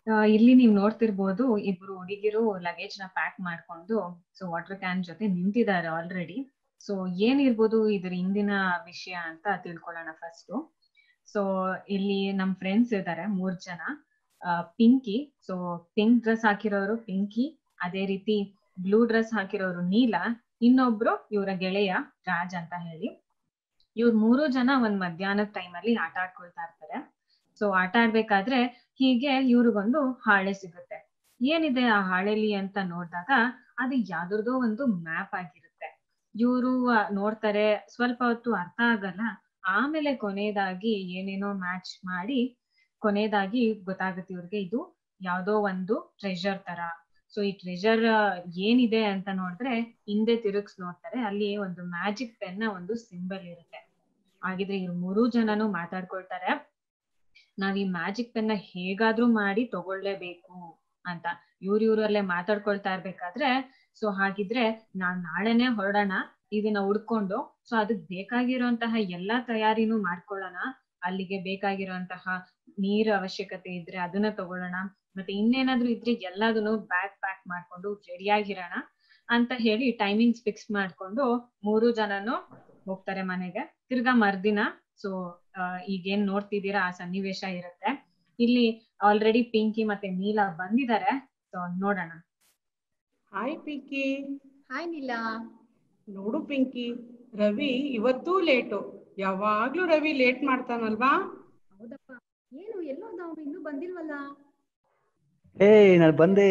ಆ, ಇಲ್ಲಿ ನೀವು ನೋಡ್ತಿರ್ಬೋದು ಇಬ್ರು ಹುಡುಗಿರು ಲಗೇಜ್ ನ ಪ್ಯಾಕ್ ಮಾಡ್ಕೊಂಡು ಸೊ ವಾಟರ್ ಕ್ಯಾನ್ ಜೊತೆ ನಿಂತಿದ್ದಾರೆ ಆಲ್ರೆಡಿ ಸೊ ಏನಿರ್ಬೋದು ಇದ್ರ ಹಿಂದಿನ ವಿಷಯ ಅಂತ ತಿಳ್ಕೊಳ್ಳೋಣ ಫಸ್ಟ್ ಸೊ ಇಲ್ಲಿ ನಮ್ ಫ್ರೆಂಡ್ಸ್ ಇದ್ದಾರೆ ಮೂರ್ ಜನ ಪಿಂಕಿ ಸೊ ಪಿಂಕ್ ಡ್ರೆಸ್ ಹಾಕಿರೋರು ಪಿಂಕಿ ಅದೇ ರೀತಿ ಬ್ಲೂ ಡ್ರೆಸ್ ಹಾಕಿರೋರು ನೀಲ ಇನ್ನೊಬ್ರು ಇವರ ಗೆಳೆಯ ರಾಜ್ ಅಂತ ಹೇಳಿ ಇವ್ರ ಮೂರು ಜನ ಒಂದ್ ಮಧ್ಯಾಹ್ನದ ಟೈಮ್ ಅಲ್ಲಿ ಆಟ ಆಡ್ಕೊಳ್ತಾ ಇರ್ತಾರೆ ಸೊ ಆಟ ಆಡ್ಬೇಕಾದ್ರೆ ಹೀಗೆ ಇವ್ರಿಗೊಂದು ಹಾಳೆ ಸಿಗುತ್ತೆ ಏನಿದೆ ಆ ಹಾಳೆಲಿ ಅಂತ ನೋಡಿದಾಗ ಅದು ಯಾವ್ದ್ರದೋ ಒಂದು ಮ್ಯಾಪ್ ಆಗಿರುತ್ತೆ ಇವರು ನೋಡ್ತಾರೆ ಸ್ವಲ್ಪ ಹೊತ್ತು ಅರ್ಥ ಆಗಲ್ಲ ಆಮೇಲೆ ಕೊನೆಯದಾಗಿ ಏನೇನೋ ಮ್ಯಾಚ್ ಮಾಡಿ ಕೊನೆಯದಾಗಿ ಗೊತ್ತಾಗುತ್ತೆ ಇವ್ರಿಗೆ ಇದು ಯಾವ್ದೋ ಒಂದು ಟ್ರೆಷರ್ ತರ ಸೊ ಈ ಟ್ರೆಷರ್ ಏನಿದೆ ಅಂತ ನೋಡಿದ್ರೆ ಹಿಂದೆ ತಿರುಗ್ಸ್ ನೋಡ್ತಾರೆ ಅಲ್ಲಿ ಒಂದು ಮ್ಯಾಜಿಕ್ ಪೆನ್ ಒಂದು ಸಿಂಬಲ್ ಇರುತ್ತೆ ಹಾಗಿದ್ರೆ ಇವ್ರು ಮೂರು ಜನನು ಮಾತಾಡ್ಕೊಳ್ತಾರೆ ನಾವ್ ಈ ಮ್ಯಾಜಿಕ್ ಪೆನ್ನ ಹೇಗಾದ್ರೂ ಮಾಡಿ ತಗೊಳ್ಳೇಬೇಕು ಅಂತ ಇವ್ರ ಇವ್ರಲ್ಲೇ ಮಾತಾಡ್ಕೊಳ್ತಾ ಇರ್ಬೇಕಾದ್ರೆ ಸೊ ಹಾಗಿದ್ರೆ ನಾವ್ ನಾಳೆನೆ ಹೊರಡೋಣ ಇದನ್ನ ಹುಡ್ಕೊಂಡು ಸೊ ಅದಕ್ ಬೇಕಾಗಿರುವಂತಹ ಎಲ್ಲಾ ತಯಾರಿನೂ ಮಾಡ್ಕೊಳ್ಳೋಣ ಅಲ್ಲಿಗೆ ಬೇಕಾಗಿರುವಂತಹ ನೀರ್ ಅವಶ್ಯಕತೆ ಇದ್ರೆ ಅದನ್ನ ತಗೊಳ್ಳೋಣ ಮತ್ತೆ ಇನ್ನೇನಾದ್ರೂ ಇದ್ರೆ ಎಲ್ಲದನ್ನು ಬ್ಯಾಗ್ ಪ್ಯಾಕ್ ಮಾಡ್ಕೊಂಡು ರೆಡಿ ಆಗಿರೋಣ ಅಂತ ಹೇಳಿ ಟೈಮಿಂಗ್ಸ್ ಫಿಕ್ಸ್ ಮಾಡ್ಕೊಂಡು ಮೂರು ಜನನು ಹೋಗ್ತಾರೆ ಮನೆಗೆ ತಿರ್ಗಾ ಮರ್ದಿನ ಸೊ ಈಗೇನ್ ನೋಡ್ತಿದ್ದೀರಾ ಆ ಸನ್ನಿವೇಶ ಇರುತ್ತೆ ಇಲ್ಲಿ ಆಲ್ರೆಡಿ ಪಿಂಕಿ ಮತ್ತೆ ನೀಲ ಬಂದಿದ್ದಾರೆ ಸೊ ನೋಡೋಣ ಹಾಯ್ ಪಿಂಕಿ ಹಾಯ್ ನೀಲಾ ನೋಡು ಪಿಂಕಿ ರವಿ ಇವತ್ತೂ ಲೇಟು ಯಾವಾಗ್ಲೂ ರವಿ ಲೇಟ್ ಮಾಡ್ತಾನಲ್ವಾ ಹೌದಪ್ಪ ಏನು ಎಲ್ಲೋದ ಅವನು ಇನ್ನೂ ಬಂದಿಲ್ವಲ್ಲ ಏ ನಾನು ಬಂದೆ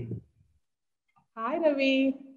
ಹಾಯ್ ರವಿ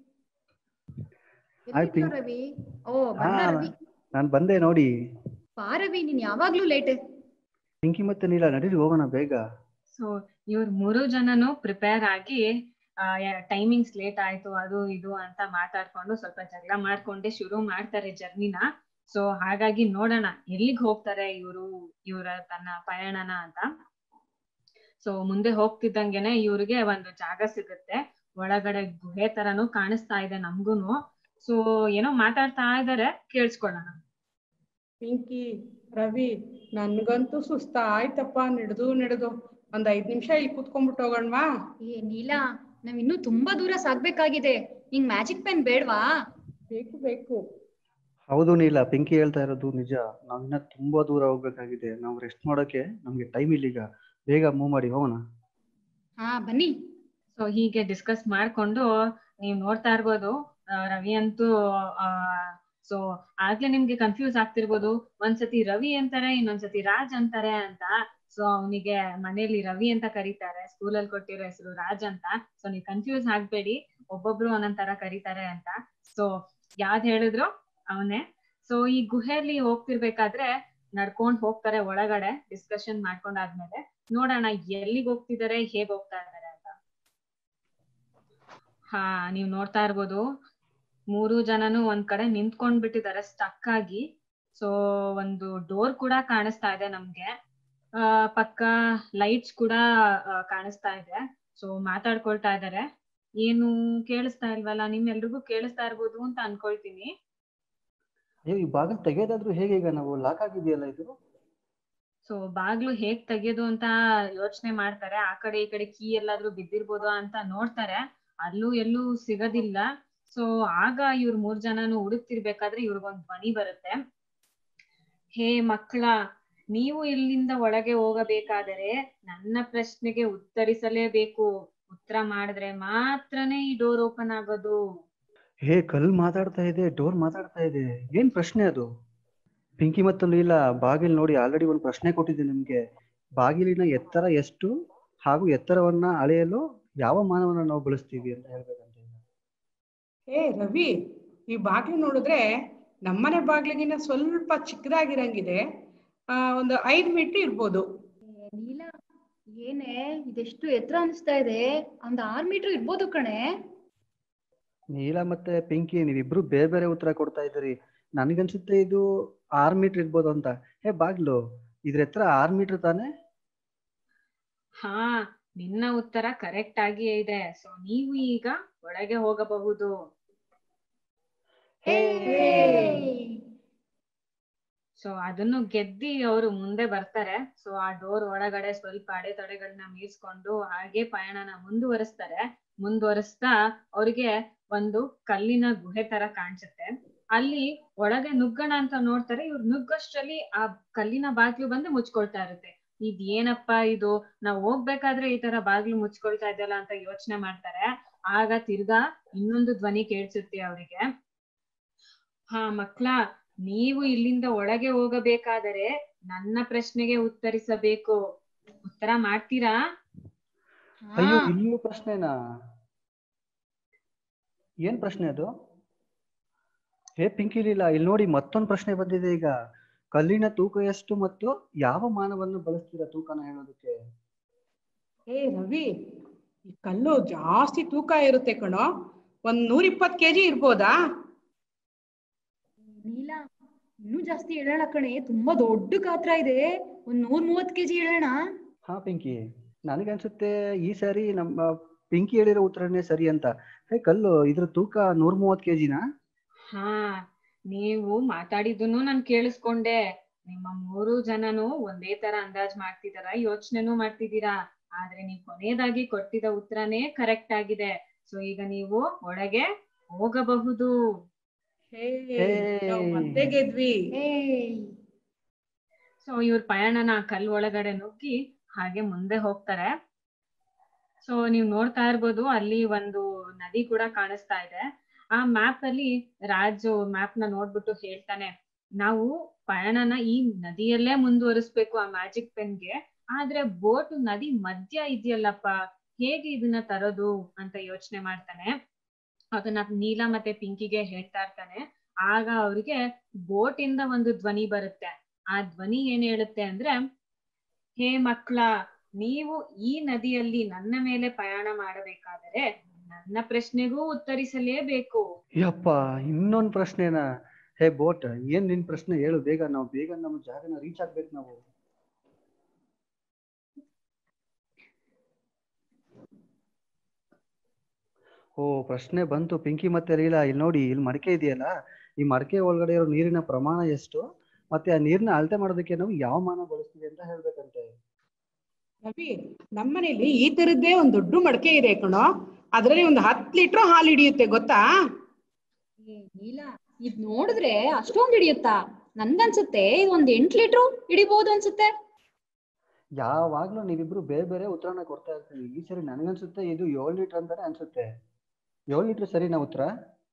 ಹಾಯ್ ಎಲ್ಲಿದ್ನೋ ಪಿಂಕ್. ರವಿ ಓ ಬಂದ ಹಾ. ರವಿ ನಾನು ಬಂದೆ ನೋಡಿ ಬಾ ರವಿ ನೀನ್ ಯಾವಾಗ್ಲೂ ಲೇಟ್ ಪಿಂಕಿ ಮತ್ತೆ ನೀಲ ನಡೀರಿ ಹೋಗೋಣ ಬೇಗ ಸೊ ಇವ್ರ ಮೂರು ಜನನು ಪ್ರಿಪೇರ್ ಆಗಿ ಟೈಮಿಂಗ್ಸ್ ಲೇಟ್ ಆಯ್ತು ಅದು ಇದು ಅಂತ ಮಾತಾಡ್ಕೊಂಡು ಸ್ವಲ್ಪ ಜಗಳ ಮಾಡ್ಕೊಂಡೆ ಶುರು ಮಾಡ್ತಾರೆ ಜರ್ನಿನ ಸೊ ಹಾಗಾಗಿ ನೋಡೋಣ ಎಲ್ಲಿಗ್ ಹೋಗ್ತಾರೆ ಇವರು ಇವರ ತನ್ನ ಪಯಣನ ಅಂತ ಸೊ ಮುಂದೆ ಹೋಗ್ತಿದ್ದಂಗೆನೆ ಇವ್ರಿಗೆ ಒಂದು ಜಾಗ ಸಿಗುತ್ತೆ ಒಳಗಡೆ ಗುಹೆ ತರನು ಕಾಣಿಸ್ತಾ ಇದೆ ನಮ್ಗೂನು ಸೊ ಏನೋ ಮಾತಾಡ್ತಾ ಇದಾರೆ ಕೇಳಿಸ್ಕೊಳ್ಳೋಣ ಪಿಂಕಿ ರವಿ ನನ್ಗಂತೂ ಸುಸ್ತ ಆಯ್ತಪ್ಪ ನಡೆದು ನಡೆದು ಒಂದ್ ಐದ್ ನಿಮಿಷ ಇಲ್ಲಿ ಕೂತ್ಕೊಂಡ್ಬಿಟ್ಟು ಹೋಗೋಣವಾ ಏ ನೀಲಾ ನಾವ್ ಇನ್ನೂ ತುಂಬಾ ದೂರ ಸಾಗ್ಬೇಕಾಗಿದೆ ಹಿಂಗ್ ಮ್ಯಾಜಿಕ್ ಪೆನ್ ಬೇಡ್ವಾ ಬೇಕು ಬೇಕು ಹೌದು ನೀಲ ಪಿಂಕಿ ಹೇಳ್ತಾ ಇರೋದು ನಿಜ ನಾವಿನ್ನ ತುಂಬಾ ದೂರ ಹೋಗ್ಬೇಕಾಗಿದೆ ನಾವು ರೆಸ್ಟ್ ಮಾಡೋಕೆ ನಮ್ಗೆ ಟೈಮ್ ಇಲ್ಲ ಈಗ ಬೇಗ ಮೂವ್ ಮಾಡಿ ಹೋಗೋಣ ಹಾ ಬನ್ನಿ ಸೊ ಹೀಗೆ ಡಿಸ್ಕಸ್ ಮಾಡ್ಕೊಂಡು ನೀವ್ ನೋಡ್ತಾ ಇರ್ಬೋದು ಆ, ರವಿ ಅಂತೂ ಸೊ ಆಗ್ಲೇ ನಿಮ್ಗೆ ಕನ್ಫ್ಯೂಸ್ ಆಗ್ತಿರ್ಬೋದು ಒಂದ್ಸತಿ ರವಿ ಅಂತಾರೆ ಇನ್ನೊಂದ್ಸತಿ ರಾಜ್ ಅಂತಾರೆ ಅಂತ ಸೊ ಅವನಿಗೆ ಮನೇಲಿ ರವಿ ಅಂತ ಕರೀತಾರೆ ಸ್ಕೂಲಲ್ಲಿ ಕೊಟ್ಟಿರೋ ಹೆಸರು ರಾಜ್ ಅಂತ ಸೊ ನೀವ್ ಕನ್ಫ್ಯೂಸ್ ಆಗ್ಬೇಡಿ ಒಬ್ಬೊಬ್ರು ಒಂದೊಂದ್ ತರ ಕರೀತಾರೆ ಅಂತ ಸೊ ಯಾವ್ದ್ ಹೇಳಿದ್ರು ಅವನೇ ಸೊ ಈ ಗುಹೆಯಲ್ಲಿ ಹೋಗ್ತಿರ್ಬೇಕಾದ್ರೆ ನಡ್ಕೊಂಡ್ ಹೋಗ್ತಾರೆ ಒಳಗಡೆ ಡಿಸ್ಕಷನ್ ಮಾಡ್ಕೊಂಡಾದ್ಮೇಲೆ ನೋಡೋಣ ಎಲ್ಲಿಗೆ ಹೋಗ್ತಿದ್ದಾರೆ ಹೇಗ್ ಹೋಗ್ತಾ ಇದಾರೆ ಅಂತ ಹಾ ನೀವ್ ನೋಡ್ತಾ ಇರ್ಬೋದು ಮೂರು ಜನನು ಒಂದ್ ಕಡೆ ನಿಂತ್ಕೊಂಡ್ ಬಿಟ್ಟಿದ್ದಾರೆ ಸ್ಟಕ್ ಆಗಿ ಸೊ ಒಂದು ಡೋರ್ ಕೂಡ ಕಾಣಿಸ್ತಾ ಇದೆ ನಮ್ಗೆ ಆ ಪಕ್ಕ ಲೈಟ್ಸ್ ಕೂಡ ಆ, ಕಾಣಿಸ್ತಾ ಇದೆ ಸೊ ಮಾತಾಡ್ಕೊಳ್ತಾ ಇದಾರೆ ಏನು ಕೇಳಿಸ್ತಾ ಇಲ್ವಲ್ಲ ನಿಮ್ಮೆಲ್ರಿಗೂ ಕೇಳಿಸ್ತಾ ಇರ್ಬೋದು ಅಂತ ಅನ್ಕೊಳ್ತೀನಿ ಅಯ್ಯೋ ಈ ಬಾಗಿಲು ತೆಗೆಯೋದಾದ್ರೂ ಹೇಗೆ ಈಗ ನಾವು ಲಾಕ್ ಆಗಿದೆಯಲ್ಲ ಇದು ಸೊ ಬಾಗ್ಲು ಹೇಗ್ ತೆಗೆಯೋದು ಅಂತ ಯೋಚನೆ ಮಾಡ್ತಾರೆ ಆ ಕಡೆ ಈ ಕಡೆ ಕೀ ಎಲ್ಲಾದ್ರೂ ಬಿದ್ದಿರ್ಬೋದಾ ಅಂತ ನೋಡ್ತಾರೆ ಅಲ್ಲೂ ಎಲ್ಲೂ ಸಿಗೋದಿಲ್ಲ ಸೊ ಆಗ ಇವ್ರ ಮೂರ್ ಜನನು ಹುಡುಕ್ತಿರ್ಬೇಕಾದ್ರೆ ಇವ್ರಿಗೊಂದ್ ಧ್ವನಿ ಬರುತ್ತೆ ಹೇ ಮಕ್ಕಳ ನೀವು ಇಲ್ಲಿಂದ ಒಳಗೆ ಹೋಗಬೇಕಾದರೆ ನನ್ನ ಪ್ರಶ್ನೆಗೆ ಉತ್ತರಿಸಲೇಬೇಕು ಉತ್ತರ ಮಾಡಿದ್ರೆ ಮಾತ್ರನೇ ಈ ಡೋರ್ ಓಪನ್ ಆಗೋದು ಹೇ ಕಲ್ ಮಾತಾಡ್ತಾ ಇದೆ ಡೋರ್ ಮಾತಾಡ್ತಾ ಇದೆ ಏನ್ ಪ್ರಶ್ನೆ ಅದು ಪಿಂಕಿ ಮತ್ತು ಲೀಲಾ ಬಾಗಿಲು ನೋಡಿ ಆಲ್ರೆಡಿ ಒಂದು ಪ್ರಶ್ನೆ ಕೊಟ್ಟಿದ್ದೆ ನಿಮ್ಗೆ ಬಾಗಿಲಿನ ಎತ್ತರ ಎಷ್ಟು ಹಾಗೂ ಎತ್ತರವನ್ನ ಅಳೆಯಲು ಯಾವ ಮಾನವನ್ನ ನಾವು ಬಳಸ್ತೀವಿ ಅಂತ ಹೇಳ್ಬೇಕಂತ ಏ ರವಿ ಈ ಬಾಗ್ಲು ನೋಡಿದ್ರೆ ನಮ್ಮನೆ ಬಾಗ್ಲಿಗಿನ ಸ್ವಲ್ಪ ಚಿಕ್ಕದಾಗಿರಂಗಿದೆ ಆ ಒಂದು ಐದ್ ಮೀಟರ್ ಇರ್ಬೋದು ಏ, ನೀಲಾ ಏನೇ ಇದೆಷ್ಟು ಎತ್ತರ ಅನಿಸ್ತಾ ಇದೆ ಒಂದ್ ಆರ್ ಮೀಟರ್ ಇರ್ಬೋದು ಕಣೆ ನೀಲಾ ಮತ್ತೆ ಪಿಂಕಿ ನೀವಿಬ್ರು ಬೇರೆ ಬೇರೆ ಉತ್ತರ ಕೊಡ್ತಾ ಇದ್ದೀರಿ ನನಗನ್ಸುತ್ತೆ ಇದು ಆರ್ ಮೀಟರ್ ಇರ್ಬೋದು ಅಂತ ಹೇ ಬಾಗ್ಲು ಇದ್ರ ಎತ್ತರ ಆರ್ ಮೀಟರ್ ತಾನೆ ಹಾ ನಿನ್ನ ಉತ್ತರ ಕರೆಕ್ಟ್ ಆಗಿಯೇ ಇದೆ ಸೊ ನೀವು ಈಗ ಒಳಗೆ ಹೋಗಬಹುದು ಸೊ ಅದನ್ನು ಗೆದ್ದಿ ಅವರು ಮುಂದೆ ಬರ್ತಾರೆ ಸೊ ಆ ಡೋರ್ ಒಳಗಡೆ ಸ್ವಲ್ಪ ಅಡೆತಡೆಗಳನ್ನ ಮೀರ್ಸ್ಕೊಂಡು ಹಾಗೆ ಪಯಣನ ಮುಂದುವರಿಸ್ತಾರೆ ಮುಂದುವರಿಸ್ತಾ ಅವ್ರಿಗೆ ಒಂದು ಕಲ್ಲಿನ ಗುಹೆ ತರ ಕಾಣಿಸುತ್ತೆ ಅಲ್ಲಿ ಒಳಗೆ ನುಗ್ಗಣ ಅಂತ ನೋಡ್ತಾರೆ ಇವ್ರು ನುಗ್ಗಷ್ಟರಲ್ಲಿ ಆ ಕಲ್ಲಿನ ಬಾಗ್ಲು ಬಂದು ಮುಚ್ಕೊಳ್ತಾ ಇರುತ್ತೆ ಇದ್ ಏನಪ್ಪಾ ಇದು ನಾವ್ ಹೋಗ್ಬೇಕಾದ್ರೆ ಈ ತರ ಬಾಗ್ಲು ಮುಚ್ಕೊಳ್ತಾ ಇದೆಯಲ್ಲ ಅಂತ ಯೋಚನೆ ಮಾಡ್ತಾರೆ ಆಗ ತಿರ್ಗಾ ಇನ್ನೊಂದು ಧ್ವನಿ ಕೇಳಿಸುತ್ತೆ ಅವರಿಗೆ ಹಾ ಮಕ್ಳ ನೀವು ಇಲ್ಲಿಂದ ಒಳಗೆ ಹೋಗಬೇಕಾದರೆ ನನ್ನ ಪ್ರಶ್ನೆಗೆ ಉತ್ತರಿಸಬೇಕು ಉತ್ತರ ಮಾಡ್ತೀರಾ ಅಯ್ಯೋ ಇಲ್ಲಿಯೂ ಪ್ರಶ್ನೆನಾ ಏನ್ ಪ್ರಶ್ನೆ ಅದು ಹೇ ಪಿಂಕಿಲಿಲ್ಲ ಇಲ್ಲಿ ನೋಡಿ ಮತ್ತೊಂದು ಪ್ರಶ್ನೆ ಬಂದಿದೆ ಈಗ ಕಲ್ಲಿನ ತೂಕ ಎಷ್ಟು ಮತ್ತು ಯಾವ ಮಾನವನ್ನು ಬಳಸ್ತೀರಾ ತೂಕನ ಹೇಳೋದಕ್ಕೆ ಏ ರವಿ ಈ ಕಲ್ಲು ಜಾಸ್ತಿ ತೂಕ ಇರುತ್ತೆ ಕಣೋ ಒಂದ್ ನೂರ ಇಪ್ಪತ್ ಕೆಜಿ ಇರ್ಬೋದಾ ನೀಲ ಇನ್ನೂ ಜಾಸ್ತಿ ಹೇಳೋಣ ಕಣೆ ತುಂಬಾ ದೊಡ್ಡ ಗಾತ್ರ ಇದೆ ಒಂದ್ ನೂರ್ ಮೂವತ್ ಕೆಜಿ ಹೇಳೋಣ ಹಾ ಪಿಂಕಿ ನನಗನ್ಸುತ್ತೆ ಈ ಸಾರಿ ನಮ್ಮ ಪಿಂಕಿ ಹೇಳಿರೋ ಉತ್ತರನೇ ಸರಿ ಅಂತ ಹೇ ಕಲ್ಲು ಇದ್ರ ತೂಕ ನೂರ ಮೂವತ್ ಕೆಜಿನಾ ಹಾ ನೀವು ಮಾತಾಡಿದ್ದನ್ನು ನಾನ್ ಕೇಳಿಸ್ಕೊಂಡೆ ನಿಮ್ಮ ಮೂರು ಜನನು ಒಂದೇ ತರ ಅಂದಾಜ್ ಮಾಡ್ತಿದಾರ ಯೋಚನೆನೂ ಮಾಡ್ತಿದ್ದೀರಾ ಆದ್ರೆ ನೀವು ಕೊನೆಯದಾಗಿ ಕೊಟ್ಟಿದ ಉತ್ತರನೇ ಕರೆಕ್ಟ್ ಆಗಿದೆ ಸೊ ಈಗ ನೀವು ಒಳಗೆ ಹೋಗಬಹುದು ಹೇ ಹೇ. ನಾವ್ ಮತ್ತೆ ಗೆದ್ವಿ ಏಯ್ ಸೊ ಇವ್ರ ಪಯಣನ ಕಲ್ ಒಳಗಡೆ ನುಗ್ಗಿ ಹಾಗೆ ಮುಂದೆ ಹೋಗ್ತಾರೆ ಸೊ ನೀವ್ ನೋಡ್ತಾ ಇರ್ಬೋದು ಅಲ್ಲಿ ಒಂದು ನದಿ ಕೂಡ ಕಾಣಿಸ್ತಾ ಇದೆ ಆ ಮ್ಯಾಪ್ ಅಲ್ಲಿ ರಾಜು ಮ್ಯಾಪ್ ನ ನೋಡ್ಬಿಟ್ಟು ಹೇಳ್ತಾನೆ ನಾವು ಪಯಣನ ಈ ನದಿಯಲ್ಲೇ ಮುಂದುವರಿಸ್ಬೇಕು ಆ ಮ್ಯಾಜಿಕ್ ಪೆನ್ಗೆ ಆದ್ರೆ ಬೋಟ್ ನದಿ ಮಧ್ಯ ಇದೆಯಲ್ಲಪ್ಪ ಹೇಗೆ ಇದನ್ನ ತರೋದು ಅಂತ ಯೋಚನೆ ಮಾಡ್ತಾನೆ ಅದನ್ನ ನೀಲ ಮತ್ತೆ ಪಿಂಕಿಗೆ ಹೇಳ್ತಾ ಇರ್ತಾನೆ ಆಗ ಅವ್ರಿಗೆ ಬೋಟ್ ಇಂದ ಒಂದು ಧ್ವನಿ ಬರುತ್ತೆ ಆ ಧ್ವನಿ ಏನ್ ಹೇಳುತ್ತೆ ಅಂದ್ರೆ ಹೇ ಮಕ್ಳ ನೀವು ಈ ನದಿಯಲ್ಲಿ ನನ್ನ ಮೇಲೆ ಪ್ರಯಾಣ ಮಾಡಬೇಕಾದರೆ ನನ್ನ ಪ್ರಶ್ನೆಗೂ ಉತ್ತರಿಸಲೇಬೇಕು ಯಪ್ಪ ಇನ್ನೊಂದ್ ಪ್ರಶ್ನೆನಾ ಹೇ ಬೋಟ್ ಏನ್ ನಿನ್ ಪ್ರಶ್ನೆ ಹೇಳು ಬೇಗ ನಾವು ಬೇಗ ನಮ್ಮ ಜಾಗನ ರೀಚ್ ಆಗ್ಬೇಕು ನಾವು ಓ ಪ್ರಶ್ನೆ ಬಂತು ಪಿಂಕಿ ಮತ್ತೆ ರೀಲಾ ಇಲ್ಲಿ ನೋಡಿ ಇಲ್ಲಿ ಮಡಕೆ ಇದೆಯಲ್ಲ ಈ ಮಡಕೆ ಒಳಗಡೆ ಇರೋ ನೀರಿನ ಪ್ರಮಾಣ ಎಷ್ಟು ಮತ್ತೆ ಆ ನೀರ್ನ ಅಳತೆ ಮಾಡೋದಕ್ಕೆ ನಾವು ಯಾವ ಮಾನ ಬಳಸ್ತೀವಿ ಅಂತ ಹೇಳ್ಬೇಕಂತೆ ರವಿ ನಮ್ಮನೇಲಿ ಈ ತರದ್ದೇ ಒಂದ್ ದೊಡ್ಡ ಮಡಕೆ ಇದೆ ಕಣೋ ಅದ್ರಲ್ಲಿ ಒಂದ್ ಹತ್ ಲೀಟರ್ ಹಾಲು ಹಿಡಿಯುತ್ತೆ ಗೊತ್ತಾ ಏ ನೀಲ ಇದ್ ನೋಡಿದ್ರೆ ಅಷ್ಟೊಂದ್ ಹಿಡಿಯುತ್ತಾ ನನ್ಗನ್ಸುತ್ತೆ ಇದು ಒಂದ್ ಎಂಟ್ ಲೀಟ್ರು ಹಿಡಿಬಹುದು ಅನ್ಸುತ್ತೆ ಯಾವಾಗ್ಲೂ ನೀವಿಬ್ರು ಬೇರೆ ಬೇರೆ ಉತ್ತರನ ಕೊಡ್ತಾ ಇರ್ತೀವಿ ಈ ಸರಿ ನನಗನ್ಸುತ್ತೆ ಇದು ಏಳು ಲೀಟರ್ ಅಂತಾನೆ ಅನ್ಸುತ್ತೆ ಏಳು ಲೀಟರ್ ಸರಿನಾ ಉತ್ತರ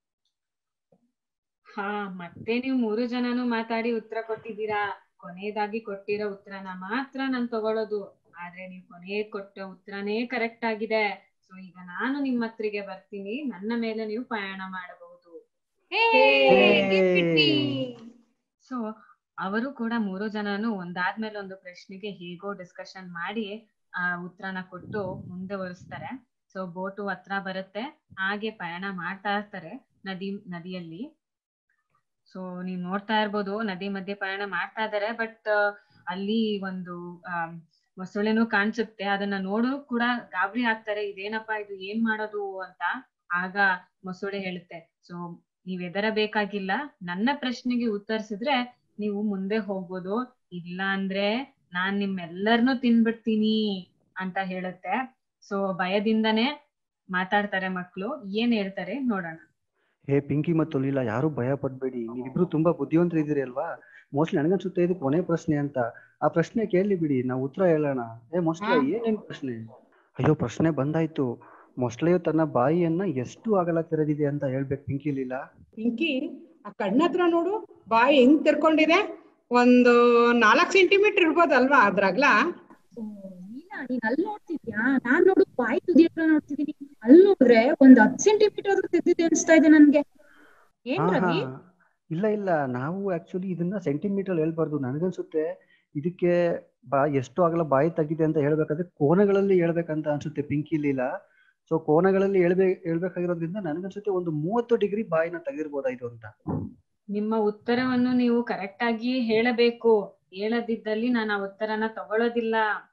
ಹಾ ಮತ್ತೆ ನೀವು ಮೂರು ಜನನು ಮಾತಾಡಿ ಉತ್ತರ ಕೊಟ್ಟಿದ್ದೀರಾ ಕೊನೆಯದಾಗಿ ಕೊಟ್ಟಿರೋ ಉತ್ತರನ ಮಾತ್ರ ನಾನ್ ತಗೊಳ್ಳೋದು ಆದ್ರೆ ನೀವು ಕೊನೆ ಕೊಟ್ಟ ಉತ್ತರನೇ ಕರೆಕ್ಟ್ ಆಗಿದೆ ಸೊ ಈಗ ನಾನು ನಿಮ್ಮ ಹತ್ರಿಗೆ ಬರ್ತೀನಿ ನನ್ನ ಮೇಲೆ ನೀವು ಪ್ರಯಾಣ ಮಾಡಬಹುದು ಏಯ್, ಗೆದ್ಬಿಟ್ವಿ. ಸೊ ಅವರು ಕೂಡ ಮೂರು ಜನನು ಒಂದಾದ್ಮೇಲೆ ಒಂದು ಪ್ರಶ್ನೆಗೆ ಹೇಗೋ ಡಿಸ್ಕಷನ್ ಮಾಡಿ ಆ ಉತ್ತರನ ಕೊಟ್ಟು ಮುಂದೆ ಒರೆಸ್ತಾರೆ ಸೊ ಬೋಟು ಹತ್ರ ಬರುತ್ತೆ ಹಾಗೆ ಪ್ರಯಾಣ ಮಾಡ್ತಾ ಇರ್ತಾರೆ ನದಿ ನದಿಯಲ್ಲಿ ಸೊ ನೀವ್ ನೋಡ್ತಾ ಇರ್ಬೋದು ನದಿ ಮಧ್ಯೆ ಪ್ರಯಾಣ ಮಾಡ್ತಾ ಇದಾರೆ ಬಟ್ ಅಲ್ಲಿ ಒಂದು ಆ ಮೊಸಳೆನೂ ಕಾಣಿಸುತ್ತೆ ಅದನ್ನ ನೋಡು ಕೂಡ ಗಾಬರಿ ಆಗ್ತಾರೆ ಇದೇನಪ್ಪಾ ಇದು ಏನ್ ಮಾಡೋದು ಅಂತ ಆಗ ಮೊಸಳೆ ಹೇಳುತ್ತೆ ಸೊ ನೀವ್ ಹೆದರಬೇಕಾಗಿಲ್ಲ ನನ್ನ ಪ್ರಶ್ನೆಗೆ ಉತ್ತರಿಸಿದ್ರೆ ನೀವು ಮುಂದೆ ಹೋಗ್ಬೋದು ಇಲ್ಲ ಅಂದ್ರೆ ನಾನ್ ನಿಮ್ಮೆಲ್ಲರನ್ನೂ ತಿನ್ಬಿಡ್ತೀನಿ ಅಂತ ಹೇಳುತ್ತೆ ಸೊ ಭಯದಿಂದನೇ ಮಾತಾಡ್ತಾರೆ ಮಕ್ಳು ಏನ್ ಹೇಳ್ತಾರೆ ನೋಡೋಣ ಹೇ ಪಿಂಕಿ ಮತ್ತು ಲೀಲಾ ಯಾರು ಭಯ ಪಡ್ಬೇಡಿ ನೀವಿಬ್ರು ತುಂಬಾ ಬುದ್ಧಿವಂತರು ಇದ್ದೀರಿ ಅಲ್ವಾ ಮೋಸ್ಟ್ಲಿ ನನಗನ್ಸುತ್ತೆ ಇದು ಕೊನೆ ಪ್ರಶ್ನೆ ಅಂತ ಆ ಪ್ರಶ್ನೆ ಕೇಳಿ ಬಿಡಿ ನಾವು ಉತ್ತರ ಹೇಳೋಣ ಏ ಮೊಸಳೆ ಹಾ. ಏನೇನ್ ಪ್ರಶ್ನೆ ಅಯ್ಯೋ ಪ್ರಶ್ನೆ ಬಂದಾಯ್ತು ಮೊಸಳೆಯು ತನ್ನ ಬಾಯಿಯನ್ನ ಎಷ್ಟು ಅಗಲ ತೆರೆದಿದೆ ಅಂತ ಹೇಳ್ಬೇಕು ಪಿಂಕಿ ಲೀಲಾ ಪಿಂಕಿ ಆ ಕಣ್ಣ ಹತ್ರ ನೋಡು ಬಾಯಿ ಹೆಂಗ್ ತೆರ್ಕೊಂಡಿದೆ ಒಂದು ನಾಲ್ಕ್ ಸೆಂಟಿಮೀಟರ್ ಇರ್ಬೋದಲ್ವಾ ಅದ್ರಾಗ್ಲ ಓ, ನೀನಾ ನೀನ್ ಅಲ್ಲಿ ನೋಡ್ತಿದ್ಯಾ ನಾನ್ ನೋಡು ಬಾಯಿ ತುದಿ ಹತ್ರ ನೋಡ್ತಿದೀನಿ ಅಲ್ಲಿ ನೋಡಿದ್ರೆ ಒಂದ್ ಹತ್ ಸೆಂಟಿಮೀಟರ್ ಆದ್ರೂ ತೆಗ್ದಿದೆ ಅನ್ಸ್ತಾ ಇದೆ ನನ್ಗೆ ಏನ್ ಹಾ ಹಾ ರವಿ ಇಲ್ಲ ಇಲ್ಲ ನಾವು ಆಕ್ಚುಲಿ ಇದನ್ನ ಸೆಂಟಿಮೀಟರ್ ಹೇಳ್ಬಾರ್ದು ನನಗನ್ಸುತ್ತೆ ಇದಕ್ಕೆ ಬಾ ಎಷ್ಟು ಅಗಲ ಬಾಯಿ ತೆಗಿದೆ ಅಂತ ಹೇಳ್ಬೇಕಾದ್ರೆ ಕೋನಗಳಲ್ಲಿ ಹೇಳ್ಬೇಕಂತ ಅನ್ಸುತ್ತೆ ಪಿಂಕಿ ಲೀಲಾ ಸೊ ಕೋನಗಳಲ್ಲಿ ಹೇಳ್ಬೇಕು ಹೇಳ್ಬೇಕಾಗಿರೋದ್ರಿಂದ ನನಗನ್ಸುತ್ತೆ ಒಂದು ಮೂವತ್ತು ಡಿಗ್ರಿ ಬಾಯಿನ ತೆಗೆದಿರ್ಬೋದಾ ಇದು ಅಂತ ನಿಮ್ಮ ಉತ್ತರವನ್ನು ನೀವು ಕರೆಕ್ಟ್ ಆಗಿ ಹೇಳಬೇಕು ಹೇಳದಿದ್ದಲ್ಲಿ ನಾನು ಆ ಉತ್ತರನ ತಗೊಳ್ಳೋದಿಲ್ಲ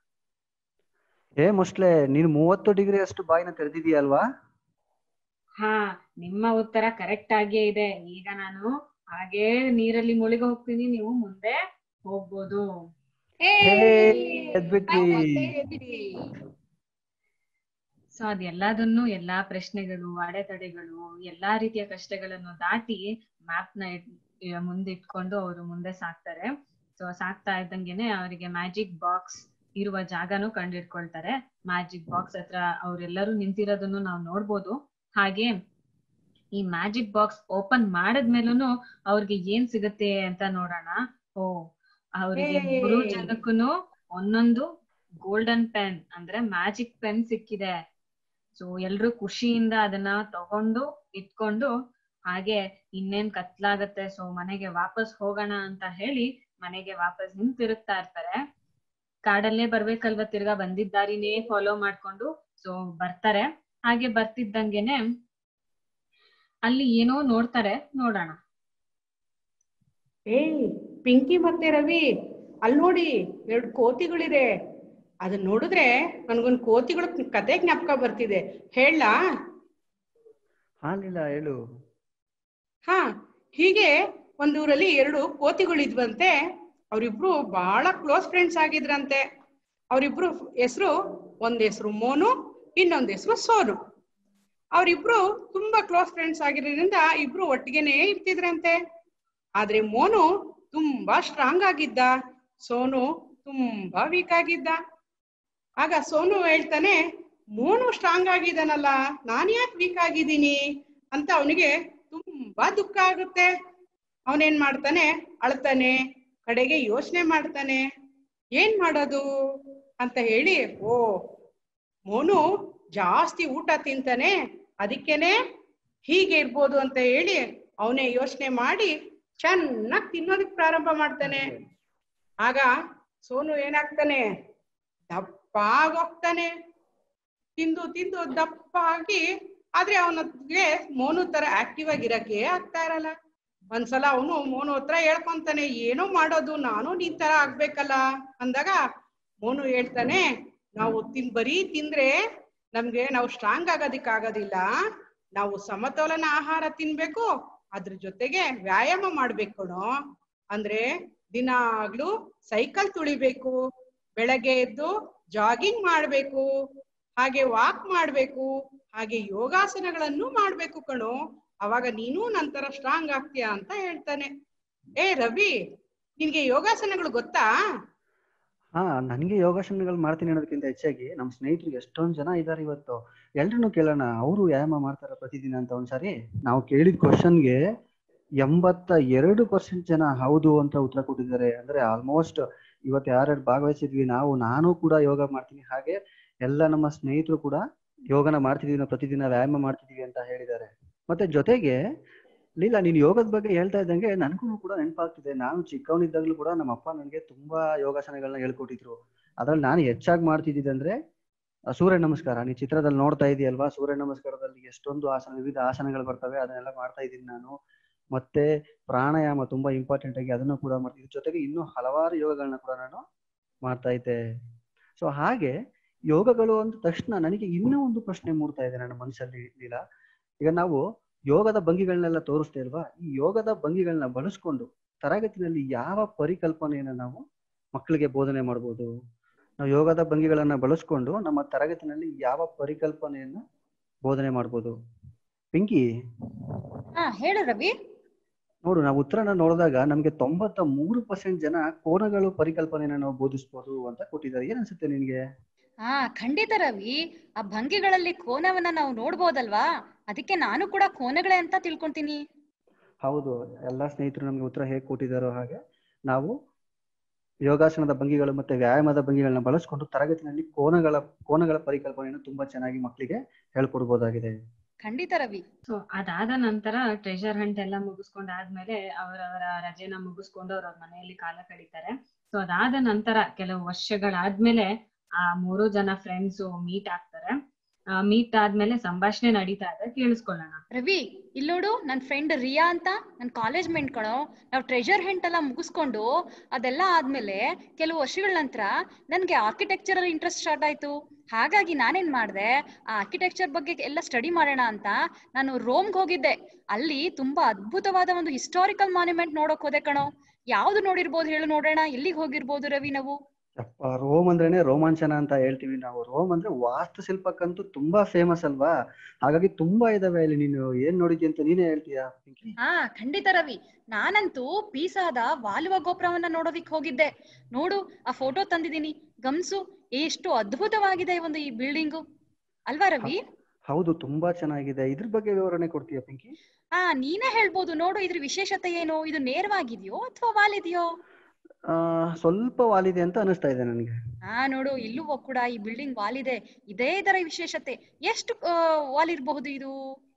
ಏ ಮೊಸ್ಲೆ ನೀನು ಮೂವತ್ತು ಡಿಗ್ರಿ ಅಷ್ಟು ಬಾಯಿನ ತೆರೆದಿದೀಯ ಅಲ್ವಾ ಹಾ ನಿಮ್ಮ ಉತ್ತರ ಕರೆಕ್ಟ್ ಆಗಿಯೇ ಇದೆ ಈಗ ನಾನು ಹಾಗೆ ನೀರಲ್ಲಿ ಮುಳುಗಿ ಹೋಗ್ತೀನಿ ನೀವು ಮುಂದೆ ಹೋಗ್ಬೋದು ಎದ್ಬಿಟ್ವಿ ಸೊ ಅದೆಲ್ಲದನ್ನು ಎಲ್ಲಾ ಪ್ರಶ್ನೆಗಳು ಅಡೆತಡೆಗಳು ಎಲ್ಲಾ ರೀತಿಯ ಕಷ್ಟಗಳನ್ನು ದಾಟಿ ಮ್ಯಾಪ್ ನ ಇಟ್- ಇ- ಮುಂದೆ ಇಟ್ಕೊಂಡು ಅವರು ಮುಂದೆ ಸಾಕ್ತಾರೆ ಸೊ ಸಾಕ್ತಾ ಇದ್ದಂಗೆನೆ ಅವರಿಗೆ ಮ್ಯಾಜಿಕ್ ಬಾಕ್ಸ್ ಇರುವ ಜಾಗನೂ ಕಂಡಿಡ್ಕೊಳ್ತಾರೆ ಮ್ಯಾಜಿಕ್ ಬಾಕ್ಸ್ ಹತ್ರ ಅವರೆಲ್ಲರೂ ನಿಂತಿರೋದನ್ನು ನಾವು ನೋಡ್ಬೋದು ಹಾಗೆ ಈ ಮ್ಯಾಜಿಕ್ ಬಾಕ್ಸ್ ಓಪನ್ ಮಾಡದ್ಮೇಲೂ ಅವ್ರಿಗೆ ಏನ್ ಸಿಗುತ್ತೆ ಅಂತ ನೋಡೋಣ ಓ ಅವರಿಗೆ Hey. ಮೂರು ಜನಕ್ಕೂನು ಒಂದೊಂದು ಗೋಲ್ಡನ್ ಪೆನ್ ಅಂದ್ರೆ ಮ್ಯಾಜಿಕ್ ಪೆನ್ ಸಿಕ್ಕಿದೆ ಸೊ ಎಲ್ರು ಖುಷಿಯಿಂದ ಅದನ್ನ ತಗೊಂಡು ಇಟ್ಕೊಂಡು ಹಾಗೆ ಇನ್ನೇನ್ ಕತ್ಲಾಗತ್ತೆ ಸೊ ಮನೆಗೆ ವಾಪಸ್ ಹೋಗೋಣ ಅಂತ ಹೇಳಿ ಮನೆಗೆ ವಾಪಸ್ ಹಿಂತಿರುಗ್ತಾ ಇರ್ತಾರೆ ಕಾಡಲ್ಲೇ ಬರ್ಬೇಕಲ್ವ ತಿರ್ಗಾ ಬಂದಿದ್ದ ದಾರಿನೇ ಫಾಲೋ ಮಾಡ್ಕೊಂಡು ಸೊ ಬರ್ತಾರೆ ಹಾಗೆ ಬರ್ತಿದ್ದಂಗೆನೆ ಅಲ್ಲಿ ಏನೋ ನೋಡ್ತಾರೆ ನೋಡೋಣ ಏಯ್ ಪಿಂಕಿ ಮತ್ತೆ ರವಿ ಅಲ್ಲಿ ನೋಡಿ ಎರಡು ಕೋತಿಗಳಿದೆ ಅದನ್ನ ನೋಡಿದ್ರೆ ನನ್ಗೊಂದ್ ಕೋತಿಗಳ ಕತೆ ಜ್ಞಾಪಕ ಬರ್ತಿದೆ ಹೇಳಲಾ ಹಾ ಲೀಲಾ ಹೇಳು ಹಾ ಹೀಗೆ ಒಂದೂರಲ್ಲಿ ಎರಡು ಕೋತಿಗಳಿದ್ವಂತೆ ಅವರಿಬ್ರು ಬಹಳ ಕ್ಲೋಸ್ ಫ್ರೆಂಡ್ಸ್ ಆಗಿದ್ರಂತೆ ಅವರಿಬ್ರು ಹೆಸರು ಒಂದ್ ಹೆಸರು ಮೋನು ಇನ್ನೊಂದ್ ಹೆಸರು ಸೋನು ಅವರಿಬ್ರು ತುಂಬಾ ಕ್ಲೋಸ್ ಫ್ರೆಂಡ್ಸ್ ಆಗಿರೋದ್ರಿಂದ ಇಬ್ರು ಒಟ್ಟಿಗೆನೇ ಇರ್ತಿದ್ರಂತೆ ಆದ್ರೆ ಮೋನು ತುಂಬಾ ಸ್ಟ್ರಾಂಗ್ ಆಗಿದ್ದ ಸೋನು ತುಂಬಾ ವೀಕ್ ಆಗಿದ್ದ ಆಗ ಸೋನು ಹೇಳ್ತಾನೆ ಮೋನು ಸ್ಟ್ರಾಂಗ್ ಆಗಿದ್ದಾನಲ್ಲ ನಾನ್ ಯಾಕೆ ವೀಕ್ ಆಗಿದ್ದೀನಿ ಅಂತ ಅವನಿಗೆ ತುಂಬಾ ದುಃಖ ಆಗುತ್ತೆ ಅವನೇನ್ ಮಾಡ್ತಾನೆ ಅಳ್ತಾನೆ ಕಡೆಗೆ ಯೋಚನೆ ಮಾಡ್ತಾನೆ ಏನ್ ಮಾಡೋದು ಅಂತ ಹೇಳಿ ಓ ಮೋನು ಜಾಸ್ತಿ ಊಟ ತಿಂತಾನೆ ಅದಕ್ಕೇನೆ ಹೀಗೆ ಇರ್ಬೋದು ಅಂತ ಹೇಳಿ ಅವನೇ ಯೋಚನೆ ಮಾಡಿ ಚೆನ್ನಾಗಿ ತಿನ್ನೋದಕ್ ಪ್ರಾರಂಭ ಮಾಡ್ತಾನೆ ಆಗ ಸೋನು ಏನಾಗ್ತಾನೆ ದಪ್ಪ ಆಗೋಗ್ತಾನೆ ತಿಂದು ತಿಂದು ದಪ್ಪ ಆಗಿ ಆದ್ರೆ ಅವನಿಗೆ ಮೋನು ತರ ಆಕ್ಟಿವ್ ಆಗಿರಕ್ಕೆ ಆಗ್ತಾ ಇರಲ್ಲ ಒಂದ್ಸಲ ಅವನು ಮೋನು ಹತ್ರ ಹೇಳ್ಕೊಂತಾನೆ ಏನೋ ಮಾಡೋದು ನಾನು ನಿನ್ ತರ ಆಗ್ಬೇಕಲ್ಲ ಅಂದಾಗ ಮೋನು ಹೇಳ್ತಾನೆ ನಾವು ತಿನ್ ಬರೀ ತಿಂದ್ರೆ ನಮ್ಗೆ ನಾವು ಸ್ಟ್ರಾಂಗ್ ಆಗೋದಿಕ್ ಆಗೋದಿಲ್ಲ ನಾವು ಸಮತೋಲನ ಆಹಾರ ತಿನ್ಬೇಕು ಅದ್ರ ಜೊತೆಗೆ ವ್ಯಾಯಾಮ ಮಾಡ್ಬೇಕು ಕಣೋ ಅಂದ್ರೆ ದಿನಾಗ್ಲೂ ಸೈಕಲ್ ತುಳಿಬೇಕು ಬೆಳಗ್ಗೆ ಎದ್ದು ಜಾಗಿಂಗ್ ಮಾಡ್ಬೇಕು ಹಾಗೆ ವಾಕ್ ಮಾಡ್ಬೇಕು ಹಾಗೆ ಯೋಗಾಸನಗಳನ್ನು ಮಾಡ್ಬೇಕು ಕಣೋ ಅವಾಗ ನೀನು ನಂತರ ಸ್ಟ್ರಾಂಗ್ ಆಗ್ತೀಯ ಅಂತ ಹೇಳ್ತಾನೆ ಏ ರವಿ ನಿನ್ಗೆ ಯೋಗಾಸನಗಳು ಗೊತ್ತಾ ಹಾ ನನ್ಗೆ ಯೋಗಾಸನಗಳು ಮಾಡ್ತೀನಿ ಅನ್ನೋದಕ್ಕಿಂತ ಹೆಚ್ಚಾಗಿ ನಮ್ಮ ಸ್ನೇಹಿತರಿಗೆ ಎಷ್ಟೊಂದ್ ಜನ ಇದಾರೆ ಇವತ್ತು ಎಲ್ರನ್ನೂ ಕೇಳೋಣ ಅವರು ವ್ಯಾಯಾಮ ಮಾಡ್ತಾರ ಪ್ರತಿದಿನ ಅಂತ ಒಂದ್ಸಾರಿ ನಾವು ಕೇಳಿದ ಕ್ವಶನ್ಗೆ ಎಂಬತ್ತ ಎರಡು ಪರ್ಸೆಂಟ್ ಜನ ಹೌದು ಅಂತ ಉತ್ತರ ಕೊಟ್ಟಿದ್ದಾರೆ ಅಂದ್ರೆ ಆಲ್ಮೋಸ್ಟ್ ಇವತ್ತು ಯಾರ್ಯಾರು ಭಾಗವಹಿಸಿದ್ವಿ ನಾವು ನಾನು ಕೂಡ ಯೋಗ ಮಾಡ್ತೀನಿ ಹಾಗೆ ಎಲ್ಲ ನಮ್ಮ ಸ್ನೇಹಿತರು ಕೂಡ ಯೋಗನ ಮಾಡ್ತಿದೀವಿ ನಾವು ಪ್ರತಿದಿನ ವ್ಯಾಯಾಮ ಮಾಡ್ತಿದೀವಿ ಅಂತ ಹೇಳಿದ್ದಾರೆ ಮತ್ತೆ ಜೊತೆಗೆ ಲೀಲಾ ನೀನು ಯೋಗದ ಬಗ್ಗೆ ಹೇಳ್ತಾ ಇದ್ದಂಗೆ ನನಗೂ ಕೂಡ ನೆನಪಾಗ್ತಿದೆ ನಾನು ಚಿಕ್ಕವನಿದ್ದಾಗಲೂ ಕೂಡ ನಮ್ಮ ಅಪ್ಪ ನನಗೆ ತುಂಬಾ ಯೋಗಾಸನಗಳನ್ನ ಹೇಳ್ಕೊಟ್ಟಿದ್ರು ಅದ್ರಲ್ಲಿ ನಾನು ಹೆಚ್ಚಾಗಿ ಮಾಡ್ತಿದ್ದಿದ್ದು ಅಂದ್ರೆ ಆ, ಸೂರ್ಯ ನಮಸ್ಕಾರ ನೀ ಚಿತ್ರದಲ್ಲಿ ನೋಡ್ತಾ ಇದೆಯಲ್ವಾ ಸೂರ್ಯ ನಮಸ್ಕಾರದಲ್ಲಿ ಎಷ್ಟೊಂದು ಆಸನ ವಿವಿಧ ಆಸನಗಳು ಬರ್ತವೆ ಅದನ್ನೆಲ್ಲ ಮಾಡ್ತಾ ಇದ್ದೀನಿ ನಾನು ಮತ್ತೆ ಪ್ರಾಣಾಯಾಮ ತುಂಬಾ ಇಂಪಾರ್ಟೆಂಟ್ ಆಗಿ ಅದನ್ನು ಕೂಡ ಮಾಡ್ತಿದ್ದೆ ಜೊತೆಗೆ ಇನ್ನೂ ಹಲವಾರು ಯೋಗಗಳನ್ನ ಕೂಡ ನಾನು ಮಾಡ್ತಾ ಇದ್ದೆ ಸೊ ಹಾಗೆ ಯೋಗಗಳು ಅಂದ ತಕ್ಷಣ ನನಗೆ ಇನ್ನೂ ಒಂದು ಪ್ರಶ್ನೆ ಮೂಡ್ತಾ ಇದೆ ನನ್ನ ಮನಸ್ಸಲ್ಲಿ ಲೀಲಾ ಈಗ ನಾವು ಯೋಗದ ಭಂಗಿಗಳನ್ನೆಲ್ಲ ತೋರಿಸ್ತಾ ಇಲ್ವಾ ಈ ಯೋಗದ ಭಂಗಿಗಳನ್ನ ಬಳಸ್ಕೊಂಡು ತರಗತಿನಲ್ಲಿ ಯಾವ ಪರಿಕಲ್ಪನೆಯನ್ನ ನಾವು ಮಕ್ಕಳಿಗೆ ಬೋಧನೆ ಮಾಡ್ಬೋದು ನಾವು ಯೋಗದ ಭಂಗಿಗಳನ್ನ ಬಳಸ್ಕೊಂಡು ನಮ್ಮ ತರಗತಿನಲ್ಲಿ ಯಾವ ಪರಿಕಲ್ಪನೆಯನ್ನ ಬೋಧನೆ ಮಾಡ್ಬೋದು ಪಿಂಕಿ ಹಾ ಹೇಳು ರವಿ ನೋಡು ನಾವು ಉತ್ತರನ ನೋಡಿದಾಗ ನಮ್ಗೆ ತೊಂಬತ್ತ ಮೂರು ಪರ್ಸೆಂಟ್ ಜನ ಕೋನಗಳು ಪರಿಕಲ್ಪನೆಯನ್ನ ನಾವು ಬೋಧಿಸ್ಬೋದು ಅಂತ ಕೊಟ್ಟಿದ್ದಾರೆ ಏನ್ ಅನ್ಸುತ್ತೆ ನಿನ್ಗೆ ಹಾ ಖಂಡಿತ ರವಿ ಆ ಭಂಗಿಗಳಲ್ಲಿ ಕೋನವನ್ನ ನಾವು ನೋಡ್ಬೋದಲ್ವಾ ಅದಕ್ಕೆ ನಾನು ಕೂಡ ಕೋನಗಳೇ ಅಂತ ತಿಳ್ಕೊಂತೀನಿ ಹೌದು ಎಲ್ಲಾ ಸ್ನೇಹಿತರು ನಮ್ಗೆ ಉತ್ತರ ಹೇಗೆ ಕೊಟ್ಟಿದ್ದಾರೋ ಹಾಗೆ ನಾವು ಯೋಗಾಸನದ ಭಂಗಿಗಳು ಮತ್ತೆ ವ್ಯಾಯಾಮದ ಭಂಗಿಗಳನ್ನ ಬಳಸ್ಕೊಂಡು ತರಗತಿನಲ್ಲಿ ಕೋನಗಳ ಕೋನಗಳ ಪರಿಕಲ್ಪನೆಯನ್ನು ತುಂಬಾ ಚೆನ್ನಾಗಿ ಮಕ್ಕಳಿಗೆ ಹೇಳ್ಕೊಡ್ಬೋದಾಗಿದೆ ಖಂಡಿತ ರವಿ ಸೊ ಅದಾದ ನಂತರ ಟ್ರೆಷರ್ ಹಂಟ್ ಎಲ್ಲ ಮುಗಿಸ್ಕೊಂಡಾದ್ಮೇಲೆ ಅವರವರ ರಜೆನ ಮುಗಿಸ್ಕೊಂಡು ಅವ್ರವ್ರ ಮನೆಯಲ್ಲಿ ಕಾಲ ಕಳೀತಾರೆ ಸೊ ಅದಾದ ನಂತರ ಕೆಲವು ವರ್ಷಗಳಾದ್ಮೇಲೆ ಆ ಮೂರು ಜನ ಫ್ರೆಂಡ್ಸ್ ಮೀಟ್ ಆಗ್ತಾರೆ ಮೀಟ್ ಆದ್ಮೇಲೆ ಸಂಭಾಷಣೆ ನಡೀತಾ ಇದೆ ಕೇಳಿಸ್ಕೊಳ್ಳೋಣ ರವಿ ಇಲ್ಲಿ ನೋಡು ನನ್ ಫ್ರೆಂಡ್ ರಿಯಾ ಅಂತ ನನ್ ಕಾಲೇಜ್ ಮೆಂಟ್ ಕಣೋ ನಾವ್ ಟ್ರೆಜರ್ ಹೆಂಟ್ ಎಲ್ಲ ಮುಗಿಸ್ಕೊಂಡು ಅದೆಲ್ಲ ಆದ್ಮೇಲೆ ಕೆಲವು ವರ್ಷಗಳ ನಂತರ ನನ್ಗೆ ಆರ್ಕಿಟೆಕ್ಚರ್ ಅಲ್ಲಿ ಇಂಟ್ರೆಸ್ಟ್ ಸ್ಟಾರ್ಟ್ ಆಯ್ತು ಹಾಗಾಗಿ ನಾನೇನ್ ಮಾಡ್ದೆ ಆ ಆರ್ಕಿಟೆಕ್ಚರ್ ಬಗ್ಗೆ ಎಲ್ಲ ಸ್ಟಡಿ ಮಾಡೋಣ ಅಂತ ನಾನು ರೋಮ್ಗೆ ಹೋಗಿದ್ದೆ ಅಲ್ಲಿ ತುಂಬಾ ಅದ್ಭುತವಾದ ಒಂದು ಹಿಸ್ಟಾರಿಕಲ್ ಮಾನ್ಯುಮೆಂಟ್ ನೋಡಕ್ ಹೋದೆ ಕಣೋ ಯಾವ್ದು ನೋಡಿರ್ಬೋದು ಹೇಳು ನೋಡೋಣ ಎಲ್ಲಿಗೆ ಹೋಗಿರ್ಬೋದು ರವಿ ನಾವು ಅಪ್ಪ ರೋಮ್ ಅಂದ್ರೇನೆ ರೋಮಾಂಚನ ಅಂತ ಹೇಳ್ತೀವಿ ನಾವು ರೋಮ್ ಅಂದ್ರೆ ವಾಸ್ತುಶಿಲ್ಪಕ್ಕಂತೂ ತುಂಬಾ ಫೇಮಸ್ ಅಲ್ವಾ ಹಾಗಾಗಿ ತುಂಬಾ ಇದಾವೆ ಅಲ್ಲಿ ನೀನು ಏನ್ ನೋಡಿದ್ಯ ಅಂತ ನೀನೇ ಹೇಳ್ತೀಯಾ ಪಿಂಕಿ ಹಾ ಖಂಡಿತ ರವಿ ನಾನಂತೂ ಪೀಸಾದ ವಾಲುವ ಗೋಪುರವನ್ನ ನೋಡೋದಿಕ್ ಹೋಗಿದ್ದೆ ನೋಡು ಆ ಫೋಟೋ ತಂದಿದ್ದೀನಿ ಗಮ್ಸು ಎಷ್ಟು ಅದ್ಭುತವಾಗಿದೆ ಒಂದು ಈ ಬಿಲ್ಡಿಂಗು ಅಲ್ವಾ ರವಿ ಹೌದು ತುಂಬಾ ಚೆನ್ನಾಗಿದೆ ಇದ್ರ ಬಗ್ಗೆ ವಿವರಣೆ ಕೊಡ್ತೀಯಾ ಪಿಂಕಿ ಹಾ ನೀನೇ ಹೇಳ್ಬೋದು ನೋಡು ಇದ್ರ ವಿಶೇಷತೆ ಏನು ಇದು ನೇರವಾಗಿದೆಯೋ ಅಥವಾ ವಾಲಿದೆಯೋ ಆ ಸ್ವಲ್ಪ ವಾಲಿದೆ ಅಂತ ಅನಿಸ್ತಾ ಇದೆ ನನಗೆ ಹಾ ನೋಡು ಇಲ್ಲೂ ಕೂಡ ಈ ಬಿಲ್ಡಿಂಗ್ ವಾಲಿದೆ ಇದೇ ಇದರ ವಿಶೇಷತೆ ಎಷ್ಟು ಆ, ವಾಲ್ ಇರಬಹುದು ಇದು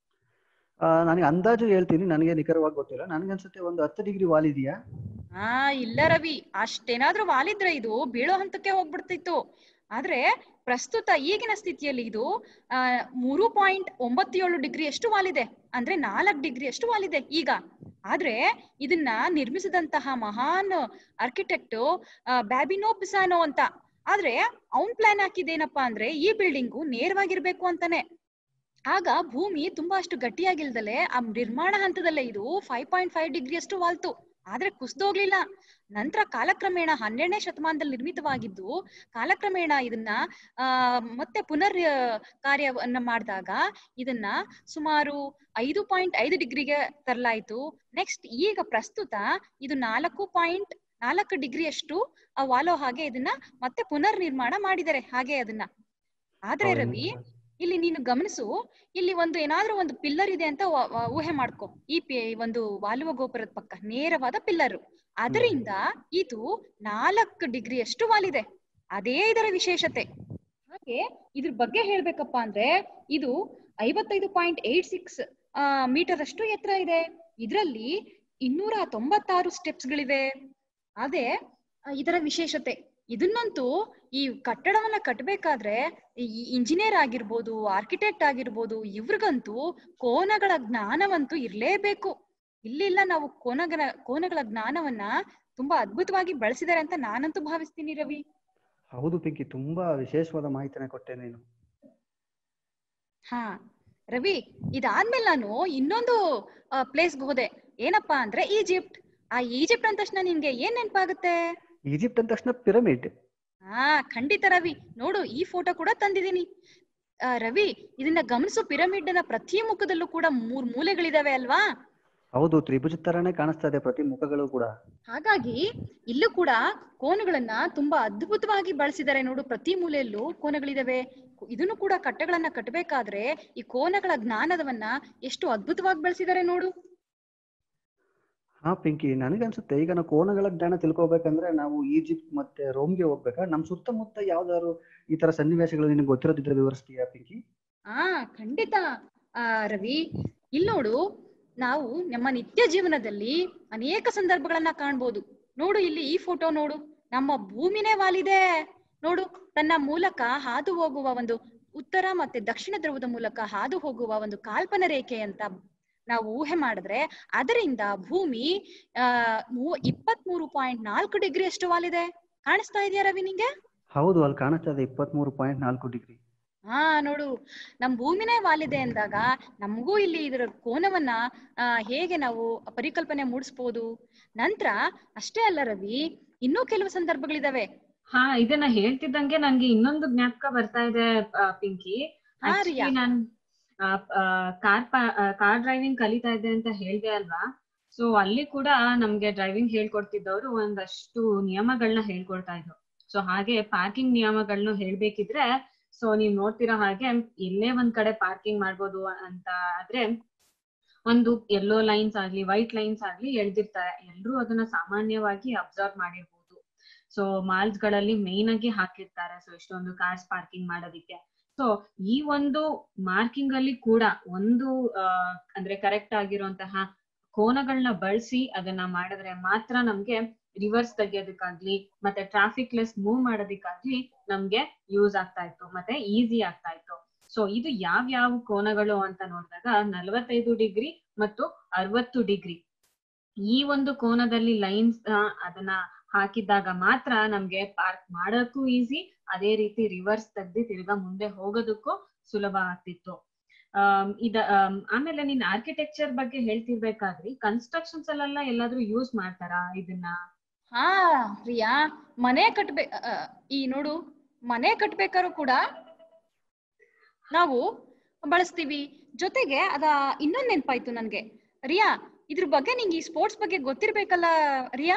ಆ ನನಗೆ ಅಂದಾಜು ಹೇಳ್ತೀನಿ ನನಗೆ ನಿಖರವಾಗಿ ಗೊತ್ತಿಲ್ಲ ನನಗನ್ಸುತ್ತೆ ಒಂದು ಹತ್ತು ಡಿಗ್ರಿ ವಾಲಿದೆಯಾ ಹಾ ಇಲ್ಲ ರವಿ ಅಷ್ಟೇನಾದ್ರೂ ವಾಲಿದ್ರೆ ಇದು ಬೀಳೋ ಹಂತಕ್ಕೆ ಹೋಗ್ಬಿಡ್ತಿತ್ತು ಆದ್ರೆ ಪ್ರಸ್ತುತ ಈಗಿನ ಸ್ಥಿತಿಯಲ್ಲಿ ಇದು ಆ ಮೂರು ಪಾಯಿಂಟ್ ಒಂಬತ್ತು ಏಳು ಡಿಗ್ರಿ ಅಷ್ಟು ವಾಲಿದೆ ಅಂದ್ರೆ ನಾಲ್ಕು ಡಿಗ್ರಿ ಅಷ್ಟು ವಾಲಿದೆ ಈಗ ಆದ್ರೆ ಇದನ್ನ ನಿರ್ಮಿಸಿದಂತಹ ಮಹಾನ್ ಆರ್ಕಿಟೆಕ್ಟ್ ಬ್ಯಾಬಿನೋ ಪಿಸಾನೋ ಅಂತ ಆದ್ರೆ ಅವನ್ ಪ್ಲಾನ್ ಹಾಕಿದ್ದೇನಪ್ಪಾ ಅಂದ್ರೆ ಈ ಬಿಲ್ಡಿಂಗು ನೇರವಾಗಿರ್ಬೇಕು ಅಂತಾನೆ ಆಗ ಭೂಮಿ ತುಂಬಾ ಅಷ್ಟು ಗಟ್ಟಿಯಾಗಿಲ್ದಲೆ ಆ ನಿರ್ಮಾಣ ಹಂತದಲ್ಲೇ ಇದು ಫೈವ್ ಪಾಯಿಂಟ್ ಫೈವ್ ಡಿಗ್ರಿ ಅಷ್ಟು ವಾಲ್ತು ಆದ್ರೆ ಕುಸ್ದೋಗ್ಲಿಲ್ಲ ನಂತರ ಕಾಲಕ್ರಮೇಣ ಹನ್ನೆರಡನೇ ಶತಮಾನದಲ್ಲಿ ನಿರ್ಮಿತವಾಗಿದ್ದು ಕಾಲಕ್ರಮೇಣ ಇದನ್ನ ಆ ಮತ್ತೆ ಪುನರ್ ಆ, ಕಾರ್ಯವನ್ನ ಮಾಡಿದಾಗ ಇದನ್ನ ಸುಮಾರು ಐದು ಪಾಯಿಂಟ್ ಐದು ಡಿಗ್ರಿಗೆ ತರಲಾಯ್ತು ನೆಕ್ಸ್ಟ್ ಈಗ ಪ್ರಸ್ತುತ ಇದು ನಾಲ್ಕು ಪಾಯಿಂಟ್ ನಾಲ್ಕು ಡಿಗ್ರಿ ಅಷ್ಟು ಆ ವಾಲೋ ಹಾಗೆ ಇದನ್ನ ಮತ್ತೆ ಪುನರ್ ನಿರ್ಮಾಣ ಮಾಡಿದ್ದಾರೆ ಹಾಗೆ ಅದನ್ನ ಆದ್ರೆ ರವಿ ಇಲ್ಲಿ ನೀನು ಗಮನಿಸು ಇಲ್ಲಿ ಒಂದು ಏನಾದ್ರೂ ಒಂದು ಪಿಲ್ಲರ್ ಇದೆ ಅಂತ ವ- ವ- ಊಹೆ ಮಾಡ್ಕೊ ಈ ಪಿ- ಒಂದು ವಾಲುವ ಗೋಪುರದ ಪಕ್ಕ ನೇರವಾದ ಪಿಲ್ಲರ್ ಅದರಿಂದ ಇದು ನಾಲ್ಕು ಡಿಗ್ರಿ ಅಷ್ಟು ವಾಲಿದೆ ಅದೇ ಇದರ ವಿಶೇಷತೆ ಹಾಗೆ ಇದ್ರ ಬಗ್ಗೆ ಹೇಳ್ಬೇಕಪ್ಪ ಅಂದ್ರೆ ಇದು ಐವತ್ತೈದು ಪಾಯಿಂಟ್ ಏಟ್ ಸಿಕ್ಸ್ ಮೀಟರ್ ಅಷ್ಟು ಎತ್ತರ ಇದೆ ಇದರಲ್ಲಿ ಇನ್ನೂರ ತೊಂಬತ್ತಾರು ಸ್ಟೆಪ್ಸ್ ಗಳಿವೆ ಅದೇ ಆ, ಇದರ ವಿಶೇಷತೆ ಇದನ್ನಂತೂ ಈ ಕಟ್ಟಡವನ್ನ ಕಟ್ಟಬೇಕಾದ್ರೆ ಈ ಇಂಜಿನಿಯರ್ ಆಗಿರ್ಬೋದು ಆರ್ಕಿಟೆಕ್ಟ್ ಆಗಿರ್ಬೋದು ಇವ್ರಿಗಂತೂ ಕೋನಗಳ ಜ್ಞಾನವಂತೂ ಇರ್ಲೇಬೇಕು ಇಲ್ಲಿಲ್ಲ ನಾವು ಕೋನಗಳ ಕೋನಗಳ ಜ್ಞಾನವನ್ನ ತುಂಬಾ ಅದ್ಭುತವಾಗಿ ಬಳಸಿದ್ದಾರೆ ಅಂತ ನಾನಂತೂ ಭಾವಿಸ್ತೀನಿ ರವಿ ಹೌದು ಪಿಂಕಿ ತುಂಬಾ ವಿಶೇಷವಾದ ಮಾಹಿತಿನ ಕೊಟ್ಟೆ ನೀನು ಹಾ ರವಿ ಇದಾದ್ಮೇಲೆ ನಾನು ಇನ್ನೊಂದು ಪ್ಲೇಸ್ಗೆ ಹೋದೆ ಏನಪ್ಪಾ ಅಂದ್ರೆ ಈಜಿಪ್ಟ್ ಆ ಈಜಿಪ್ಟ್ ಅಂದ ತಕ್ಷಣ ನಿನ್ಗೆ ಏನ್ ನೆನಪಾಗುತ್ತೆ ಈಜಿಪ್ಟ್ ಅಂದ ತಕ್ಷಣ ಪಿರಮಿಡ್ ಹಾ ಖಂಡಿತ ರವಿ ನೋಡು ಈ ಫೋಟೋ ಕೂಡ ತಂದಿದ್ದೀನಿ ಆ, ರವಿ ಇದನ್ನ ಗಮನಿಸು ಪಿರಮಿಡ್ ನ ಪ್ರತಿ ಮುಖದಲ್ಲೂ ಕೂಡ ಮೂರ್ ಮೂಲೆಗಳಿದಾವೆ ಅಲ್ವಾ ಹೌದು ತ್ರಿಭುಜ ತರಾನೇ ಕಾಣಿಸ್ತಾ ಇದೆ ಪ್ರತಿ ಮುಖಗಳು ಕೂಡ ಹಾಗಾಗಿ ಇಲ್ಲೂ ಕೂಡ ಕೋನಗಳನ್ನ ತುಂಬಾ ಅದ್ಭುತವಾಗಿ ಬಳಸಿದ್ದಾರೆ ನೋಡು ಪ್ರತಿ ಮೂಲೆಯಲ್ಲೂ ಕೋನಗಳಿದಾವೆ ಇದನ್ನು ಕೂಡ ಕಟ್ಟೆಗಳನ್ನ ಕಟ್ಟಬೇಕಾದ್ರೆ ಈ ಕೋನಗಳ ಜ್ಞಾನದವನ್ನ ಎಷ್ಟು ಅದ್ಭುತವಾಗಿ ಬಳಸಿದ್ದಾರೆ ನೋಡು ಹಾ ಪಿಂಕಿ ನನಗನ್ಸುತ್ತೆ ಈಗ ನಾವು ಕೋನಗಳ ಜ್ಞಾನ ತಿಳ್ಕೊಬೇಕಂದ್ರೆ ನಾವು ಈಜಿಪ್ಟ್ ಮತ್ತೆ ರೋಮ್ಗೆ ಹೋಗ್ಬೇಕಾ ನಮ್ ಸುತ್ತಮುತ್ತ ಯಾವ್ದಾದ್ರು ಈ ತರ ಸನ್ನಿವೇಶಗಳು ನಿನಗೆ ಗೊತ್ತಿರೋದಿದ್ರೆ ವಿವರಿಸ್ತೀಯಾ ಪಿಂಕಿ ಆ ಖಂಡಿತ ಆ ರವಿ ಇಲ್ಲಿ ನೋಡು ನಾವು ನಮ್ಮ ನಿತ್ಯ ಜೀವನದಲ್ಲಿ ಅನೇಕ ಸಂದರ್ಭಗಳನ್ನ ಕಾಣ್ಬೋದು ನೋಡು ಇಲ್ಲಿ ಈ ಫೋಟೋ ನೋಡು ನಮ್ಮ ಭೂಮಿನೇ ವಾಲಿದೆ ನೋಡು ತನ್ನ ಮೂಲಕ ಹಾದು ಹೋಗುವ ಒಂದು ಉತ್ತರ ಮತ್ತೆ ದಕ್ಷಿಣ ಧ್ರುವದ ಮೂಲಕ ಹಾದು ಹೋಗುವ ಒಂದು ಕಾಲ್ಪನ ರೇಖೆ ಅಂತ ನಾವು ಊಹೆ ಮಾಡಿದ್ರೆ ಅದರಿಂದ ಭೂಮಿ ಆ ಇಪ್ಪತ್ಮೂರು ಪಾಯಿಂಟ್ ನಾಲ್ಕು ಡಿಗ್ರಿ ಅಷ್ಟು ವಾಲಿದೆ ಕಾಣಿಸ್ತಾ ಇದೆಯಾ ರವಿ ನಿಂಗೆ ಹೌದು ಅಲ್ಲಿ ಕಾಣಿಸ್ತಾ ಇದೆ ಇಪ್ಪತ್ಮೂರು ಪಾಯಿಂಟ್ ನಾಲ್ಕು ಡಿಗ್ರಿ ಹಾ ನೋಡು ನಮ್ ಭೂಮಿನೇ ವಾಲಿದೆ ಅಂದಾಗ ನಮಗೂ ಇಲ್ಲಿ ಇದರ ಕೋನವನ್ನ ಆ, ಹೇಗೆ ನಾವು ಪರಿಕಲ್ಪನೆ ಮೂಡಿಸ್ಬೋದು ನಂತರ ಅಷ್ಟೇ ಅಲ್ಲ ರವಿ ಇನ್ನೂ ಕೆಲವು ಸಂದರ್ಭಗಳಿದಾವೆ ಹಾ ಇದನ್ನ ಹೇಳ್ತಿದ್ದಂಗೆ ನನ್ಗೆ ಇನ್ನೊಂದು ಜ್ಞಾಪಕ ಬರ್ತಾ ಇದೆ ಆ, ಪಿಂಕಿ ಹಾ, Actually ರಿಯಾ. ನಾನ್ ಕಾರ್ ಕಾರ್ ಡ್ರೈವಿಂಗ್ ಕಲಿತಾ ಇದ್ದೆ ಅಂತ ಹೇಳ್ದೆ ಅಲ್ವಾ ಸೊ ಅಲ್ಲಿ ಕೂಡ ನಮ್ಗೆ ಡ್ರೈವಿಂಗ್ ಹೇಳ್ಕೊಡ್ತಿದ್ದವರು ಒಂದಷ್ಟು ನಿಯಮಗಳನ್ನ ಹೇಳ್ಕೊಡ್ತಾ ಇದ್ರು ಸೊ ಹಾಗೆ ಪಾರ್ಕಿಂಗ್ ನಿಯಮಗಳನ್ನ ಹೇಳ್ಬೇಕಿದ್ರೆ ಸೊ ನೀವ್ ನೋಡ್ತಿರೋ ಹಾಗೆ ಎಲ್ಲೇ ಒಂದ್ ಕಡೆ ಪಾರ್ಕಿಂಗ್ ಮಾಡ್ಬೋದು ಅಂತ ಆದ್ರೆ ಒಂದು ಯೆಲ್ಲೋ ಲೈನ್ಸ್ ಆಗ್ಲಿ ವೈಟ್ ಲೈನ್ಸ್ ಆಗ್ಲಿ ಎಳ್ದಿರ್ತಾರೆ ಎಲ್ರೂ ಅದನ್ನ ಸಾಮಾನ್ಯವಾಗಿ ಅಬ್ಸರ್ವ್ ಮಾಡಿರ್ಬೋದು ಸೊ ಮಾಲ್ಸ್ ಗಳಲ್ಲಿ ಮೇನ್ ಆಗಿ ಹಾಕಿರ್ತಾರೆ ಸೊ ಇಷ್ಟೊಂದು ಕಾರ್ಸ್ ಪಾರ್ಕಿಂಗ್ ಮಾಡೋದಿಕ್ಕೆ ಸೊ ಈ ಒಂದು ಮಾರ್ಕಿಂಗ್ ಅಲ್ಲಿ ಕೂಡ ಒಂದು ಆ, ಅಂದ್ರೆ ಕರೆಕ್ಟ್ ಆಗಿರುವಂತಹ ಕೋನಗಳನ್ನ ಬಳಸಿ ಅದನ್ನ ಮಾಡಿದ್ರೆ ಮಾತ್ರ ನಮ್ಗೆ ರಿವರ್ಸ್ ತೆಗಿಯೋದಕ್ಕಾಗ್ಲಿ ಮತ್ತೆ ಟ್ರಾಫಿಕ್ ಲೆಸ್ ಮೂವ್ ಮಾಡೋದಕ್ಕಾಗ್ಲಿ ನಮ್ಗೆ ಯೂಸ್ ಆಗ್ತಾ ಇತ್ತು ಮತ್ತೆ ಈಸಿ ಆಗ್ತಾ ಇತ್ತು ಸೊ ಇದು ಯಾವ ಯಾವ ಕೋನಗಳು ಅಂತ ನೋಡಿದಾಗ ನಲವತ್ತೈದು ಡಿಗ್ರಿ ಮತ್ತು ಅರವತ್ತು ಡಿಗ್ರಿ ಈ ಒಂದು ಕೋನದಲ್ಲಿ ಲೈನ್ಸ್ ಅದನ್ನ ಹಾಕಿದಾಗ ಮಾತ್ರ ನಮ್ಗೆ ಪಾರ್ಕ್ ಮಾಡಕ್ಕೂ ಈಸಿ ಅದೇ ರೀತಿ ರಿವರ್ಸ್ ತೆಗ್ದು ತಿರ್ಗಾ ಮುಂದೆ ಹೋಗೋದಕ್ಕೂ ಸುಲಭ ಆಗ್ತಿತ್ತು ಆಮ್, ಇದ ಆಮ್, ಆಮೇಲೆ ನೀನ್ ಆರ್ಕಿಟೆಕ್ಚರ್ ಬಗ್ಗೆ ಹೇಳ್ತಿರ್ಬೇಕಾದ್ರಿ ಕನ್ಸ್ಟ್ರಕ್ಷನ್ಸ್ ಅಲ್ಲೆಲ್ಲ ಎಲ್ಲಾದ್ರೂ ಯೂಸ್ ಮಾಡ್ತಾರಾ ಇದನ್ನ ಹಾ ರಿಯಾ ಮನೆ ಕಟ್ಬೇ ಅ, ಈ ನೋಡು ಮನೆ ಕಟ್ಬೇಕಾದ್ರೂ ಕೂಡ ನಾವು ಬಳಸ್ತೀವಿ ಜೊತೆಗೆ ಅದ ಇನ್ನೊಂದ್ ನೆನ್ಪಾಯ್ತು ನನ್ಗೆ ರಿಯಾ ಇದ್ರ ಬಗ್ಗೆ ನಿಂಗೆ ಈ ಸ್ಪೋರ್ಟ್ಸ್ ಬಗ್ಗೆ ಗೊತ್ತಿರ್ಬೇಕಲ್ಲ ರಿಯಾ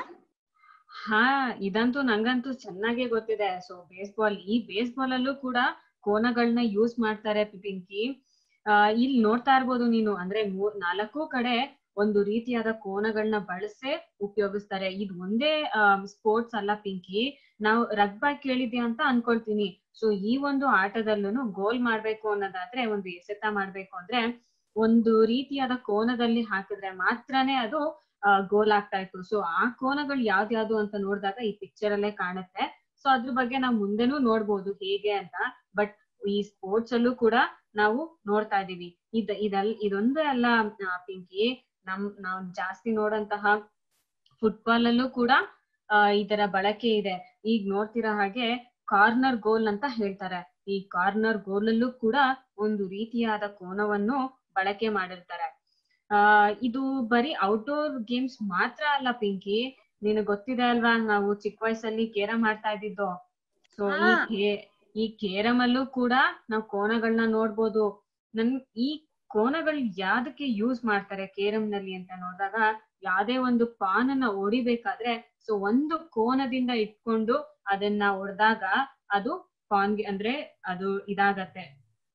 ಹಾ ಇದಂತೂ ನಂಗಂತೂ ಚೆನ್ನಾಗೇ ಗೊತ್ತಿದೆ ಸೊ ಬೇಸ್ಬಾಲ್ ಈ ಬೇಸ್ಬಾಲ್ ಅಲ್ಲೂ ಕೂಡ ಕೋನಗಳನ್ನ ಯೂಸ್ ಮಾಡ್ತಾರೆ ಪಿಂಕಿ ಆ ಇಲ್ಲಿ ನೋಡ್ತಾ ಇರ್ಬೋದು ನೀನು ಅಂದ್ರೆ ಮೂರ್ ನಾಲ್ಕು ಕಡೆ ಒಂದು ರೀತಿಯಾದ ಕೋನಗಳನ್ನ ಬಳಸೇ ಉಪಯೋಗಿಸ್ತಾರೆ ಇದು ಒಂದೇ ಸ್ಪೋರ್ಟ್ಸ್ ಅಲ್ಲ ಪಿಂಕಿ ನಾವು ರಗ್ಬಾಯ್ ಕೇಳಿದ್ಯಾ ಅಂತ ಅನ್ಕೊಳ್ತೀನಿ ಸೊ ಈ ಒಂದು ಆಟದಲ್ಲೂ ಗೋಲ್ ಮಾಡ್ಬೇಕು ಅನ್ನೋದಾದ್ರೆ ಒಂದು ಎಸೆತ ಮಾಡ್ಬೇಕು ಅಂದ್ರೆ ಒಂದು ರೀತಿಯಾದ ಕೋನದಲ್ಲಿ ಹಾಕಿದ್ರೆ ಮಾತ್ರನೇ ಅದು ಗೋಲ್ ಆಗ್ತಾ ಇತ್ತು ಸೊ ಆ ಕೋನಗಳು ಯಾವ್ದ್ಯಾವ್ದು ಅಂತ ನೋಡಿದಾಗ ಈ ಪಿಕ್ಚರ್ ಅಲ್ಲೇ ಕಾಣುತ್ತೆ ಸೊ ಅದ್ರ ಬಗ್ಗೆ ನಾವು ಮುಂದೆನೂ ನೋಡ್ಬೋದು ಹೇಗೆ ಅಂತ ಬಟ್ ಈ ಸ್ಪೋರ್ಟ್ಸ್ ಅಲ್ಲೂ ಕೂಡ ನಾವು ನೋಡ್ತಾ ಇದೀವಿ ಇದ್ ಇದಲ್ ಇದೊಂದೇ ಅಲ್ಲ ಆ, ಪಿಂಕಿ ನಮ್ ನಾವ್ ಜಾಸ್ತಿ ನೋಡಂತಹ ಫುಟ್ಬಾಲ್ ಅಲ್ಲೂ ಕೂಡ ಆ, ಇದರ ಬಳಕೆ ಇದೆ ಈಗ ನೋಡ್ತಿರೋ ಹಾಗೆ ಕಾರ್ನರ್ ಗೋಲ್ ಅಂತ ಹೇಳ್ತಾರೆ ಈ ಕಾರ್ನರ್ ಗೋಲ್ ಅಲ್ಲೂ ಕೂಡ ಒಂದು ರೀತಿಯಾದ ಕೋನವನ್ನು ಬಳಕೆ ಮಾಡಿರ್ತಾರೆ ಆ ಇದು ಬರೀ ಔಟ್ಡೋರ್ ಗೇಮ್ಸ್ ಮಾತ್ರ ಅಲ್ಲ ಪಿಂಕಿ ನಿನಗ್ ಗೊತ್ತಿದೆ ಅಲ್ವಾ ನಾವು ಚಿಕ್ಕ ವಯಸ್ಸಲ್ಲಿ ಕೇರಂ ಆಡ್ತಾ ಇದ್ದಿದ್ದು ಸೊ ಈ ಹಾ. ಕೇ ಈ ಕೇರಂ ಅಲ್ಲೂ ಕೂಡ ನಾವು ಕೋನಗಳನ್ನ ನೋಡ್ಬೋದು ನನ್ ಈ ಕೋನಗಳು ಯಾವ್ದಕ್ಕೆ ಯೂಸ್ ಮಾಡ್ತಾರೆ ಕೇರಂ ನಲ್ಲಿ ಅಂತ ನೋಡಿದಾಗ ಯಾವ್ದೇ ಒಂದು ಪಾನನ್ನ ಹೊಡಿಬೇಕಾದ್ರೆ ಸೊ ಒಂದು ಕೋನದಿಂದ ಇಟ್ಕೊಂಡು ಅದನ್ನ ಹೊಡೆದಾಗ ಅದು ಪಾನ್ಗೆ ಅಂದ್ರೆ ಅದು ಇದಾಗತ್ತೆ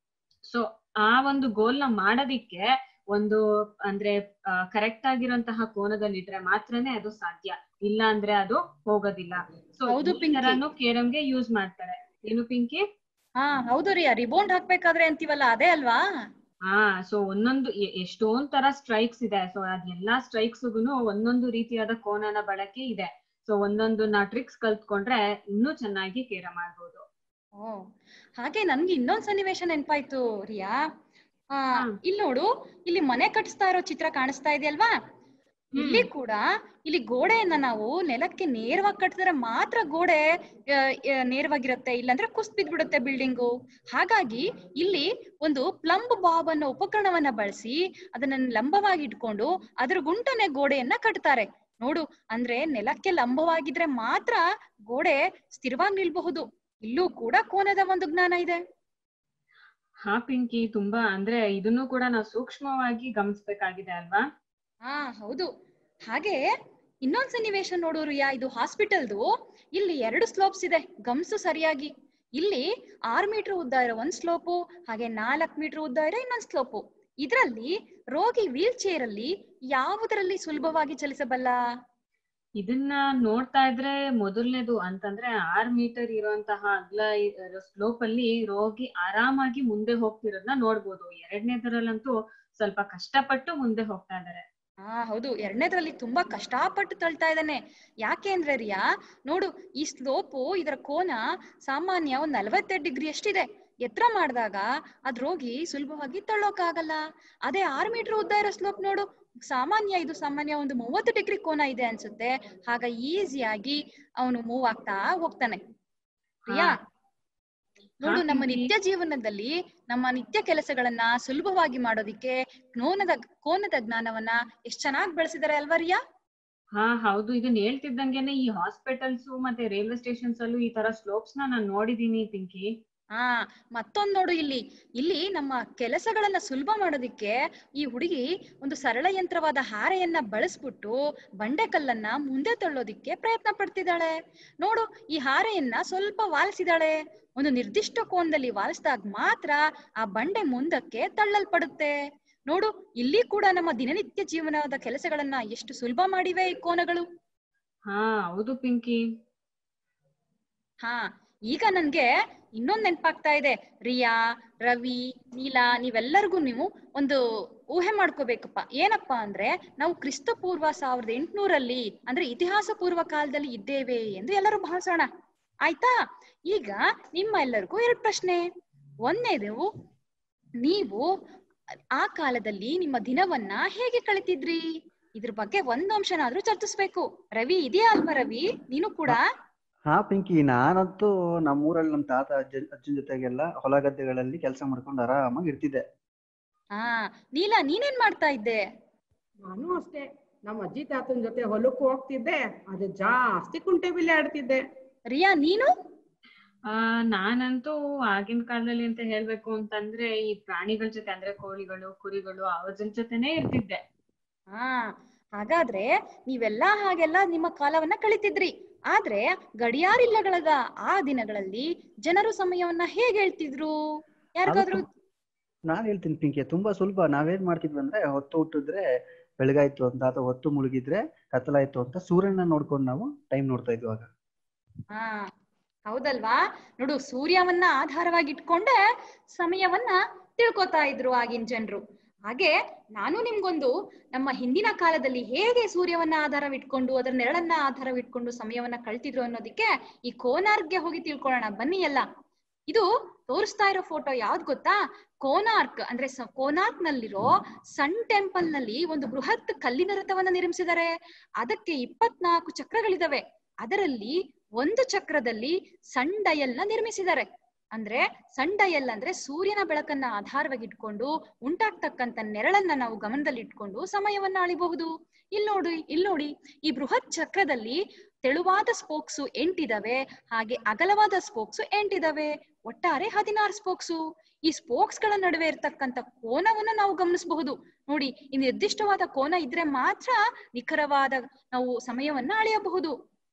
ಸೊ ಆ ಒಂದು ಗೋಲ್ನ ಮಾಡೋದಿಕ್ಕೆ ಒಂದು ಅಂದ್ರೆ ಕರೆಕ್ಟ್ ಆಗಿರುವಂತಹ ಕೋನದಲ್ಲಿ ಇಟ್ರೆ ಮಾತ್ರನೇ ಅದು ಸಾಧ್ಯ ಇಲ್ಲ ಅಂದ್ರೆ ಅದು ಹೋಗೋದಿಲ್ಲ ಸೊ ಹೌದು, ಈ ಪಿಂಕಿ. ತರಾನು ಕೇರಂಗೆ ಯೂಸ್ ಮಾಡ್ತಾರೆ ಏನು ಪಿಂಕಿ ಹಾ ಹೌದು ರಿಯಾ ರಿಬೌಂಡ್ ಹಾಕ್ಬೇಕಾದ್ರೆ ಅಂತೀವಲ್ಲ ಅದೇ ಅಲ್ವಾ ಹಾ ಸೊ ಒಂದೊಂದು ಎ- ಎಷ್ಟೊಂದ್ ತರ ಸ್ಟ್ರೈಕ್ಸ್ ಇದೆ ಸೊ ಅದೆಲ್ಲಾ ಸ್ಟ್ರೈಕ್ಸ್ಗುನು ಒಂದೊಂದು ರೀತಿಯಾದ ಕೋನನ ಬಳಕೆ ಇದೆ ಸೊ ಒಂದೊಂದನ್ನ ಟ್ರಿಕ್ಸ್ ಕಲ್ತ್ಕೊಂಡ್ರೆ ಇನ್ನೂ ಚೆನ್ನಾಗಿ ಕೇರ ಮಾಡ್ಬೋದು ಓ ಹಾಗೆ ನನ್ಗೆ ಇನ್ನೊಂದ್ ಸನ್ನಿವೇಶ ನೆನ್ಪಾಯ್ತು ರಿಯಾ ಆ ಹಾ. ಇಲ್ಲಿ ನೋಡು ಇಲ್ಲಿ ಮನೆ ಕಟ್ಟಿಸ್ತಾ ಇರೋ ಚಿತ್ರ ಕಾಣಿಸ್ತಾ ಇದೆಯಲ್ವಾ ಇಲ್ಲಿ ಕೂಡ ಇಲ್ಲಿ ಗೋಡೆಯನ್ನ ನಾವು ನೆಲಕ್ಕೆ ನೇರವಾಗಿ ಕಟ್ಟಿದ್ರೆ ಮಾತ್ರ ಗೋಡೆ ಆ, ಆ, ನೇರವಾಗಿರುತ್ತೆ ಇಲ್ಲಾಂದ್ರೆ ಕುಸ್ ಬಿದ್ಬಿಡುತ್ತೆ ಬಿಲ್ಡಿಂಗು ಹಾಗಾಗಿ ಇಲ್ಲಿ ಒಂದು ಪ್ಲಂಬ್ ಬಾಬ್ ಅನ್ನೋ ಉಪಕರಣವನ್ನ ಬಳಸಿ ಅದನ್ನ ಲಂಬವಾಗಿ ಇಟ್ಕೊಂಡು ಅದ್ರ ಗುಂಟನೆ ಗೋಡೆಯನ್ನ ಕಟ್ತಾರೆ ನೋಡು ಅಂದ್ರೆ ನೆಲಕ್ಕೆ ಲಂಬವಾಗಿದ್ರೆ ಮಾತ್ರ ಗೋಡೆ ಸ್ಥಿರವಾಗಿ ನಿಲ್ಬಹುದು ಇಲ್ಲೂ ಕೂಡ ಕೋನದ ಒಂದು ಜ್ಞಾನ ಇದೆ ಹಾ ಪಿಂಕಿ ತುಂಬಾ ಅಂದ್ರೆ ಇದನ್ನು ಕೂಡ ನಾವು ಸೂಕ್ಷ್ಮವಾಗಿ ಗಮನಿಸ್ಬೇಕಾಗಿದೆ ಅಲ್ವಾ ಹಾ ಹೌದು ಹಾಗೆ ಇನ್ನೊಂದ್ ಸನ್ನಿವೇಶ ನೋಡು ರಿಯಾ ಇದು ಹಾಸ್ಪಿಟಲ್ದು ಇಲ್ಲಿ ಎರಡು ಸ್ಲೋಪ್ಸ್ ಇದೆ ಗಮ್ಸು ಸರಿಯಾಗಿ ಇಲ್ಲಿ ಆರ್ ಮೀಟರ್ ಉದ್ದ ಇರೋ ಒಂದ್ ಸ್ಲೋಪು ಹಾಗೆ ನಾಲ್ಕ್ ಮೀಟರ್ ಉದ್ದ ಇರೋ ಇನ್ನೊಂದ್ ಸ್ಲೋಪು ಇದ್ರಲ್ಲಿ ರೋಗಿ ವೀಲ್ ಚೇರ್ ಅಲ್ಲಿ ಯಾವುದರಲ್ಲಿ ಸುಲಭವಾಗಿ ಚಲಿಸಬಲ್ಲ ಇದನ್ನ ನೋಡ್ತಾ ಇದ್ರೆ ಮೊದಲನೇದು ಅಂತಂದ್ರೆ ಆರ್ ಮೀಟರ್ ಇರುವಂತಹ ಅಗ್ಲ ಸ್ಲೋಪ್ ಅಲ್ಲಿ ರೋಗಿ ಆರಾಮಾಗಿ ಮುಂದೆ ಹೋಗ್ತಿರೋದನ್ನ ನೋಡ್ಬೋದು ಎರಡನೇದರಲ್ಲಂತೂ ಸ್ವಲ್ಪ ಕಷ್ಟಪಟ್ಟು ಮುಂದೆ ಹೋಗ್ತಾ ಇದಾರೆ ಹಾ ಹೌದು ಎರಡನೇದ್ರಲ್ಲಿ ತುಂಬಾ ಕಷ್ಟಪಟ್ಟು ತಳ್ತಾ ಇದ್ದಾನೆ ಯಾಕೆ ಅಂದ್ರೆ ರಿಯಾ ನೋಡು ಈ ಸ್ಲೋಪು ಇದರ ಕೋನ ಸಾಮಾನ್ಯ ಒಂದ್ ನಲವತ್ತೆರಡು ಡಿಗ್ರಿ ಅಷ್ಟಿದೆ ಎತ್ತರ ಮಾಡಿದಾಗ ಅದ್ ರೋಗಿ ಸುಲಭವಾಗಿ ತಳ್ಳೋಕಾಗಲ್ಲ ಅದೇ ಆರ್ ಮೀಟರ್ ಉದ್ದ ಇರೋ ಸ್ಲೋಪ್ ನೋಡು ಸಾಮಾನ್ಯ ಇದು ಸಾಮಾನ್ಯ ಒಂದು ಮೂವತ್ತು ಡಿಗ್ರಿ ಕೋನ ಇದೆ ಅನ್ಸುತ್ತೆ ಆಗ ಈಸಿಯಾಗಿ ಅವನು ಮೂವ್ ಆಗ್ತಾ ಹೋಗ್ತಾನೆ ಪ್ರಿಯಾ ಹಾ. ನೋಡು ಹಾ, ನಮ್ಮ ಪಿಂಕಿ. ನಿತ್ಯ ಜೀವನದಲ್ಲಿ ನಮ್ಮ ನಿತ್ಯ ಕೆಲಸಗಳನ್ನ ಸುಲಭವಾಗಿ ಮಾಡೋದಿಕ್ಕೆ ಕೋನದ ಕೋನದ ಜ್ಞಾನವನ್ನ ಎಷ್ಟ್ ಚೆನ್ನಾಗಿ ಬಳಸಿದಾರೆ ಅಲ್ವಾ ರಿಯಾ ಹಾ ಹೌದು ಇದನ್ನ ಹೇಳ್ತಿದ್ದಂಗೆನೆ ಈ ಹಾಸ್ಪಿಟಲ್ಸ್ ಮತ್ತೆ ರೈಲ್ವೆ ಸ್ಟೇಷನ್ಸ್ ಅಲ್ಲೂ ಈ ತರ ಸ್ಲೋಪ್ಸ್ ನ ನಾನ್ ನೋಡಿದೀನಿ ಪಿಂಕಿ ಹಾ ಮತ್ತೊಂದ್ ನೋಡು ಇಲ್ಲಿ ಇಲ್ಲಿ ನಮ್ಮ ಕೆಲಸಗಳನ್ನ ಸುಲಭ ಮಾಡೋದಿಕ್ಕೆ ಈ ಹುಡುಗಿ ಒಂದು ಸರಳ ಯಂತ್ರವಾದ ಹಾರೆಯನ್ನ ಬಳಸ್ಬಿಟ್ಟು ಬಂಡೆಕಲ್ಲನ್ನ ಮುಂದೆ ತಳ್ಳೋದಿಕ್ಕೆ ಪ್ರಯತ್ನ ಪಡ್ತಿದ್ದಾಳೆ ನೋಡು ಈ ಹಾರೆಯನ್ನ ಸ್ವಲ್ಪ ವಾಲಿಸಿದಾಳೆ ಒಂದು ನಿರ್ದಿಷ್ಟ ಕೋನದಲ್ಲಿ ವಾಲಿಸಿದಾಗ ಮಾತ್ರ ಆ ಬಂಡೆ ಮುಂದಕ್ಕೆ ತಳ್ಳಲ್ಪಡುತ್ತೆ ನೋಡು ಇಲ್ಲಿ ಕೂಡ ನಮ್ಮ ದಿನನಿತ್ಯ ಜೀವನದ ಕೆಲಸಗಳನ್ನ ಎಷ್ಟು ಸುಲಭ ಮಾಡಿವೆ ಈ ಕೋನಗಳು ಹಾ ಹೌದು ಪಿಂಕಿ ಹಾ ಈಗ ನನ್ಗೆ ಇನ್ನೊಂದ್ ನೆನ್ಪಾಗ್ತಾ ಇದೆ ರಿಯಾ ರವಿ ನೀಲಾ ನೀವೆಲ್ಲರಿಗೂ ನೀವು ಒಂದು ಊಹೆ ಮಾಡ್ಕೋಬೇಕಪ್ಪ ಏನಪ್ಪಾ ಅಂದ್ರೆ ನಾವು ಕ್ರಿಸ್ತ ಪೂರ್ವ ಸಾವಿರದ ಎಂಟುನೂರಲ್ಲಿ ಅಂದ್ರೆ ಇತಿಹಾಸ ಪೂರ್ವ ಕಾಲದಲ್ಲಿ ಇದ್ದೇವೆ ಎಂದು ಎಲ್ಲರೂ ಭಾವಿಸೋಣ ಆಯ್ತಾ ಈಗ ನಿಮ್ಮ ಎಲ್ಲರಿಗೂ ಎರಡು ಪ್ರಶ್ನೆ ಒಂದನೇದು ನೀವು ಆ ಕಾಲದಲ್ಲಿ ನಿಮ್ಮ ದಿನವನ್ನ ಹೇಗೆ ಕಳಿತಿದ್ರಿ ಇದ್ರ ಬಗ್ಗೆ ಒಂದ್ ಅಂಶನಾದ್ರೂ ಚರ್ಚಿಸ್ಬೇಕು ರವಿ ಇದೆಯಾ ಅಲ್ವಾ ರವಿ ನೀನು ಕೂಡ ಹಾ ಪಿಂಕಿ ನಾನಂತೂ ನಮ್ಮೂರಲ್ಲಿ ನಮ್ಮ ತಾತ ಅಜ್ಜ ಅಜ್ಜನ ಜೊತೆಗೆಲ್ಲ ಹೊಲ ಗದ್ದೆಗಳಲ್ಲಿ ಕೆಲಸ ಮಾಡ್ಕೊಂಡು ಆರಾಮಾಗಿ ಇರ್ತಿದ್ದೆ ಹಾ ನೀಲಾ ನೀನೇನ್ ಮಾಡ್ತಾ ಇದ್ದೆ ನಾನು ಅಷ್ಟೇ ನಮ್ಮ ಅಜ್ಜಿ ತಾತನ ಜೊತೆ ಹೊಲಕ್ಕೂ ಹೋಗ್ತಿದ್ದೆ ಅದು ಜಾಸ್ತಿ ಕುಂಟೆ ಬಿಲ್ಲೆ ಆಡ್ತಿದ್ದೆ ರಿಯಾ ನೀನು ಆ ನಾನಂತೂ ಆಗಿನ ಕಾಲದಲ್ಲಿ ಅಂತ ಹೇಳ್ಬೇಕು ಅಂತಂದ್ರೆ ಈ ಪ್ರಾಣಿಗಳ ಜೊತೆ ಅಂದ್ರೆ ಕೋಳಿಗಳು ಕುರಿಗಳು ಅವ್ರ ಜೊತೆನೇ ಇರ್ತಿದ್ದೆ ಹಾ ಹಾಗಾದ್ರೆ ನೀವೆಲ್ಲಾ ಹಾಗೆಲ್ಲ ನಿಮ್ಮ ಕಾಲವನ್ನ ಕಳಿತಿದ್ರಿ ಆದ್ರೆ ಗಡಿಯಾರಿಲ್ಲಗಳದ ಆ ದಿನಗಳಲ್ಲಿ ಜನರು ಸಮಯವನ್ನ ಹೇಗೆ ಹೇಳ್ತಿದ್ರು ಯಾರಿಗಾದ್ರೂ ನಾನ್ ಹೇಳ್ತೀನಿ ಪಿಂಕಿ ತುಂಬಾ ಸುಲಭ ನಾವೇನ್ ಮಾಡ್ತಿದ್ವಿ ಅಂದ್ರೆ ಹೊತ್ತು ಹುಟ್ಟಿದ್ರೆ ಬೆಳಗಾಯ್ತು ಅಂತ ಅಥವಾ ಹೊತ್ತು ಮುಳುಗಿದ್ರೆ ಕತ್ತಲಾಯ್ತು ಅಂತ ಸೂರ್ಯನ ನೋಡ್ಕೊಂಡು ನಾವು ಟೈಮ್ ನೋಡ್ತಾ ಇದ್ವಿ ಆಗ ಹಾ ಹೌದಲ್ವಾ ನೋಡು ಸೂರ್ಯವನ್ನ ಆಧಾರವಾಗಿ ಇಟ್ಕೊಂಡೆ ಸಮಯವನ್ನ ತಿಳ್ಕೊತಾ ಇದ್ರು ಆಗಿನ ಜನರು ಹಾಗೆ ನಾನು ನಿಮ್ಗೊಂದು ನಮ್ಮ ಹಿಂದಿನ ಕಾಲದಲ್ಲಿ ಹೇಗೆ ಸೂರ್ಯವನ್ನ ಆಧಾರವಿಟ್ಕೊಂಡು ಅದರ ನೆರಳನ್ನ ಆಧಾರವಿಟ್ಕೊಂಡು ಸಮಯವನ್ನ ಕಳ್ತಿದ್ರು ಅನ್ನೋದಕ್ಕೆ ಈ ಕೋನಾರ್ಕ್ಗೆ ಹೋಗಿ ತಿಳ್ಕೊಳ್ಳೋಣ ಬನ್ನಿ ಎಲ್ಲ ಇದು ತೋರಿಸ್ತಾ ಇರೋ ಫೋಟೋ ಯಾವ್ದು ಗೊತ್ತಾ ಕೋನಾರ್ಕ್ ಅಂದ್ರೆ ಸ- ಕೋನಾರ್ಕ್ ನಲ್ಲಿರೋ ಸನ್ ಟೆಂಪಲ್ ನಲ್ಲಿ ಒಂದು ಬೃಹತ್ ಕಲ್ಲಿನ ರಥವನ್ನ ನಿರ್ಮಿಸಿದ್ದಾರೆ ಅದಕ್ಕೆ ಇಪ್ಪತ್ನಾಲ್ಕು ಚಕ್ರಗಳಿದಾವೆ ಅದರಲ್ಲಿ ಒಂದು ಚಕ್ರದಲ್ಲಿ ಸನ್ ಡಯಲ್ ನ ನಿರ್ಮಿಸಿದ್ದಾರೆ ಅಂದ್ರೆ ಸನ್ ಡಯಲ್ ಅಂದ್ರೆ ಸೂರ್ಯನ ಬೆಳಕನ್ನ ಆಧಾರವಾಗಿ ಇಟ್ಕೊಂಡು ಉಂಟಾಗ್ತಕ್ಕಂತ ನೆರಳನ್ನ ನಾವು ಗಮನದಲ್ಲಿ ಇಟ್ಕೊಂಡು ಸಮಯವನ್ನ ಅಳಿಬಹುದು ಇಲ್ಲಿ ನೋಡಿ ಇಲ್ಲಿ ನೋಡಿ ಈ ಬೃಹತ್ ಚಕ್ರದಲ್ಲಿ ತೆಳುವಾದ ಸ್ಪೋಕ್ಸು ಎಂಟಿದಾವೆ ಹಾಗೆ ಅಗಲವಾದ ಸ್ಪೋಕ್ಸು ಎಂಟಿದಾವೆ ಒಟ್ಟಾರೆ ಹದಿನಾರು ಸ್ಪೋಕ್ಸು ಈ ಸ್ಪೋಕ್ಸ್ ಗಳ ನಡುವೆ ಇರ್ತಕ್ಕಂತ ಕೋನವನ್ನ ನಾವು ಗಮನಿಸಬಹುದು ನೋಡಿ ಈ ನಿರ್ದಿಷ್ಟವಾದ ಕೋನ ಇದ್ರೆ ಮಾತ್ರ ನಿಖರವಾದ ನಾವು ಸಮಯವನ್ನ ಅಳೆಯಬಹುದು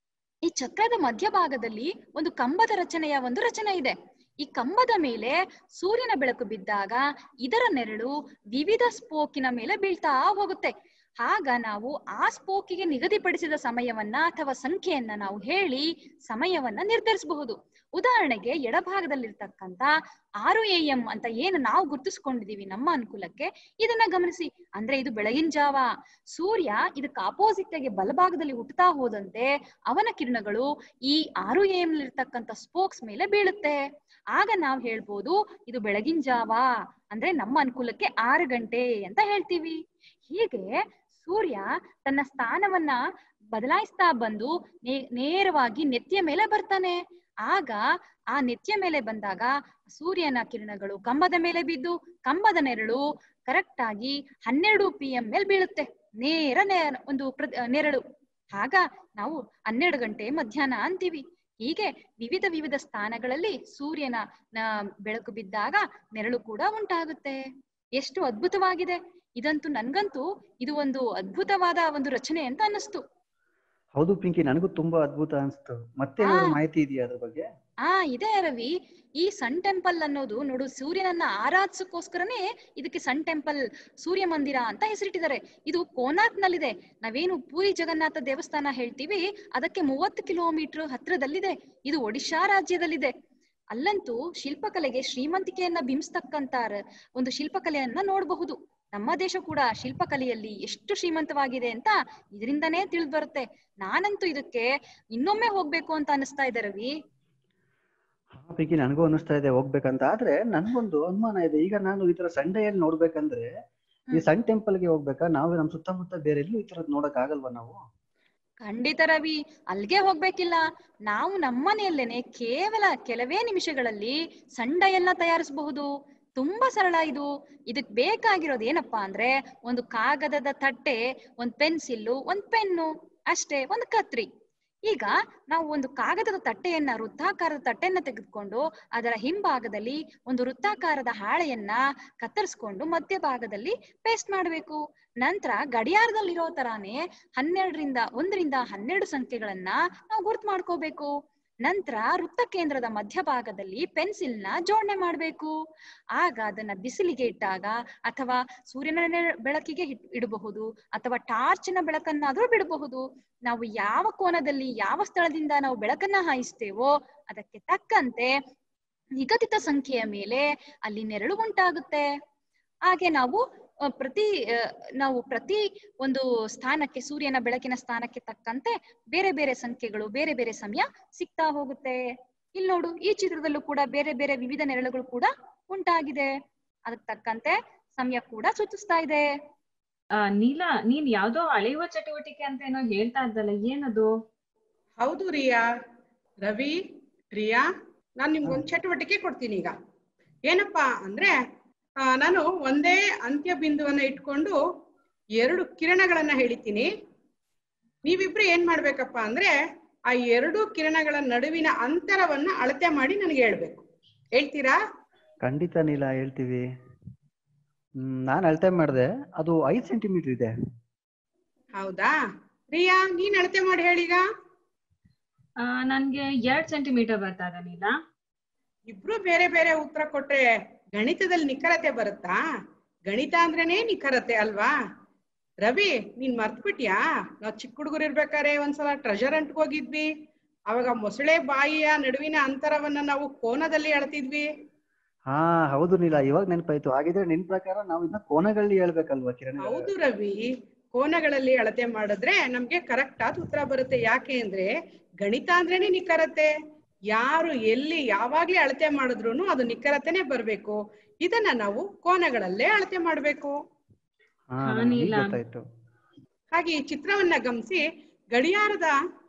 ಈ ಚಕ್ರದ ಮಧ್ಯಭಾಗದಲ್ಲಿ ಒಂದು ಕಂಬದ ರಚನೆಯ ಒಂದು ರಚನೆ ಇದೆ ಈ ಕಂಬದ ಮೇಲೆ ಸೂರ್ಯನ ಬೆಳಕು ಬಿದ್ದಾಗ ಇದರ ನೆರಳು ವಿವಿಧ ಸ್ಪೋಕಿನ ಮೇಲೆ ಬೀಳ್ತಾ ಹೋಗುತ್ತೆ ಆಗ ನಾವು ಆ ಸ್ಪೋಕಿಗೆ ನಿಗದಿಪಡಿಸಿದ ಸಮಯವನ್ನ ಅಥವಾ ಸಂಖ್ಯೆಯನ್ನ ನಾವು ಹೇಳಿ ಸಮಯವನ್ನ ನಿರ್ಧರಿಸಬಹುದು ಉದಾಹರಣೆಗೆ ಎಡಭಾಗದಲ್ಲಿರ್ತಕ್ಕಂತ ಆರು ಎ ಎಂ ಅಂತ ಏನು ನಾವು ಗುರ್ತಿಸ್ಕೊಂಡಿದೀವಿ ನಮ್ಮ ಅನುಕೂಲಕ್ಕೆ ಇದನ್ನ ಗಮನಿಸಿ ಅಂದ್ರೆ ಇದು ಬೆಳಗಿನ ಜಾವ ಸೂರ್ಯ ಇದಕ್ಕೆ ಆಪೋಸಿಟ್ ಆಗಿ ಬಲಭಾಗದಲ್ಲಿ ಹುಟ್ಟುತ್ತಾ ಹೋದಂತೆ ಅವನ ಕಿರಣಗಳು ಈ ಆರು ಎ ಎಂ ಇರ್ತಕ್ಕಂಥ ಸ್ಪೋಕ್ಸ್ ಮೇಲೆ ಬೀಳುತ್ತೆ ಆಗ ನಾವ್ ಹೇಳ್ಬೋದು ಇದು ಬೆಳಗಿನ ಜಾವ ಅಂದ್ರೆ ನಮ್ಮ ಅನುಕೂಲಕ್ಕೆ ಆರು ಗಂಟೆ ಅಂತ ಹೇಳ್ತೀವಿ ಹೀಗೆ ಸೂರ್ಯ ತನ್ನ ಸ್ಥಾನವನ್ನ ಬದಲಾಯಿಸ್ತಾ ಬಂದು ನೇ- ನೇರವಾಗಿ ನೆತ್ತಿಯ ಮೇಲೆ ಬರ್ತಾನೆ ಆಗ ಆ ನೆತ್ತಿಯ ಮೇಲೆ ಬಂದಾಗ ಸೂರ್ಯನ ಕಿರಣಗಳು ಕಂಬದ ಮೇಲೆ ಬಿದ್ದು ಕಂಬದ ನೆರಳು ಕರೆಕ್ಟ್ ಆಗಿ ಹನ್ನೆರಡು ಪಿ ಎಂ ಮೇಲೆ ಬೀಳುತ್ತೆ ನೇರ ನೆ- ಒಂದು ಪ್ರ- ನೆರಳು ಆಗ ನಾವು ಹನ್ನೆರಡು ಗಂಟೆ ಮಧ್ಯಾಹ್ನ ಅಂತೀವಿ ಹೀಗೆ ವಿವಿಧ ವಿವಿಧ ಸ್ಥಾನಗಳಲ್ಲಿ ಸೂರ್ಯನ ನ- ಬೆಳಕು ಬಿದ್ದಾಗ ನೆರಳು ಕೂಡ ಉಂಟಾಗುತ್ತೆ ಎಷ್ಟು ಅದ್ಭುತವಾಗಿದೆ ಇದಂತೂ ನನ್ಗಂತೂ ಇದು ಒಂದು ಅದ್ಭುತವಾದ ಒಂದು ರಚನೆ ಅಂತ ಅನ್ನಿಸ್ತು ಹೌದು ಪಿಂಕಿ ನನಗೂ ತುಂಬಾ ಅದ್ಭುತ ಅನ್ಸ್ತು ಮತ್ತೆ ಆ. ಏನಾದ್ರು ಮಾಹಿತಿ ಇದೆಯಾ ಅದ್ರ ಬಗ್ಗೆ ಆ ಇದೆ ರವಿ ಈ ಸನ್ ಟೆಂಪಲ್ ಅನ್ನೋದು ನೋಡು ಸೂರ್ಯನನ್ನ ಆರಾಧಿಸಕ್ಕೋಸ್ಕರನೇ ಇದಕ್ಕೆ ಸನ್ ಟೆಂಪಲ್ ಸೂರ್ಯ ಮಂದಿರ ಅಂತ ಹೆಸರಿಟ್ಟಿದ್ದಾರೆ ಇದು ಕೋನಾರ್ಕ್ ನಲ್ಲಿದೆ ನಾವೇನು ಪೂರಿ ಜಗನ್ನಾಥ ದೇವಸ್ಥಾನ ಹೇಳ್ತೀವಿ ಅದಕ್ಕೆ ಮೂವತ್ತು ಕಿಲೋಮೀಟರ್ ಹತ್ರದಲ್ಲಿದೆ ಇದು ಒಡಿಶಾ ರಾಜ್ಯದಲ್ಲಿದೆ ಅಲ್ಲಂತೂ ಶಿಲ್ಪಕಲೆಗೆ ಶ್ರೀಮಂತಿಕೆಯನ್ನ ಬಿಂಬಿಸ್ತಕ್ಕಂತ ರ- ಒಂದು ಶಿಲ್ಪಕಲೆಯನ್ನ ನೋಡಬಹುದು ನಮ್ಮ ದೇಶ ಕೂಡ ಶಿಲ್ಪಕಲೆಯಲ್ಲಿ ಎಷ್ಟು ಶ್ರೀಮಂತವಾಗಿದೆ ಅಂತ ಇದರಿಂದನೇ ತಿಳಿದು ಬರುತ್ತೆ ನಾನಂತೂ ಇದಕ್ಕೆ ಇನ್ನೊಮ್ಮೆ ಹೋಗ್ಬೇಕು ಅಂತ ಅನಿಸ್ತಾ ಇದೆ ರವಿ ಹಾ ಪಿಂಕಿ ನನಗೂ ಅನಿಸ್ತಾ ಇದೆ ಹೋಗ್ಬೇಕಂತ ಆದ್ರೆ ನನ್ಗೊಂದು ಅನುಮಾನ ಇದೆ ಈಗ ನಾನು ಈ ತರ ಸಂಡೆಯಲ್ಲಿ ನೋಡ್ಬೇಕಂದ್ರೆ ಈ ಹ್ಮ್. ಸನ್ ಟೆಂಪಲ್ ಗೆ ಹೋಗ್ಬೇಕಾ ನಾವು ನಮ್ ಸುತ್ತಮುತ್ತ ಬೇರೆ ಎಲ್ಲೂ ಈ ತರದ್ ನೋಡಕ್ ಆಗಲ್ವಾ ನಾವು ಖಂಡಿತ ರವಿ ಅಲ್ಗೆ ಹೋಗ್ಬೇಕಿಲ್ಲ ನಾವು ನಮ್ಮನೆಯಲ್ಲೇನೆ ಕೇವಲ ಕೆಲವೇ ನಿಮಿಷಗಳಲ್ಲಿ ಸಂಡೆಯನ್ನ ತಯಾರಿಸಬಹುದು ತುಂಬಾ ಸರಳ ಇದು ಇದಕ್ ಬೇಕಾಗಿರೋದು ಏನಪ್ಪಾ ಅಂದ್ರೆ ಒಂದು ಕಾಗದದ ತಟ್ಟೆ ಒಂದ್ ಪೆನ್ಸಿಲ್ಲು ಒಂದ್ ಪೆನ್ನು ಅಷ್ಟೇ ಒಂದು ಕತ್ರಿ ಈಗ ನಾವು ಒಂದು ಕಾಗದದ ತಟ್ಟೆಯನ್ನ ವೃತ್ತಾಕಾರದ ತಟ್ಟೆಯನ್ನ ತೆಗೆದುಕೊಂಡು ಅದರ ಹಿಂಭಾಗದಲ್ಲಿ ಒಂದು ವೃತ್ತಾಕಾರದ ಹಾಳೆಯನ್ನ ಕತ್ತರಿಸ್ಕೊಂಡು ಮಧ್ಯಭಾಗದಲ್ಲಿ ಪೇಸ್ಟ್ ಮಾಡಬೇಕು ನಂತರ ಗಡಿಯಾರದಲ್ಲಿರೋ ತರಾನೇ ಹನ್ನೆರಡರಿಂದ ಒಂದರಿಂದ ಹನ್ನೆರಡು ಸಂಖ್ಯೆಗಳನ್ನ ನಾವು ಗುರ್ತು ಮಾಡ್ಕೋಬೇಕು ನಂತರ ವೃತ್ತ ಕೇಂದ್ರದ ಮಧ್ಯಭಾಗದಲ್ಲಿ ಪೆನ್ಸಿಲ್ ನ ಜೋಡಣೆ ಮಾಡಬೇಕು ಆಗ ಅದನ್ನ ಬಿಸಿಲಿಗೆ ಇಟ್ಟಾಗ ಅಥವಾ ಸೂರ್ಯನ ನೆ- ಬೆಳಕಿಗೆ ಇಟ್- ಇಡಬಹುದು ಅಥವಾ ಟಾರ್ಚಿನ ಬೆಳಕನ್ನಾದ್ರೂ ಬಿಡಬಹುದು ನಾವು ಯಾವ ಕೋನದಲ್ಲಿ ಯಾವ ಸ್ಥಳದಿಂದ ನಾವು ಬೆಳಕನ್ನ ಹಾಯಿಸ್ತೇವೋ ಅದಕ್ಕೆ ತಕ್ಕಂತೆ ನಿಗದಿತ ಸಂಖ್ಯೆಯ ಮೇಲೆ ಅಲ್ಲಿ ನೆರಳು ಉಂಟಾಗುತ್ತೆ ಹಾಗೆ ನಾವು ಅ, ಪ್ರತಿ ಅ, ನಾವು ಪ್ರತಿ ಒಂದು ಸ್ಥಾನಕ್ಕೆ ಸೂರ್ಯನ ಬೆಳಕಿನ ಸ್ಥಾನಕ್ಕೆ ತಕ್ಕಂತೆ ಬೇರೆ ಬೇರೆ ಸಂಖ್ಯೆಗಳು ಬೇರೆ ಬೇರೆ ಸಮಯ ಸಿಗ್ತಾ ಹೋಗುತ್ತೆ ಇಲ್ಲಿ ನೋಡು ಈ ಚಿತ್ರದಲ್ಲೂ ಕೂಡ ಬೇರೆ ಬೇರೆ ವಿವಿಧ ನೆರಳುಗಳು ಕೂಡ ಉಂಟಾಗಿದೆ ಅದಕ್ಕೆ ತಕ್ಕಂತೆ ಸಮಯ ಕೂಡ ಸೂಚಿಸ್ತಾ ಇದೆ ಆ, ನೀಲಾ ನೀನ್ ಯಾವ್ದೋ ಅಳೆಯುವ ಚಟುವಟಿಕೆ ಅಂತ ಏನೋ ಹೇಳ್ತಾ ಇದ್ದಲ್ಲ ಏನದು ಹೌದು ರಿಯಾ ರವಿ ರಿಯಾ ನಾನು ನಿಮ್ಗೊಂದು ಚಟುವಟಿಕೆ ಕೊಡ್ತೀನಿ ಈಗ ಏನಪ್ಪಾ ಅಂದ್ರೆ ಆ, ನಾನು ಒಂದೇ ಅಂತ್ಯ ಬಿಂದುವನ್ನ ಇಟ್ಕೊಂಡು ಎರಡು ಕಿರಣಗಳನ್ನ ಹೇಳಿತೀನಿ ನೀವಿಬ್ರು ಏನ್ ಮಾಡ್ಬೇಕಪ್ಪ ಅಂದ್ರೆ ಆ ಎರಡು ಕಿರಣಗಳ ನಡುವಿನ ಅಂತರವನ್ನ ಅಳತೆ ಮಾಡಿ ನನಗೆ ಹೇಳ್ಬೇಕು ಹೇಳ್ತೀರಾ ಖಂಡಿತ ನೀಲ ಹೇಳ್ತೀವಿ ಹ್ಮ್ ನಾನು ಅಳತೆ ಮಾಡಿದೆ ಅದು ಐದು ಸೆಂಟಿಮೀಟರ್ ಇದೆ ಹೌದಾ ರಿಯಾ ನೀನ್ ಅಳತೆ ಮಾಡಿ ಹೇಳೀಗ ಆ, ನನ್ಗೆ ಎರಡ್ ಸೆಂಟಿಮೀಟರ್ ಬರ್ತಾ ಇದೆ ನೀಲಾ ಇಬ್ರು ಬೇರೆ ಬೇರೆ ಉತ್ತರ ಕೊಟ್ರೆ ಗಣಿತದಲ್ಲಿ ನಿಖರತೆ ಬರುತ್ತಾ ಗಣಿತ ಅಂದ್ರೇನೆ ನಿಖರತೆ ಅಲ್ವಾ ರವಿ ನೀನ್ ಮರ್ತ್ಬಿಟ್ಯಾ ನಾವ್ ಚಿಕ್ಕ ಹುಡುಗರು ಇರ್ಬೇಕಾದ್ರೆ ಒಂದ್ಸಲ ಟ್ರೆಜರ್ ಅಂಟ್ಗೆ ಹೋಗಿದ್ವಿ ಅವಾಗ ಮೊಸಳೆ ಬಾಯಿಯ ನಡುವಿನ ಅಂತರವನ್ನ ನಾವು ಕೋನದಲ್ಲಿ ಅಳ್ತಿದ್ವಿ ಹಾ ಹೌದು ನೀಲ ಇವಾಗ ನೆನಪಾಯ್ತು ಹಾಗಿದ್ರೆ ನಿನ್ ಪ್ರಕಾರ ನಾವು ಇದನ್ನ ಕೋನಗಳಲ್ಲಿ ಹೇಳ್ಬೇಕಲ್ವಾ ಕಿರಣ್ ಹೌದು ರವಿ ಕೋನಗಳಲ್ಲಿ ಅಳತೆ ಮಾಡಿದ್ರೆ ನಮ್ಗೆ ಕರೆಕ್ಟ್ ಆದ ಉತ್ತರ ಬರುತ್ತೆ ಯಾಕೆ ಅಂದ್ರೆ ಗಣಿತ ಅಂದ್ರೇನೆ ನಿಖರತೆ ಯಾರು ಎಲ್ಲಿ ಯಾವಾಗ್ಲೇ ಅಳತೆ ಮಾಡಿದ್ರು ಅದು ನಿಖರತೆನೆ ಬರ್ಬೇಕು ಇದನ್ನ ನಾವು ಕೋನಗಳಲ್ಲೇ ಅಳತೆ ಮಾಡ್ಬೇಕು ಹಾ ಹಾ, ನನಗೆ ಈಗ ನೀಲ. ಗೊತ್ತಾಯ್ತು ಹಾಗೆ ಈ ಚಿತ್ರವನ್ನ ಗಮನಿಸಿ ಗಡಿಯಾರದ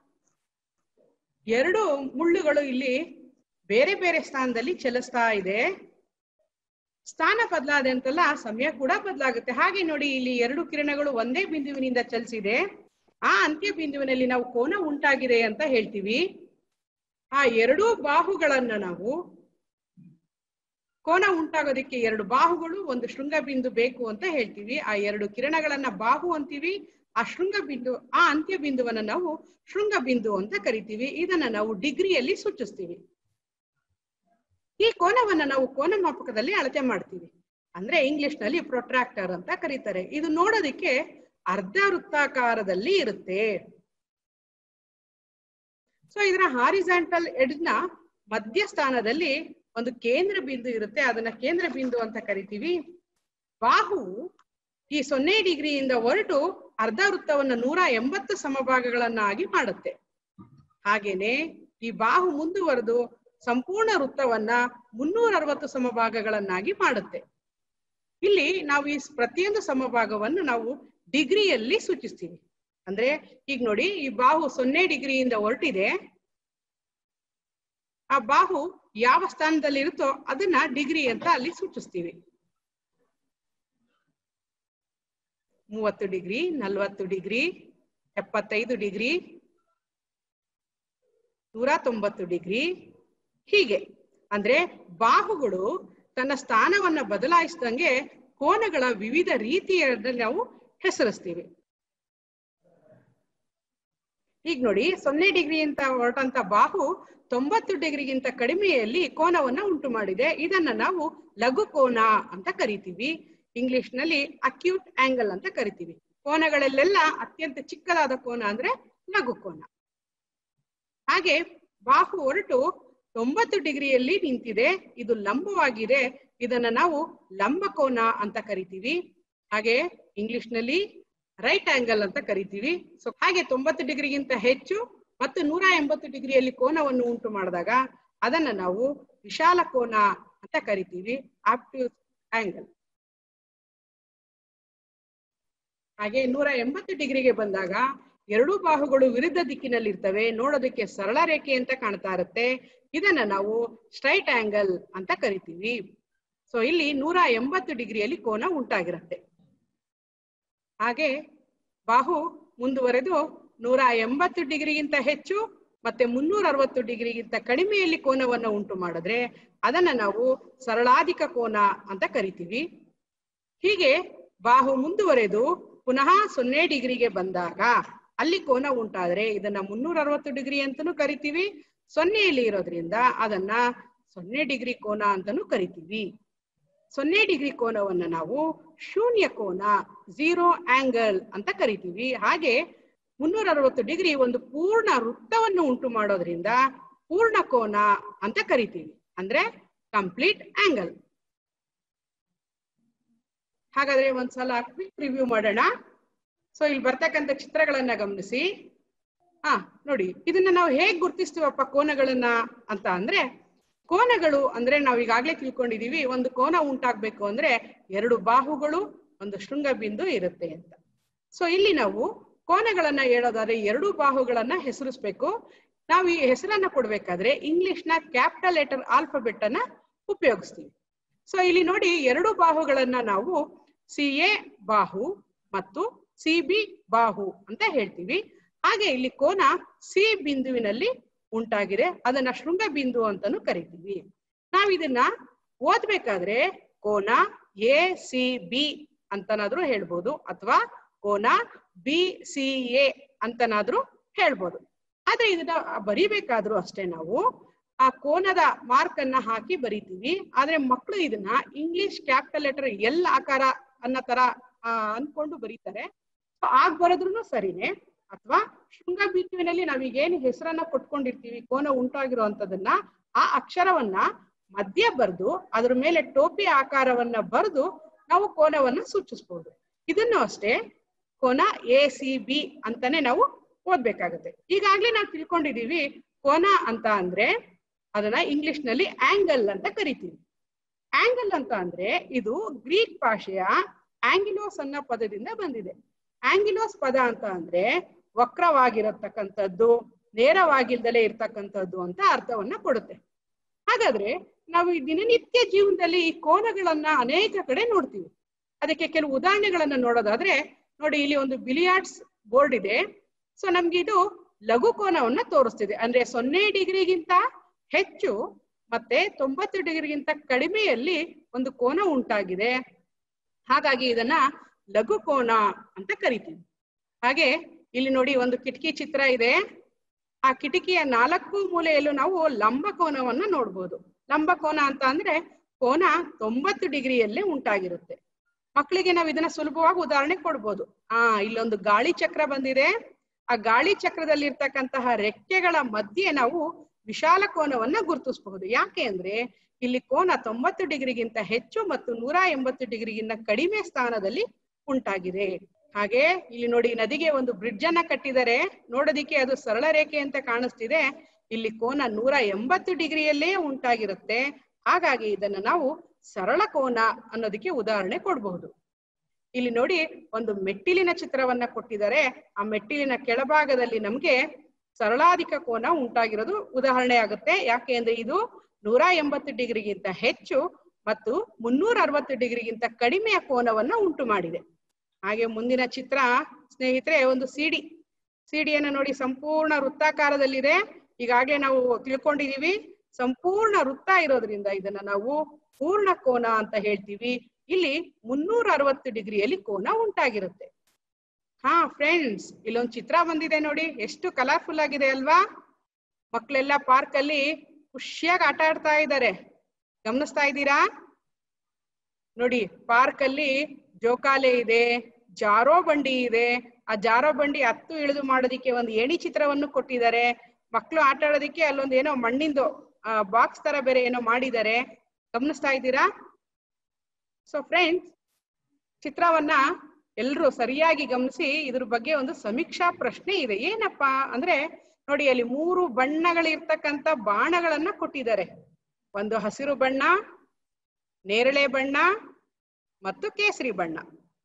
ಎರಡು ಮುಳ್ಳುಗಳು ಇಲ್ಲಿ ಬೇರೆ ಬೇರೆ ಸ್ಥಾನದಲ್ಲಿ ಚಲಿಸ್ತಾ ಇದೆ ಸ್ಥಾನ ಬದಲಾದೆ ಅಂತಲ್ಲ ಸಮಯ ಕೂಡ ಬದಲಾಗುತ್ತೆ ಹಾಗೆ ನೋಡಿ ಇಲ್ಲಿ ಎರಡು ಕಿರಣಗಳು ಒಂದೇ ಬಿಂದುವಿನಿಂದ ಚಲಿಸಿದೆ ಆ ಅಂತ್ಯ ಬಿಂದುವಿನಲ್ಲಿ ನಾವು ಕೋನ ಉಂಟಾಗಿದೆ ಅಂತ ಹೇಳ್ತೀವಿ ಆ ಎರಡೂ ಬಾಹುಗಳನ್ನ ನಾವು ಕೋನ ಉಂಟಾಗೋದಕ್ಕೆ ಎರಡು ಬಾಹುಗಳು ಒಂದು ಶೃಂಗ ಬಿಂದು ಬೇಕು ಅಂತ ಹೇಳ್ತೀವಿ ಆ ಎರಡು ಕಿರಣಗಳನ್ನ ಬಾಹು ಅಂತೀವಿ ಆ ಶೃಂಗ ಬಿಂದು ಆ ಅಂತ್ಯ ಬಿಂದುವನ್ನ ನಾವು ಶೃಂಗ ಬಿಂದು ಅಂತ ಕರಿತೀವಿ ಇದನ್ನ ನಾವು ಡಿಗ್ರಿಯಲ್ಲಿ ಸೂಚಿಸ್ತೀವಿ ಈ ಕೋನವನ್ನ ನಾವು ಕೋನ ಮಾಪಕದಲ್ಲಿ ಅಳತೆ ಮಾಡ್ತೀವಿ ಅಂದ್ರೆ ಇಂಗ್ಲಿಷ್ ನಲ್ಲಿ ಪ್ರೊಟ್ರಾಕ್ಟರ್ ಅಂತ ಕರೀತಾರೆ ಇದು ನೋಡೋದಕ್ಕೆ ಅರ್ಧ ವೃತ್ತಾಕಾರದಲ್ಲಿ ಇರುತ್ತೆ ಸೊ ಇದರ ಹಾರಿಜಾಂಟಲ್ ಎಡ್ಜ್ ನ ಮಧ್ಯ ಸ್ಥಾನದಲ್ಲಿ ಒಂದು ಕೇಂದ್ರ ಬಿಂದು ಇರುತ್ತೆ ಅದನ್ನ ಕೇಂದ್ರ ಬಿಂದು ಅಂತ ಕರಿತೀವಿ ಬಾಹು ಈ ಸೊನ್ನೆ ಡಿಗ್ರಿಯಿಂದ ಹೊರಟು ಅರ್ಧ ವೃತ್ತವನ್ನ ನೂರ ಎಂಬತ್ತು ಸಮಭಾಗಗಳನ್ನಾಗಿ ಮಾಡುತ್ತೆ ಹಾಗೇನೆ ಈ ಬಾಹು ಮುಂದುವರೆದು ಸಂಪೂರ್ಣ ವೃತ್ತವನ್ನ ಮುನ್ನೂರ ಅರವತ್ತು ಸಮಭಾಗಗಳನ್ನಾಗಿ ಮಾಡುತ್ತೆ ಇಲ್ಲಿ ನಾವು ಈ ಪ್ರತಿಯೊಂದು ಸಮಭಾಗವನ್ನು ನಾವು ಡಿಗ್ರಿಯಲ್ಲಿ ಸೂಚಿಸ್ತೀವಿ ಅಂದ್ರೆ ಈಗ ನೋಡಿ ಈ ಬಾಹು ಸೊನ್ನೆ ಡಿಗ್ರಿಯಿಂದ ಹೊರಟಿದೆ ಆ ಬಾಹು ಯಾವ ಸ್ಥಾನದಲ್ಲಿ ಇರುತ್ತೋ ಅದನ್ನ ಡಿಗ್ರಿ ಅಂತ ಅಲ್ಲಿ ಸೂಚಿಸ್ತೀವಿ ಮೂವತ್ತು ಡಿಗ್ರಿ ನಲ್ವತ್ತು ಡಿಗ್ರಿ ಎಪ್ಪತ್ತೈದು ಡಿಗ್ರಿ ನೂರ ತೊಂಬತ್ತು ಡಿಗ್ರಿ ಹೀಗೆ ಅಂದ್ರೆ ಬಾಹುಗಳು ತನ್ನ ಸ್ಥಾನವನ್ನ ಬದಲಾಯಿಸಿದಂಗೆ ಕೋನಗಳ ವಿವಿಧ ರೀತಿಯನ್ನು ನಾವು ಹೆಸರಿಸ್ತೀವಿ ಈಗ ನೋಡಿ ಸೊನ್ನೆ ಡಿಗ್ರಿ ಅಂತ ಹೊರಟಂತ ಬಾಹು ತೊಂಬತ್ತು ಡಿಗ್ರಿಗಿಂತ ಕಡಿಮೆಯಲ್ಲಿ ಕೋನವನ್ನ ಉಂಟು ಮಾಡಿದೆ ಇದನ್ನ ನಾವು ಲಘು ಕೋನ ಅಂತ ಕರಿತೀವಿ ಇಂಗ್ಲಿಷ್ ನಲ್ಲಿ ಅಕ್ಯೂಟ್ ಆಂಗಲ್ ಅಂತ ಕರಿತೀವಿ ಕೋನಗಳಲ್ಲೆಲ್ಲ ಅತ್ಯಂತ ಚಿಕ್ಕದಾದ ಕೋನ ಅಂದ್ರೆ ಲಘು ಕೋನ ಹಾಗೆ ಬಾಹು ಹೊರಟು ತೊಂಬತ್ತು ಡಿಗ್ರಿಯಲ್ಲಿ ನಿಂತಿದೆ ಇದು ಲಂಬವಾಗಿದೆ ಇದನ್ನ ನಾವು ಲಂಬಕೋನ ಅಂತ ಕರಿತೀವಿ ಹಾಗೆ ಇಂಗ್ಲಿಷ್ ನಲ್ಲಿ ರೈಟ್ ಆಂಗಲ್ ಅಂತ ಕರಿತೀವಿ ಸೊ ಹಾಗೆ ತೊಂಬತ್ತು ಡಿಗ್ರಿಗಿಂತ ಹೆಚ್ಚು ಮತ್ತು ನೂರ ಎಂಬತ್ತು ಡಿಗ್ರಿಯಲ್ಲಿ ಕೋನವನ್ನು ಉಂಟು ಮಾಡಿದಾಗ ಅದನ್ನ ನಾವು ವಿಶಾಲ ಕೋನ ಅಂತ ಕರಿತೀವಿ ಆಪ್ಟ್ಯೂಸ್ ಆಂಗಲ್ ಹಾಗೆ ನೂರ ಎಂಬತ್ತು ಡಿಗ್ರಿಗೆ ಬಂದಾಗ ಎರಡೂ ಬಾಹುಗಳು ವಿರುದ್ಧ ದಿಕ್ಕಿನಲ್ಲಿ ಇರ್ತವೆ ನೋಡೋದಕ್ಕೆ ಸರಳ ರೇಖೆ ಅಂತ ಕಾಣ್ತಾ ಇರುತ್ತೆ ಇದನ್ನ ನಾವು ಸ್ಟ್ರೈಟ್ ಆಂಗಲ್ ಅಂತ ಕರಿತೀವಿ ಸೊ ಇಲ್ಲಿ ನೂರ ಎಂಬತ್ತು ಡಿಗ್ರಿಯಲ್ಲಿ ಕೋನ ಉಂಟಾಗಿರುತ್ತೆ ಹಾಗೆ ಬಾಹು ಮುಂದುವರೆದು ನೂರ ಎಂಬತ್ತು ಡಿಗ್ರಿಗಿಂತ ಹೆಚ್ಚು ಮತ್ತೆ ಮುನ್ನೂರ ಅರವತ್ತು ಡಿಗ್ರಿಗಿಂತ ಕಡಿಮೆಯಲ್ಲಿ ಕೋನವನ್ನ ಉಂಟು ಮಾಡಿದ್ರೆ ಅದನ್ನ ನಾವು ಸರಳಾಧಿಕ ಕೋನ ಅಂತ ಕರಿತೀವಿ ಹೀಗೆ ಬಾಹು ಮುಂದುವರೆದು ಪುನಃ ಸೊನ್ನೆ ಡಿಗ್ರಿಗೆ ಬಂದಾಗ ಅಲ್ಲಿ ಕೋನ ಉಂಟಾದ್ರೆ ಇದನ್ನ ಮುನ್ನೂರ ಅರವತ್ತು ಡಿಗ್ರಿ ಅಂತಾನೂ ಕರಿತೀವಿ ಸೊನ್ನೆಯಲ್ಲಿ ಇರೋದ್ರಿಂದ ಅದನ್ನ ಸೊನ್ನೆ ಡಿಗ್ರಿ ಕೋನ ಅಂತಾನೂ ಕರಿತೀವಿ ಸೊನ್ನೆ ಡಿಗ್ರಿ ಕೋನವನ್ನ ನಾವು ಶೂನ್ಯ ಕೋನ ಝೀರೋ ಆಂಗಲ್ ಅಂತ ಕರಿತೀವಿ ಹಾಗೆ ಮುನ್ನೂರ ಅರವತ್ತು ಡಿಗ್ರಿ ಒಂದು ಪೂರ್ಣ ವೃತ್ತವನ್ನು ಉಂಟು ಮಾಡೋದ್ರಿಂದ ಪೂರ್ಣ ಕೋನ ಅಂತ ಕರಿತೀವಿ ಅಂದ್ರೆ ಕಂಪ್ಲೀಟ್ ಆಂಗಲ್ ಹಾಗಾದ್ರೆ ಒಂದ್ಸಲ ಕ್ವಿಕ್ ರಿವ್ಯೂ ಮಾಡೋಣ ಸೊ ಇಲ್ಲಿ ಬರ್ತಕ್ಕಂಥ ಚಿತ್ರಗಳನ್ನ ಗಮನಿಸಿ ಹಾ ನೋಡಿ ಇದನ್ನ ನಾವು ಹೇಗ್ ಗುರ್ತಿಸ್ತೀವಪ್ಪ ಕೋನಗಳನ್ನ ಅಂತ ಅಂದ್ರೆ ಕೋನಗಳು ಅಂದ್ರೆ ನಾವ್ ಈಗಾಗ್ಲೇ ತಿಳ್ಕೊಂಡಿದೀವಿ ಒಂದು ಕೋನ ಉಂಟಾಗ್ಬೇಕು ಅಂದ್ರೆ ಎರಡು ಬಾಹುಗಳು ಒಂದು ಶೃಂಗ ಬಿಂದು ಇರುತ್ತೆ ಅಂತ ಸೊ ಇಲ್ಲಿ ನಾವು ಕೋನಗಳನ್ನ ಹೇಳೋದಾದ್ರೆ ಎರಡು ಬಾಹುಗಳನ್ನ ಹೆಸರಿಸ್ಬೇಕು ನಾವು ಈ ಹೆಸರನ್ನ ಕೊಡ್ಬೇಕಾದ್ರೆ ಇಂಗ್ಲಿಷ್ ನ ಕ್ಯಾಪಿಟಲ್ ಲೆಟರ್ ಆಲ್ಫಾಬೆಟ್ ಅನ್ನ ಉಪಯೋಗಿಸ್ತೀವಿ ಸೊ ಇಲ್ಲಿ ನೋಡಿ ಎರಡು ಬಾಹುಗಳನ್ನ ನಾವು ಸಿ ಎ ಬಾಹು ಮತ್ತು ಸಿ ಬಿ ಬಾಹು ಅಂತ ಹೇಳ್ತೀವಿ ಹಾಗೆ ಇಲ್ಲಿ ಕೋನ ಸಿ ಬಿಂದುವಿನಲ್ಲಿ ಉಂಟಾಗಿದೆ ಅದನ್ನ ಶೃಂಗ ಬಿಂದು ಅಂತಾನು ಕರಿತೀವಿ ನಾವ್ ಇದನ್ನ ಓದ್ಬೇಕಾದ್ರೆ ಕೋನ ಎ ಸಿ ಬಿ ಅಂತನಾದ್ರೂ ಹೇಳ್ಬೋದು ಅಥವಾ ಕೋನ ಬಿ ಸಿ ಎ ಅಂತನಾದ್ರೂ ಹೇಳ್ಬೋದು ಆದ್ರೆ ಇದನ್ನ ಬರಿಬೇಕಾದ್ರೂ ಅಷ್ಟೇ ನಾವು ಆ ಕೋನದ ಮಾರ್ಕ್ ಅನ್ನ ಹಾಕಿ ಬರಿತೀವಿ ಆದ್ರೆ ಮಕ್ಕಳು ಇದನ್ನ ಇಂಗ್ಲಿಷ್ ಕ್ಯಾಪಿಟಲ್ ಲೆಟರ್ ಎಲ್ ಆಕಾರ ಅನ್ನೋ ತರ ಆ, ಅನ್ಕೊಂಡು ಬರೀತಾರೆ So ಆಗ್ ಬರೋದ್ರೂ ಸರಿನೇ ಅಥವಾ ಶೃಂಗ ಬಿಂದುವಿನಲ್ಲಿ ನಾವೀಗೇನು ಹೆಸರನ್ನ ಕೊಟ್ಕೊಂಡಿರ್ತೀವಿ ಕೋನ ಉಂಟಾಗಿರುವಂತದನ್ನ ಆ ಅಕ್ಷರವನ್ನ ಮಧ್ಯ ಬರೆದು ಅದ್ರ ಮೇಲೆ ಟೋಪಿ ಆಕಾರವನ್ನ ಬರೆದು ನಾವು ಕೋನವನ್ನ ಸೂಚಿಸಬಹುದು ಇದನ್ನು ಅಷ್ಟೇ ಕೋನ ಎ ಸಿ ಬಿ ಅಂತಾನೆ ನಾವು ಓದ್ಬೇಕಾಗತ್ತೆ ಈಗಾಗ್ಲೇ ನಾವು ತಿಳ್ಕೊಂಡಿದೀವಿ ಕೋನ ಅಂತ ಅಂದ್ರೆ ಅದನ್ನ ಇಂಗ್ಲಿಷ್ ನಲ್ಲಿ ಆಂಗಲ್ ಅಂತ ಕರಿತೀವಿ ಆಂಗಲ್ ಅಂತ ಅಂದ್ರೆ ಇದು ಗ್ರೀಕ್ ಭಾಷೆಯ ಆಂಗಿಲೋಸ್ ಅನ್ನೋ ಪದದಿಂದ ಬಂದಿದೆ ಆಂಗಿಲೋಸ್ ಪದ ಅಂತ ಅಂದ್ರೆ ವಕ್ರವಾಗಿರತಕ್ಕಂಥದ್ದು ನೇರವಾಗಿಲ್ದಲೇ ಇರ್ತಕ್ಕಂಥದ್ದು ಅಂತ ಅರ್ಥವನ್ನ ಕೊಡುತ್ತೆ ಹಾಗಾದ್ರೆ ನಾವು ಈ ದಿನನಿತ್ಯ ಜೀವನದಲ್ಲಿ ಈ ಕೋನಗಳನ್ನ ಅನೇಕ ಕಡೆ ನೋಡ್ತೀವಿ ಅದಕ್ಕೆ ಕೆಲವು ಉದಾಹರಣೆಗಳನ್ನ ನೋಡೋದಾದ್ರೆ ನೋಡಿ ಇಲ್ಲಿ ಒಂದು ಬಿಲಿಯಾರ್ಡ್ಸ್ ಬೋರ್ಡ್ ಇದೆ ಸೊ ನಮ್ಗೆ ಇದು ಲಘು ಕೋನವನ್ನ ತೋರಿಸ್ತಿದೆ ಅಂದ್ರೆ ಸೊನ್ನೆ ಡಿಗ್ರಿಗಿಂತ ಹೆಚ್ಚು ಮತ್ತೆ ತೊಂಬತ್ತು ಡಿಗ್ರಿಗಿಂತ ಕಡಿಮೆಯಲ್ಲಿ ಒಂದು ಕೋನ ಉಂಟಾಗಿದೆ ಹಾಗಾಗಿ ಇದನ್ನ ಲಘು ಕೋನ ಅಂತ ಕರಿತೀವಿ ಹಾಗೆ ಇಲ್ಲಿ ನೋಡಿ ಒಂದು ಕಿಟಕಿ ಚಿತ್ರ ಇದೆ ಆ ಕಿಟಕಿಯ ನಾಲ್ಕು ಮೂಲೆಯಲ್ಲೂ ನಾವು ಲಂಬ ಕೋನವನ್ನ ನೋಡ್ಬೋದು ಲಂಬ ಕೋನ ಅಂತ ಅಂದ್ರೆ ಕೋನ ತೊಂಬತ್ತು ಡಿಗ್ರಿಯಲ್ಲೇ ಉಂಟಾಗಿರುತ್ತೆ ಮಕ್ಕಳಿಗೆ ನಾವು ಇದನ್ನ ಸುಲಭವಾಗಿ ಉದಾಹರಣೆ ಕೊಡ್ಬೋದು ಆ ಇಲ್ಲೊಂದು ಗಾಳಿ ಚಕ್ರ ಬಂದಿದೆ ಆ ಗಾಳಿ ಚಕ್ರದಲ್ಲಿ ಇರ್ತಕ್ಕಂತಹ ರೆಕ್ಕೆಗಳ ಮಧ್ಯೆ ನಾವು ವಿಶಾಲ ಕೋನವನ್ನ ಗುರುತಿಸಬಹುದು ಯಾಕೆ ಅಂದ್ರೆ ಇಲ್ಲಿ ಕೋನ ತೊಂಬತ್ತು ಡಿಗ್ರಿಗಿಂತ ಹೆಚ್ಚು ಮತ್ತು ನೂರ ಎಂಬತ್ತು ಡಿಗ್ರಿಗಿಂತ ಕಡಿಮೆ ಸ್ಥಾನದಲ್ಲಿ ಉಂಟಾಗಿದೆ ಹಾಗೆ ಇಲ್ಲಿ ನೋಡಿ ನದಿಗೆ ಒಂದು ಬ್ರಿಡ್ಜ್ ಅನ್ನ ಕಟ್ಟಿದರೆ ನೋಡೋದಿಕ್ಕೆ ಅದು ಸರಳ ರೇಖೆ ಅಂತ ಕಾಣಿಸ್ತಿದೆ ಇಲ್ಲಿ ಕೋನ ನೂರ ಎಂಬತ್ತು ಡಿಗ್ರಿಯಲ್ಲೇ ಉಂಟಾಗಿರುತ್ತೆ ಹಾಗಾಗಿ ಇದನ್ನ ನಾವು ಸರಳ ಕೋನ ಅನ್ನೋದಕ್ಕೆ ಉದಾಹರಣೆ ಕೊಡಬಹುದು ಇಲ್ಲಿ ನೋಡಿ ಒಂದು ಮೆಟ್ಟಿಲಿನ ಚಿತ್ರವನ್ನ ಕೊಟ್ಟಿದ್ದಾರೆ ಆ ಮೆಟ್ಟಿಲಿನ ಕೆಳಭಾಗದಲ್ಲಿ ನಮ್ಗೆ ಸರಳಾಧಿಕ ಕೋನ ಉಂಟಾಗಿರೋದು ಉದಾಹರಣೆ ಆಗುತ್ತೆ ಯಾಕೆ ಅಂದ್ರೆ ಇದು ನೂರ ಎಂಬತ್ತು ಡಿಗ್ರಿಗಿಂತ ಹೆಚ್ಚು ಮತ್ತು ಮುನ್ನೂರ ಅರವತ್ತು ಡಿಗ್ರಿಗಿಂತ ಕಡಿಮೆಯ ಕೋನವನ್ನ ಉಂಟು ಮಾಡಿದೆ ಹಾಗೆ ಮುಂದಿನ ಚಿತ್ರ ಸ್ನೇಹಿತರೆ ಒಂದು ಸಿಡಿ ಸಿಡಿಯನ್ನು ನೋಡಿ ಸಂಪೂರ್ಣ ವೃತ್ತಾಕಾರದಲ್ಲಿದೆ ಈಗಾಗಲೇ ನಾವು ತಿಳ್ಕೊಂಡಿದೀವಿ ಸಂಪೂರ್ಣ ವೃತ್ತ ಇರೋದ್ರಿಂದ ಇದನ್ನ ನಾವು ಪೂರ್ಣ ಕೋನ ಅಂತ ಹೇಳ್ತೀವಿ ಇಲ್ಲಿ ಮುನ್ನೂರ ಅರವತ್ತು ಡಿಗ್ರಿಯಲ್ಲಿ ಕೋನ ಉಂಟಾಗಿರುತ್ತೆ ಹಾ ಫ್ರೆಂಡ್ಸ್ ಇಲ್ಲೊಂದು ಚಿತ್ರ ಬಂದಿದೆ ನೋಡಿ ಎಷ್ಟು ಕಲರ್ಫುಲ್ ಆಗಿದೆ ಅಲ್ವಾ ಮಕ್ಕಳೆಲ್ಲ ಪಾರ್ಕ್ ಅಲ್ಲಿ ಖುಷಿಯಾಗಿ ಆಟ ಆಡ್ತಾ ಇದ್ದಾರೆ ಗಮನಿಸ್ತಾ ಇದ್ದೀರಾ ನೋಡಿ ಪಾರ್ಕ್ ಅಲ್ಲಿ ಜೋಕಾಲೆ ಇದೆ ಜಾರೋ ಬಂಡಿ ಇದೆ ಆ ಜಾರೋ ಬಂಡಿ ಹತ್ತು ಇಳಿದು ಮಾಡೋದಿಕ್ಕೆ ಒಂದು ಏಣಿ ಚಿತ್ರವನ್ನು ಕೊಟ್ಟಿದ್ದಾರೆ ಮಕ್ಕಳು ಆಟ ಆಡೋದಿಕ್ಕೆ ಅಲ್ಲೊಂದು ಏನೋ ಮಣ್ಣಿಂದು ಬಾಕ್ಸ್ ತರ ಬೇರೆ ಏನೋ ಮಾಡಿದ್ದಾರೆ ಗಮನಿಸ್ತಾ ಇದ್ದೀರಾ ಸೊ ಫ್ರೆಂಡ್ಸ್ ಚಿತ್ರವನ್ನ ಎಲ್ರು ಸರಿಯಾಗಿ ಗಮನಿಸಿ ಇದ್ರ ಬಗ್ಗೆ ಒಂದು ಸಮೀಕ್ಷಾ ಪ್ರಶ್ನೆ ಇದೆ ಏನಪ್ಪಾ ಅಂದ್ರೆ ನೋಡಿ ಅಲ್ಲಿ ಮೂರು ಬಣ್ಣಗಳಿರ್ತಕ್ಕಂಥ ಬಾಣಗಳನ್ನ ಕೊಟ್ಟಿದ್ದಾರೆ ಒಂದು ಹಸಿರು ಬಣ್ಣ ನೇರಳೆ ಬಣ್ಣ ಮತ್ತು ಕೇಸರಿ ಬಣ್ಣ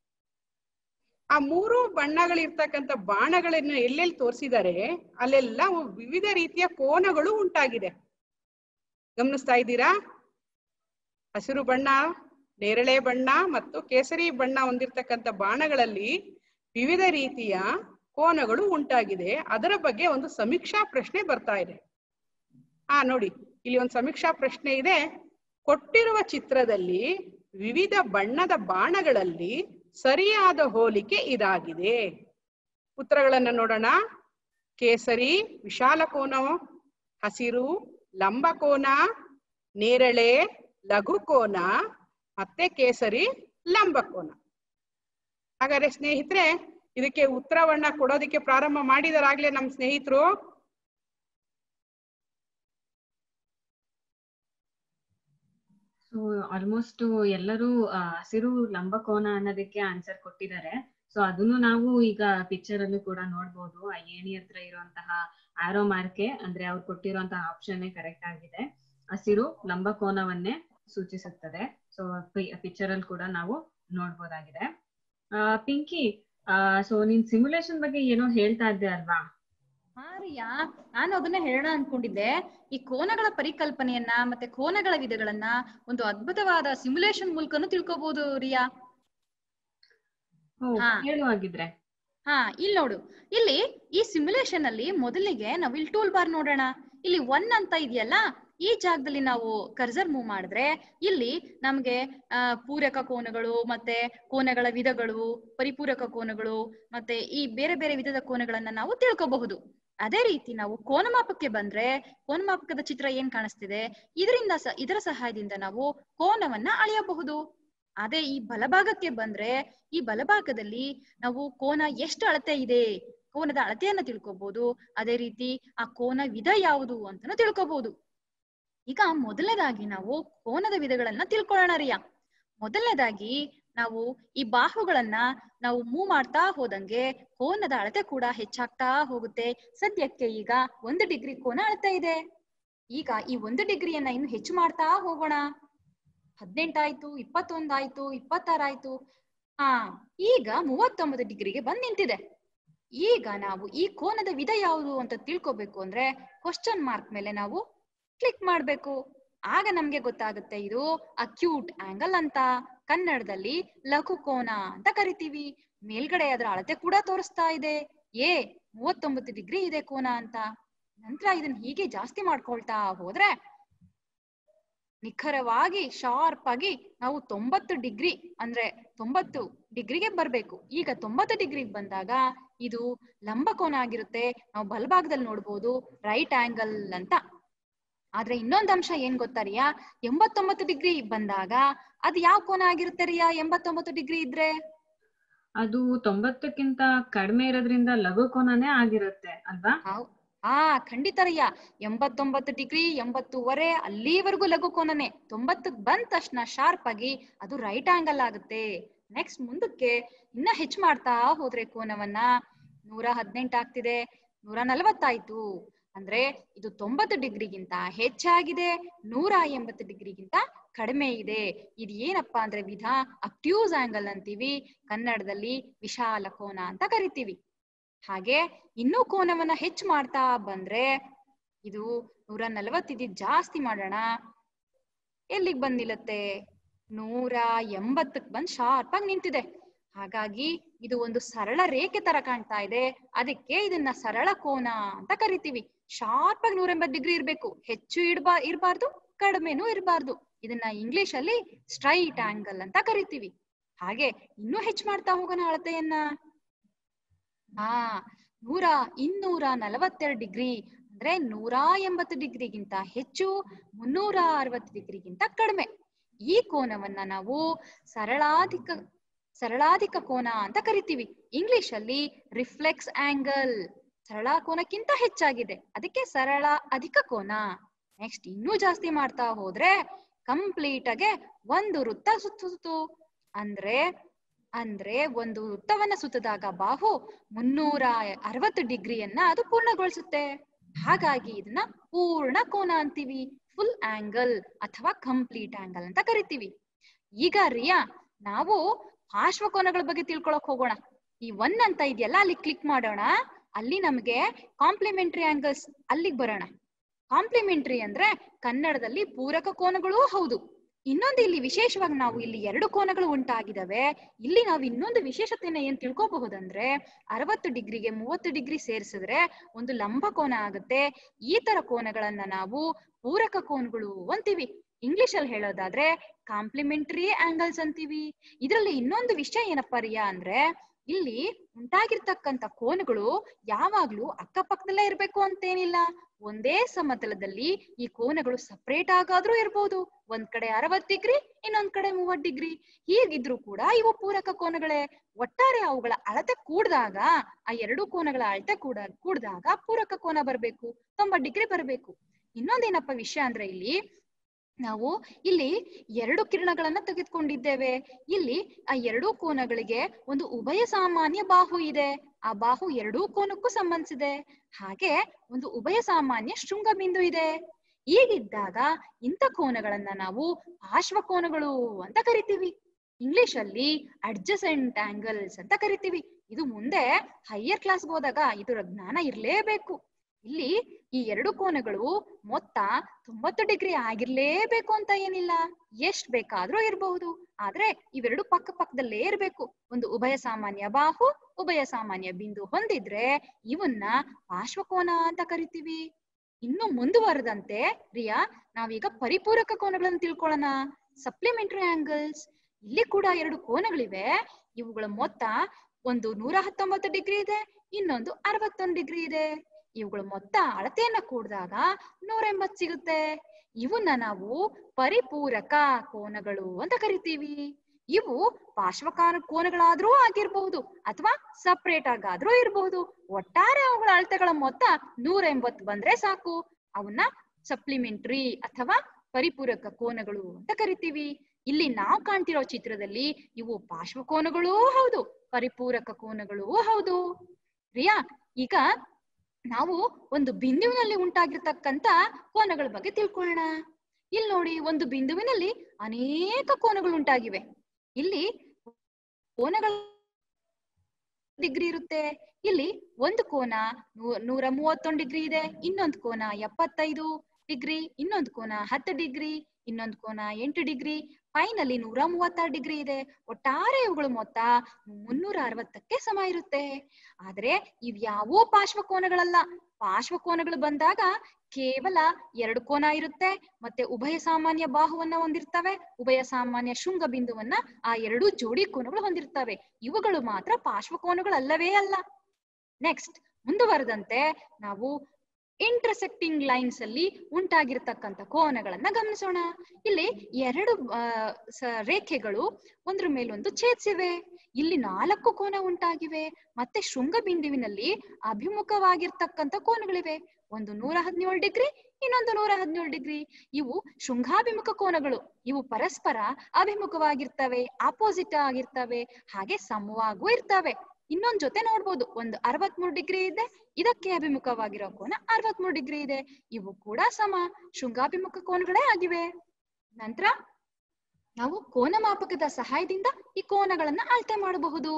ಆ ಮೂರು ಬಣ್ಣಗಳಿರ್ತಕ್ಕಂಥ ಬಾಣಗಳನ್ನು ಎಲ್ಲೆಲ್ಲಿ ತೋರಿಸಿದ್ದಾರೆ ಅಲ್ಲೆಲ್ಲ ವಿವಿಧ ರೀತಿಯ ಕೋನಗಳು ಉಂಟಾಗಿದೆ ಗಮನಿಸ್ತಾ ಇದ್ದೀರಾ ಹಸಿರು ಬಣ್ಣ ನೇರಳೆ ಬಣ್ಣ ಮತ್ತು ಕೇಸರಿ ಬಣ್ಣ ಹೊಂದಿರತಕ್ಕಂಥ ಬಾಣಗಳಲ್ಲಿ ವಿವಿಧ ರೀತಿಯ ಕೋನಗಳು ಉಂಟಾಗಿದೆ ಅದರ ಬಗ್ಗೆ ಒಂದು ಸಮೀಕ್ಷಾ ಪ್ರಶ್ನೆ ಬರ್ತಾ ಇದೆ ಆ ನೋಡಿ ಇಲ್ಲಿ ಒಂದು ಸಮೀಕ್ಷಾ ಪ್ರಶ್ನೆ ಇದೆ ಕೊಟ್ಟಿರುವ ಚಿತ್ರದಲ್ಲಿ ವಿವಿಧ ಬಣ್ಣದ ಬಾಣಗಳಲ್ಲಿ ಸರಿಯಾದ ಹೋಲಿಕೆ ಇದಾಗಿದೆ ಉತ್ತರಗಳನ್ನ ನೋಡೋಣ ಕೇಸರಿ ವಿಶಾಲ ಕೋನ ಹಸಿರು ಲಂಬ ಕೋನ ನೇರಳೆ ಲಘು ಕೋನ ಮತ್ತೆ ಕೇಸರಿ ಲಂಬ ಕೋನ ಹಾಗಾದ್ರೆ ಸ್ನೇಹಿತರೆ ಇದಕ್ಕೆ ಉತ್ತರವನ್ನ ಕೊಡೋದಕ್ಕೆ ಪ್ರಾರಂಭ ಮಾಡಿದರಾಗ್ಲೇ ನಮ್ಮ ಸ್ನೇಹಿತರು ಸೊ ಆಲ್ಮೋಸ್ಟ್ ಎಲ್ಲರೂ ಆ, ಹಸಿರು ಲಂಬಕೋನ ಅನ್ನೋದಕ್ಕೆ ಆನ್ಸರ್ ಕೊಟ್ಟಿದ್ದಾರೆ ಸೊ ಅದನ್ನು ನಾವು ಈಗ ಪಿಕ್ಚರ್ ಅಲ್ಲೂ ಕೂಡ ನೋಡ್ಬೋದು ಆ ಏಣಿ ಹತ್ರ ಇರುವಂತಹ ಆರೋ ಮಾರ್ಕೆ ಅಂದ್ರೆ ಅವ್ರು ಕೊಟ್ಟಿರುವಂತಹ ಆಪ್ಷನ್ ಕರೆಕ್ಟ್ ಆಗಿದೆ ಹಸಿರು ಲಂಬಕೋನವನ್ನೇ ಸೂಚಿಸುತ್ತದೆ ಸೊ ಪಿಕ್ಚರ್ ಅಲ್ಲಿ ಕೂಡ ನಾವು ನೋಡ್ಬೋದಾಗಿದೆ ಆ ಪಿಂಕಿ ಆ ಸೊ ನೀನ್ ಸಿಮ್ಯುಲೇಷನ್ ಬಗ್ಗೆ ಏನೋ ಹೇಳ್ತಾ ಇದ್ದೆ ಅಲ್ವಾ ಹಾ ರಿಯಾ ನಾನು ಅದನ್ನ ಹೇಳೋಣ ಅನ್ಕೊಂಡಿದ್ದೆ ಈ ಕೋನಗಳ ಪರಿಕಲ್ಪನೆಯನ್ನ ಮತ್ತೆ ಕೋನಗಳ ವಿಧಗಳನ್ನ ಒಂದು ಅದ್ಭುತವಾದ ಸಿಮ್ಯುಲೇಷನ್ ಮೂಲಕನೂ ತಿಳ್ಕೊಬಹುದು ರಿಯಾ ಓ, ಹಾ. ಹೇಳು ಹಾಗಿದ್ರೆ ಹಾ ಇಲ್ಲಿ ನೋಡು ಇಲ್ಲಿ ಈ ಸಿಮ್ಯುಲೇಷನ್ ಅಲ್ಲಿ ಮೊದಲಿಗೆ ನಾವು ಇಲ್ಲಿ ಟೂಲ್ ಬಾರ್ ನೋಡೋಣ ಇಲ್ಲಿ ಒನ್ ಅಂತ ಇದೆಯಲ್ಲ ಈ ಜಾಗದಲ್ಲಿ ನಾವು ಕರ್ಸರ್ ಮೂವ್ ಮಾಡಿದ್ರೆ ಇಲ್ಲಿ ನಮ್ಗೆ ಆ ಪೂರಕ ಕೋನಗಳು ಮತ್ತೆ ಕೋನಗಳ ವಿಧಗಳು ಪರಿಪೂರಕ ಕೋನಗಳು ಮತ್ತೆ ಈ ಬೇರೆ ಬೇರೆ ವಿಧದ ಕೋನಗಳನ್ನ ನಾವು ತಿಳ್ಕೋಬಹುದು ಅದೇ ರೀತಿ ನಾವು ಕೋನಮಾಪಕ್ಕೆ ಬಂದ್ರೆ ಕೋನಮಾಪಕದ ಚಿತ್ರ ಏನ್ ಕಾಣಿಸ್ತಿದೆ ಇದರಿಂದ ಸ ಇದರ ಸಹಾಯದಿಂದ ನಾವು ಕೋನವನ್ನ ಅಳೆಯಬಹುದು ಅದೇ ಈ ಬಲಭಾಗಕ್ಕೆ ಬಂದ್ರೆ ಈ ಬಲಭಾಗದಲ್ಲಿ ನಾವು ಕೋನ ಎಷ್ಟು ಅಳತೆ ಇದೆ ಕೋನದ ಅಳತೆಯನ್ನ ತಿಳ್ಕೊಬಹುದು ಅದೇ ರೀತಿ ಆ ಕೋನ ವಿಧ ಯಾವುದು ಅಂತಾನು ತಿಳ್ಕೊಬಹುದು ಈಗ ಮೊದಲನೇದಾಗಿ ನಾವು ಕೋನದ ವಿಧಗಳನ್ನ ತಿಳ್ಕೊಳ್ಳೋಣ ರಿಯಾ ಮೊದಲನೇದಾಗಿ ನಾವು ಈ ಬಾಹುಗಳನ್ನ ನಾವು ಮೂವ್ ಮಾಡ್ತಾ ಹೋದಂಗೆ ಕೋನದ ಅಳತೆ ಕೂಡ ಹೆಚ್ಚಾಗ್ತಾ ಹೋಗುತ್ತೆ ಸದ್ಯಕ್ಕೆ ಈಗ ಒಂದು ಡಿಗ್ರಿ ಕೋನ ಅಳತೆ ಇದೆ ಈಗ ಈ ಒಂದು ಡಿಗ್ರಿಯನ್ನ ಇನ್ನು ಹೆಚ್ಚು ಮಾಡ್ತಾ ಹೋಗೋಣ ಹದಿನೆಂಟಾಯ್ತು ಇಪ್ಪತ್ತೊಂದಾಯ್ತು ಇಪ್ಪತ್ತಾರಾಯ್ತು ಹಾ ಈಗ ಮೂವತ್ತೊಂಬತ್ತು ಡಿಗ್ರಿಗೆ ಬಂದ್ ನಿಂತಿದೆ ಈಗ ನಾವು ಈ ಕೋನದ ವಿಧ ಯಾವುದು ಅಂತ ತಿಳ್ಕೊಬೇಕು ಅಂದ್ರೆ ಕ್ವಶನ್ ಮಾರ್ಕ್ ಮೇಲೆ ನಾವು ಕ್ಲಿಕ್ ಮಾಡ್ಬೇಕು ಆಗ ನಮ್ಗೆ ಗೊತ್ತಾಗುತ್ತೆ ಇದು ಅಕ್ಯೂಟ್ ಆಂಗಲ್ ಅಂತ ಕನ್ನಡದಲ್ಲಿ ಲಘು ಕೋನ ಅಂತ ಕರಿತೀವಿ ಮೇಲ್ಗಡೆ ಅದರ ಅಳತೆ ಕೂಡ ತೋರಿಸ್ತಾ ಇದೆ ಏ ಮೂವತ್ತೊಂಬತ್ತು ಡಿಗ್ರಿ ಇದೆ ಕೋನ ಅಂತ ನಂತರ ಇದನ್ನ ಹೀಗೆ ಜಾಸ್ತಿ ಮಾಡ್ಕೊಳ್ತಾ ಹೋದ್ರೆ ನಿಖರವಾಗಿ ಶಾರ್ಪ್ ಆಗಿ ನಾವು ತೊಂಬತ್ತು ಡಿಗ್ರಿ ಅಂದ್ರೆ ತೊಂಬತ್ತು ಡಿಗ್ರಿಗೆ ಬರ್ಬೇಕು ಈಗ ತೊಂಬತ್ತು ಡಿಗ್ರಿಗೆ ಬಂದಾಗ ಇದು ಲಂಬಕೋನ ಆಗಿರುತ್ತೆ ನಾವು ಬಲಭಾಗದಲ್ಲಿ ನೋಡ್ಬೋದು ರೈಟ್ ಆಂಗಲ್ ಅಂತ ಆದ್ರೆ ಇನ್ನೊಂದ್ ಅಂಶ ಏನ್ ಗೊತ್ತಾ ರಿಯಾ ಎಂಬತ್ತೊಂಬತ್ತು ಡಿಗ್ರಿ ಬಂದಾಗ ಅದು ಯಾವ ಕೋನ ಆಗಿರುತ್ತೆ ರಿಯಾ ಎಂಬತ್ತೊಂಬತ್ತು ಡಿಗ್ರಿ ಇದ್ರೆ ಅದು ತೊಂಬತ್ತಕ್ಕಿಂತ ಕಡಿಮೆ ಇರೋದ್ರಿಂದ ಲಘು ಕೋನನೇ ಆಗಿರುತ್ತೆ ಅಲ್ವಾ ಆ ಖಂಡಿತ ರಿಯಾ ಎಂಬತ್ತೊಂಬತ್ತು ಡಿಗ್ರಿ ಎಂಬತ್ತೂವರೆ ಅಲ್ಲಿವರೆಗೂ ಲಘು ಕೋನನೆ ತೊಂಬತ್ತಕ್ ಬಂದ ತಕ್ಷಣ ಶಾರ್ಪ್ ಆಗಿ ಅದು ರೈಟ್ ಆಂಗಲ್ ಆಗುತ್ತೆ ನೆಕ್ಸ್ಟ್ ಮುಂದಕ್ಕೆ ಇನ್ನ ಹೆಚ್ಚು ಮಾಡ್ತಾ ಹೋದ್ರೆ ಕೋನವನ್ನ ನೂರ ಹದಿನೆಂಟು ಆಗ್ತಿದೆ ನೂರ ನಲವತ್ತಾಯ್ತು ಅಂದ್ರೆ ಇದು ತೊಂಬತ್ತು ಡಿಗ್ರಿಗಿಂತ ಹೆಚ್ಚಾಗಿದೆ ನೂರ ಎಂಬತ್ತು ಡಿಗ್ರಿಗಿಂತ ಕಡಿಮೆ ಇದೆ ಇದು ಏನಪ್ಪಾ ಅಂದ್ರೆ ವಿಧ ಅಕ್ಟ್ಯೂಸ್ ಆಂಗಲ್ ಅಂತೀವಿ ಕನ್ನಡದಲ್ಲಿ ವಿಶಾಲ ಕೋನ ಅಂತ ಕರಿತೀವಿ ಹಾಗೆ ಇನ್ನೂ ಕೋನವನ್ನ ಹೆಚ್ಚು ಮಾಡ್ತಾ ಬಂದ್ರೆ ಇದು ನೂರ ನಲವತ್ತಿದ್ದು ಜಾಸ್ತಿ ಮಾಡೋಣ ಎಲ್ಲಿಗ್ ಬಂದ್ ನಿಲ್ಲತ್ತೆ ನೂರ ಎಂಬತ್ತಕ್ ಬಂದ್ ಶಾರ್ಪ್ ಆಗಿ ನಿಂತಿದೆ ಹಾಗಾಗಿ ಇದು ಒಂದು ಸರಳ ರೇಖೆ ತರ ಕಾಣ್ತಾ ಇದೆ ಅದಕ್ಕೆ ಇದನ್ನ ಸರಳ ಕೋನ ಅಂತ ಕರಿತೀವಿ ಶಾರ್ಪ್ ಆಗಿ ನೂರ ಎಂಬತ್ ಡಿಗ್ರಿ ಇರ್ಬೇಕು ಹೆಚ್ಚು ಇಡ್ಬಾ ಇರಬಾರ್ದು ಕಡಿಮೆನೂ ಇರಬಾರ್ದು ಇದನ್ನ ಇಂಗ್ಲಿಷ್ ಅಲ್ಲಿ ಸ್ಟ್ರೈಟ್ ಆಂಗಲ್ ಅಂತ ಕರಿತೀವಿ ಹಾಗೆ ಇನ್ನೂ ಹೆಚ್ಚು ಮಾಡ್ತಾ ಹೋಗೋಣ ಅಳತೆಯನ್ನ ಹಾ ನೂರ ಇನ್ನೂರ ನಲವತ್ತೆರಡು ಡಿಗ್ರಿ ಅಂದ್ರೆ ನೂರ ಎಂಬತ್ತು ಡಿಗ್ರಿಗಿಂತ ಹೆಚ್ಚು ಮುನ್ನೂರ ಅರವತ್ತು ಡಿಗ್ರಿಗಿಂತ ಕಡಿಮೆ ಈ ಕೋನವನ್ನ ನಾವು ಸರಳಾಧಿಕ ಸರಳಾಧಿಕ ಕೋನ ಅಂತ ಕರಿತೀವಿ ಇಂಗ್ಲಿಷ್ ಅಲ್ಲಿ ರಿಫ್ಲೆಕ್ಸ್ ಆಂಗಲ್ ಸರಳ ಕೋನಕ್ಕಿಂತ ಹೆಚ್ಚಾಗಿದೆ ಅದಕ್ಕೆ ಸರಳ ಅಧಿಕ ಕೋನ ನೆಕ್ಸ್ಟ್ ಇನ್ನೂ ಜಾಸ್ತಿ ಮಾಡ್ತಾ ಹೋದ್ರೆ ಕಂಪ್ಲೀಟ್ ಆಗಿ ಒಂದು ವೃತ್ತ ಸುತ್ತಿತು ಅಂದ್ರೆ ಅಂದ್ರೆ ಒಂದು ವೃತ್ತವನ್ನ ಸುತ್ತದಾಗ ಬಾಹು ಮುನ್ನೂರ ಅರವತ್ತು ಡಿಗ್ರಿಯನ್ನ ಅದು ಪೂರ್ಣಗೊಳಿಸುತ್ತೆ ಹಾಗಾಗಿ ಇದನ್ನ ಪೂರ್ಣ ಕೋನ ಅಂತೀವಿ ಫುಲ್ ಆಂಗಲ್ ಅಥವಾ ಕಂಪ್ಲೀಟ್ ಆಂಗಲ್ ಅಂತ ಕರಿತೀವಿ ಈಗ ರಿಯಾ ನಾವು ಪಾರ್ಶ್ವಕೋನಗಳ ಬಗ್ಗೆ ತಿಳ್ಕೊಳಕ್ ಹೋಗೋಣ ಈ ಒನ್ ಅಂತ ಇದೆಯಲ್ಲ ಅಲ್ಲಿ ಕ್ಲಿಕ್ ಮಾಡೋಣ ಅಲ್ಲಿ ನಮಗೆ ಕಾಂಪ್ಲಿಮೆಂಟರಿ ಆಂಗಲ್ಸ್ ಅಲ್ಲಿಗೆ ಬರೋಣ ಕಾಂಪ್ಲಿಮೆಂಟರಿ ಅಂದ್ರೆ ಕನ್ನಡದಲ್ಲಿ ಪೂರಕ ಕೋನಗಳೂ ಹೌದು ಇನ್ನೊಂದು ಇಲ್ಲಿ ವಿಶೇಷವಾಗಿ ನಾವು ಇಲ್ಲಿ ಎರಡು ಕೋನಗಳು ಉಂಟಾಗಿದಾವೆ ಇಲ್ಲಿ ನಾವು ಇನ್ನೊಂದು ವಿಶೇಷತೆನ ಏನ್ ತಿಳ್ಕೊಬಹುದಂದ್ರೆ ಅರವತ್ತು ಡಿಗ್ರಿಗೆ ಮೂವತ್ತು ಡಿಗ್ರಿ ಸೇರಿಸಿದ್ರೆ ಒಂದು ಲಂಬ ಕೋನ ಆಗುತ್ತೆ ಈ ತರ ಕೋನಗಳನ್ನ ನಾವು ಪೂರಕ ಕೋನಗಳು ಅಂತೀವಿ ಇಂಗ್ಲಿಷ್ ಅಲ್ಲಿ ಹೇಳೋದಾದ್ರೆ ಕಾಂಪ್ಲಿಮೆಂಟರಿ ಆಂಗಲ್ಸ್ ಅಂತೀವಿ ಇದರಲ್ಲಿ ಇನ್ನೊಂದು ವಿಷಯ ಏನಪ್ಪಾ ರಿಯಾ ಅಂದ್ರೆ ಇಲ್ಲಿ ಉಂಟಾಗಿರ್ತಕ್ಕಂತ ಕೋನಗಳು ಯಾವಾಗ್ಲೂ ಅಕ್ಕಪಕ್ಕದಲ್ಲೇ ಇರ್ಬೇಕು ಅಂತೇನಿಲ್ಲ ಒಂದೇ ಸಮತಲದಲ್ಲಿ ಈ ಕೋನಗಳು ಸಪರೇಟ್ ಆಗಾದ್ರೂ ಇರ್ಬೋದು ಒಂದ್ ಕಡೆ ಅರವತ್ ಡಿಗ್ರಿ ಇನ್ನೊಂದ್ ಕಡೆ ಮೂವತ್ ಡಿಗ್ರಿ ಹೀಗಿದ್ರು ಕೂಡ ಇವು ಪೂರಕ ಕೋನಗಳೇ ಒಟ್ಟಾರೆ ಅವುಗಳ ಅಳತೆ ಕೂಡಿದಾಗ ಆ ಎರಡು ಕೋನಗಳ ಅಳತೆ ಕೂಡ ಕೂಡಿದಾಗ ಪೂರಕ ಕೋನ ಬರ್ಬೇಕು ತೊಂಬತ್ ಡಿಗ್ರಿ ಬರ್ಬೇಕು ಇನ್ನೊಂದೇನಪ್ಪ ವಿಷಯ ಅಂದ್ರೆ ಇಲ್ಲಿ ನಾವು ಇಲ್ಲಿ ಎರಡು ಕಿರಣಗಳನ್ನ ತೆಗೆದುಕೊಂಡಿದ್ದೇವೆ ಇಲ್ಲಿ ಆ ಎರಡೂ ಕೋನಗಳಿಗೆ ಒಂದು ಉಭಯ ಸಾಮಾನ್ಯ ಬಾಹು ಇದೆ ಆ ಬಾಹು ಎರಡೂ ಕೋನಕ್ಕೂ ಸಂಬಂಧಿಸಿದೆ ಹಾಗೆ ಒಂದು ಉಭಯ ಸಾಮಾನ್ಯ ಶೃಂಗ ಬಿಂದು ಇದೆ ಈಗಿದ್ದಾಗ ಇಂಥ ಕೋನಗಳನ್ನ ನಾವು ಪಾರ್ಶ್ವಕೋನಗಳು ಅಂತ ಕರಿತೀವಿ ಇಂಗ್ಲಿಷ್ ಅಲ್ಲಿ ಅಡ್ಜಸೆಂಟ್ ಆಂಗಲ್ಸ್ ಅಂತ ಕರಿತೀವಿ ಇದು ಮುಂದೆ ಹೈಯರ್ ಕ್ಲಾಸ್ ಹೋದಾಗ ಇದರ ಜ್ಞಾನ ಇರ್ಲೇಬೇಕು ಇಲ್ಲಿ ಈ ಎರಡು ಕೋನಗಳು ಮೊತ್ತ ತೊಂಬತ್ತು ಡಿಗ್ರಿ ಆಗಿರ್ಲೇಬೇಕು ಅಂತ ಏನಿಲ್ಲ ಎಷ್ಟ್ ಬೇಕಾದ್ರೂ ಇರಬಹುದು ಆದ್ರೆ ಇವೆರಡು ಪಕ್ಕ ಪಕ್ಕದಲ್ಲೇ ಇರ್ಬೇಕು ಒಂದು ಉಭಯ ಸಾಮಾನ್ಯ ಬಾಹು ಉಭಯ ಸಾಮಾನ್ಯ ಬಿಂದು ಹೊಂದಿದ್ರೆ ಇವನ್ನ ಪಾರ್ಶ್ವಕೋನ ಅಂತ ಕರಿತೀವಿ ಇನ್ನು ಮುಂದುವರೆದಂತೆ ರಿಯಾ ನಾವೀಗ ಪರಿಪೂರಕ ಕೋನಗಳನ್ನು ತಿಳ್ಕೊಳ್ಳೋಣ ಸಪ್ಲಿಮೆಂಟರಿ ಆಂಗಲ್ಸ್ ಇಲ್ಲಿ ಕೂಡ ಎರಡು ಕೋನಗಳಿವೆ ಇವುಗಳ ಮೊತ್ತ ಒಂದು ನೂರ ಹತ್ತೊಂಬತ್ತು ಡಿಗ್ರಿ ಇದೆ ಇನ್ನೊಂದು ಅರವತ್ತೊಂದು ಡಿಗ್ರಿ ಇದೆ ಇವುಗಳ ಮೊತ್ತ ಅಳತೆಯನ್ನ ಕೂಡಿದಾಗ ನೂರ ಎಂಬತ್ ಸಿಗುತ್ತೆ ಇವನ್ನ ನಾವು ಪರಿಪೂರಕ ಕೋನಗಳು ಅಂತ ಕರಿತೀವಿ ಇವು ಪಾರ್ಶ್ವಕಾನ ಕೋನಗಳಾದ್ರೂ ಆಗಿರ್ಬಹುದು ಅಥವಾ ಸಪರೇಟ್ ಆಗಾದ್ರೂ ಇರಬಹುದು ಒಟ್ಟಾರೆ ಅವುಗಳ ಅಳತೆಗಳ ಮೊತ್ತ ನೂರ ಎಂಬತ್ತು ಬಂದ್ರೆ ಸಾಕು ಅವನ್ನ ಸಪ್ಲಿಮೆಂಟರಿ ಅಥವಾ ಪರಿಪೂರಕ ಕೋನಗಳು ಅಂತ ಕರಿತೀವಿ ಇಲ್ಲಿ ನಾವು ಕಾಣ್ತಿರೋ ಚಿತ್ರದಲ್ಲಿ ಇವು ಪಾರ್ಶ್ವಕೋನಗಳೂ ಹೌದು ಪರಿಪೂರಕ ಕೋನಗಳೂ ಹೌದು ರಿಯಾ ಈಗ ನಾವು ಒಂದು ಬಿಂದುವಿನಲ್ಲಿ ಉಂಟಾಗಿರ್ತಕ್ಕಂತ ಕೋನಗಳ ಬಗ್ಗೆ ತಿಳ್ಕೊಳ್ಳೋಣ ಇಲ್ಲಿ ನೋಡಿ ಒಂದು ಬಿಂದುವಿನಲ್ಲಿ ಅನೇಕ ಕೋನಗಳು ಉಂಟಾಗಿವೆ ಇಲ್ಲಿ ಕೋನಗಳ ಡಿಗ್ರಿ ಇರುತ್ತೆ ಇಲ್ಲಿ ಒಂದು ಕೋನ ನೂ- ನೂರ ಮೂವತ್ತೊಂದು ಡಿಗ್ರಿ ಇದೆ ಇನ್ನೊಂದು ಕೋನ ಎಪ್ಪತ್ತೈದು ಡಿಗ್ರಿ ಇನ್ನೊಂದು ಕೋನ ಹತ್ತು ಡಿಗ್ರಿ ಇನ್ನೊಂದು ಕೋನ ಎಂಟು ಡಿಗ್ರಿ ಫೈನಲಿ ನೂರ ಮೂವತ್ತಾರು ಡಿಗ್ರಿ ಇದೆ ಒಟ್ಟಾರೆ ಇವುಗಳ ಮೊತ್ತ ಮುನ್ನೂರ ಅರವತ್ತಕ್ಕೆ ಸಮ ಇರುತ್ತೆ ಆದ್ರೆ ಇವ್ಯಾವೂ ಪಾರ್ಶ್ವಕೋನಗಳಲ್ಲ ಪಾರ್ಶ್ವಕೋನಗಳು ಬಂದಾಗ ಕೇವಲ ಎರಡು ಕೋನ ಇರುತ್ತೆ ಮತ್ತೆ ಉಭಯ ಸಾಮಾನ್ಯ ಬಾಹುವನ್ನ ಹೊಂದಿರ್ತವೆ ಉಭಯ ಸಾಮಾನ್ಯ ಶೃಂಗ ಬಿಂದುವನ್ನ ಆ ಎರಡು ಜೋಡಿ ಕೋನಗಳು ಹೊಂದಿರ್ತವೆ ಇವುಗಳು ಮಾತ್ರ ಪಾರ್ಶ್ವಕೋನಗಳಲ್ಲವೇ ಅಲ್ಲ ನೆಕ್ಸ್ಟ್ ಮುಂದುವರೆದಂತೆ ನಾವು ಇಂಟರ್ಸೆಕ್ಟಿಂಗ್ ಲೈನ್ಸ್ ಅಲ್ಲಿ ಉಂಟಾಗಿರ್ತಕ್ಕಂಥ ಕೋನಗಳನ್ನ ಗಮನಿಸೋಣ ಇಲ್ಲಿ ಎರಡು ಆ, ಸ- ರೇಖೆಗಳು ಒಂದ್ರ ಮೇಲೊಂದು ಛೇದಿಸಿವೆ ಇಲ್ಲಿ ನಾಲ್ಕು ಕೋನ ಉಂಟಾಗಿವೆ ಮತ್ತೆ ಶೃಂಗ ಬಿಂದುವಿನಲ್ಲಿ ಅಭಿಮುಖವಾಗಿರ್ತಕ್ಕಂಥ ಕೋನಗಳಿವೆ ಒಂದು ನೂರ ಹದಿನೇಳು ಡಿಗ್ರಿ ಇನ್ನೊಂದು ನೂರ ಹದಿನೇಳು ಡಿಗ್ರಿ ಇವು ಶೃಂಗಾಭಿಮುಖ ಕೋನಗಳು ಇವು ಪರಸ್ಪರ ಅಭಿಮುಖವಾಗಿರ್ತವೆ ಆಪೋಸಿಟ್ ಆಗಿರ್ತವೆ ಹಾಗೆ ಸಮವಾಗೂ ಇರ್ತವೆ ಇನ್ನೊಂದ್ ಜೊತೆ ನೋಡ್ಬೋದು ಒಂದು ಅರವತ್ಮೂರು ಡಿಗ್ರಿ ಇದೆ ಇದಕ್ಕೆ ಅಭಿಮುಖವಾಗಿರೋ ಕೋನ ಅರವತ್ಮೂರು ಡಿಗ್ರಿ ಇದೆ ಇವು ಕೂಡ ಸಮ ಶೃಂಗಾಭಿಮುಖ ಕೋನಗಳೇ ಆಗಿವೆ ನಂತರ ನಾವು ಕೋನ ಮಾಪಕದ ಸಹಾಯದಿಂದ ಈ ಕೋನಗಳನ್ನ ಅಳತೆ ಮಾಡಬಹುದು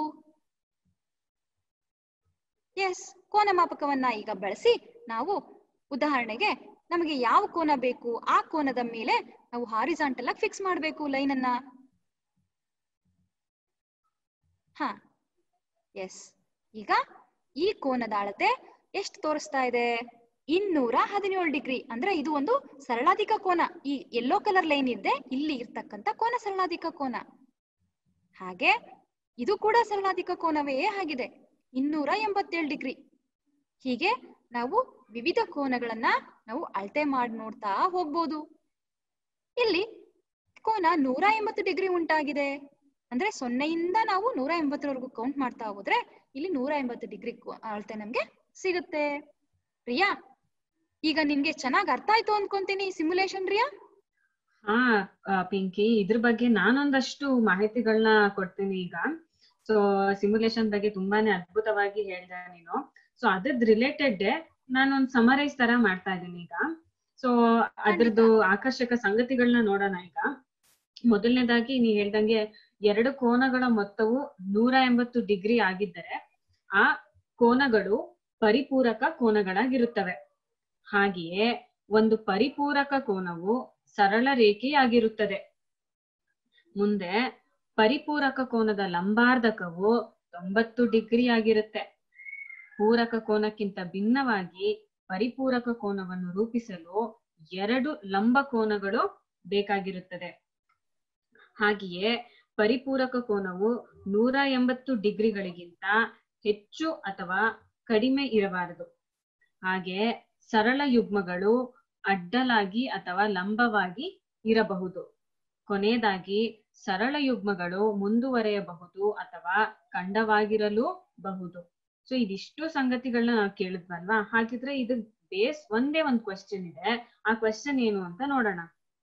ಎಸ್ ಕೋನ ಮಾಪಕವನ್ನ ಈಗ ಬಳಸಿ ನಾವು ಉದಾಹರಣೆಗೆ ನಮಗೆ ಯಾವ ಕೋನ ಬೇಕು ಆ ಕೋನದ ಮೇಲೆ ನಾವು ಹಾರಿಜಾಂಟಲ್ ಆಗಿ ಫಿಕ್ಸ್ ಮಾಡಬೇಕು ಲೈನ್ ಅನ್ನ ಹಾ ಎಸ್ ಈಗ ಈ ಕೋನದ ಅಳತೆ ಎಷ್ಟು ತೋರಿಸ್ತಾ ಇದೆ ಇನ್ನೂರ ಹದಿನೇಳು ಡಿಗ್ರಿ ಅಂದ್ರೆ ಇದು ಒಂದು ಸರಳಾಧಿಕ ಕೋನ ಈ ಯೆಲ್ಲೋ ಕಲರ್ ಲೈನ್ ಇದೆ ಇಲ್ಲಿ ಇರ್ತಕ್ಕಂತ ಕೋನ ಸರಳಾಧಿಕ ಕೋನ ಹಾಗೆ ಇದು ಕೂಡ ಸರಳಾಧಿಕ ಕೋನವೇ ಆಗಿದೆ ಇನ್ನೂರ ಎಂಬತ್ತೇಳು ಡಿಗ್ರಿ ಹೀಗೆ ನಾವು ವಿವಿಧ ಕೋನಗಳನ್ನ ನಾವು ಅಳತೆ ಮಾಡಿ ನೋಡ್ತಾ ಹೋಗ್ಬೋದು ಇಲ್ಲಿ ಕೋನ ನೂರ ಎಂಬತ್ತು ಡಿಗ್ರಿ ಉಂಟಾಗಿದೆ ಅಂದ್ರೆ ಸೊನ್ನೆಯಿಂದ ನಾವು ನೂರ ಎಂಬತ್ತರವರೆಗೂ ಕೌಂಟ್ ಮಾಡ್ತಾ ಹೋದ್ರೆ ಇಲ್ಲಿ ನೂರ ಎಂಬತ್ತು ಡಿಗ್ರಿ ಅಳತೆ ನಮ್ಗೆ ಸಿಗುತ್ತೆ ಪ್ರಿಯಾ ಈಗ ನಿನ್ಗೆ ಚೆನ್ನಾಗ್ ಅರ್ಥ ಆಯ್ತು ಅನ್ಕೊಂತೀನಿ ಸಿಮ್ಯುಲೇಷನ್ ರಿಯಾ ಹಾ ಆ, ಪಿಂಕಿ ಇದ್ರ ಬಗ್ಗೆ ನಾನೊಂದಷ್ಟು ಮಾಹಿತಿಗಳನ್ನ ಕೊಡ್ತೀನಿ ಈಗ ಸೊ ಸಿಮ್ಯುಲೇಷನ್ ಬಗ್ಗೆ ತುಂಬಾನೇ ಅದ್ಭುತವಾಗಿ ಹೇಳ್ದೆ ನೀನು ಸೊ ಅದ್ರದ್ ರಿಲೇಟೆಡ್ ನಾನೊಂದ್ ಸಮರೈಸ್ ತರ ಮಾಡ್ತಾ ಇದ್ದೀನಿ ಈಗ ಸೊ ಅದ್ರದ್ದು ಆಕರ್ಷಕ ಸಂಗತಿಗಳನ್ನ ನೋಡೋಣ ಈಗ ಮೊದಲನೇದಾಗಿ ನೀ ಹೇಳ್ದಂಗೆ ಎರಡು ಕೋನಗಳ ಮೊತ್ತವು ನೂರ ಎಂಬತ್ತು ಡಿಗ್ರಿ ಆಗಿದ್ದರೆ ಆ ಕೋನಗಳು ಪರಿಪೂರಕ ಕೋನಗಳಾಗಿರುತ್ತವೆ ಹಾಗೆಯೇ ಒಂದು ಪರಿಪೂರಕ ಕೋನವು ಸರಳ ರೇಖೆಯಾಗಿರುತ್ತದೆ ಮುಂದೆ ಪರಿಪೂರಕ ಕೋನದ ಲಂಬಾರ್ಧಕವು ತೊಂಬತ್ತು ಡಿಗ್ರಿ ಆಗಿರುತ್ತೆ ಪೂರಕ ಕೋನಕ್ಕಿಂತ ಭಿನ್ನವಾಗಿ ಪರಿಪೂರಕ ಕೋನವನ್ನು ರೂಪಿಸಲು ಎರಡು ಲಂಬ ಕೋನಗಳು ಬೇಕಾಗಿರುತ್ತದೆ ಹಾಗೆಯೇ ಪರಿಪೂರಕ ಕೋನವು ನೂರ ಎಂಬತ್ತು ಡಿಗ್ರಿಗಳಿಗಿಂತ ಹೆಚ್ಚು ಅಥವಾ ಕಡಿಮೆ ಇರಬಾರದು ಹಾಗೆ ಸರಳ ಯುಗ್ಮಗಳು ಅಡ್ಡಲಾಗಿ ಅಥವಾ ಲಂಬವಾಗಿ ಇರಬಹುದು ಕೊನೆಯದಾಗಿ ಸರಳ ಯುಗ್ಮಗಳು ಮುಂದುವರೆಯಬಹುದು ಅಥವಾ ಖಂಡವಾಗಿರಲು ಬಹುದು ಸೊ ಇದಿಷ್ಟು ಸಂಗತಿಗಳನ್ನ ನಾವು ಕೇಳಿದ್ವಲ್ವಾ ಹಾಗಿದ್ರೆ ಇದು ಬೇಸ್ ಒಂದೇ ಒಂದ್ ಕ್ವಶನ್ ಇದೆ ಆ ಕ್ವಶನ್ ಏನು ಅಂತ ನೋಡೋಣ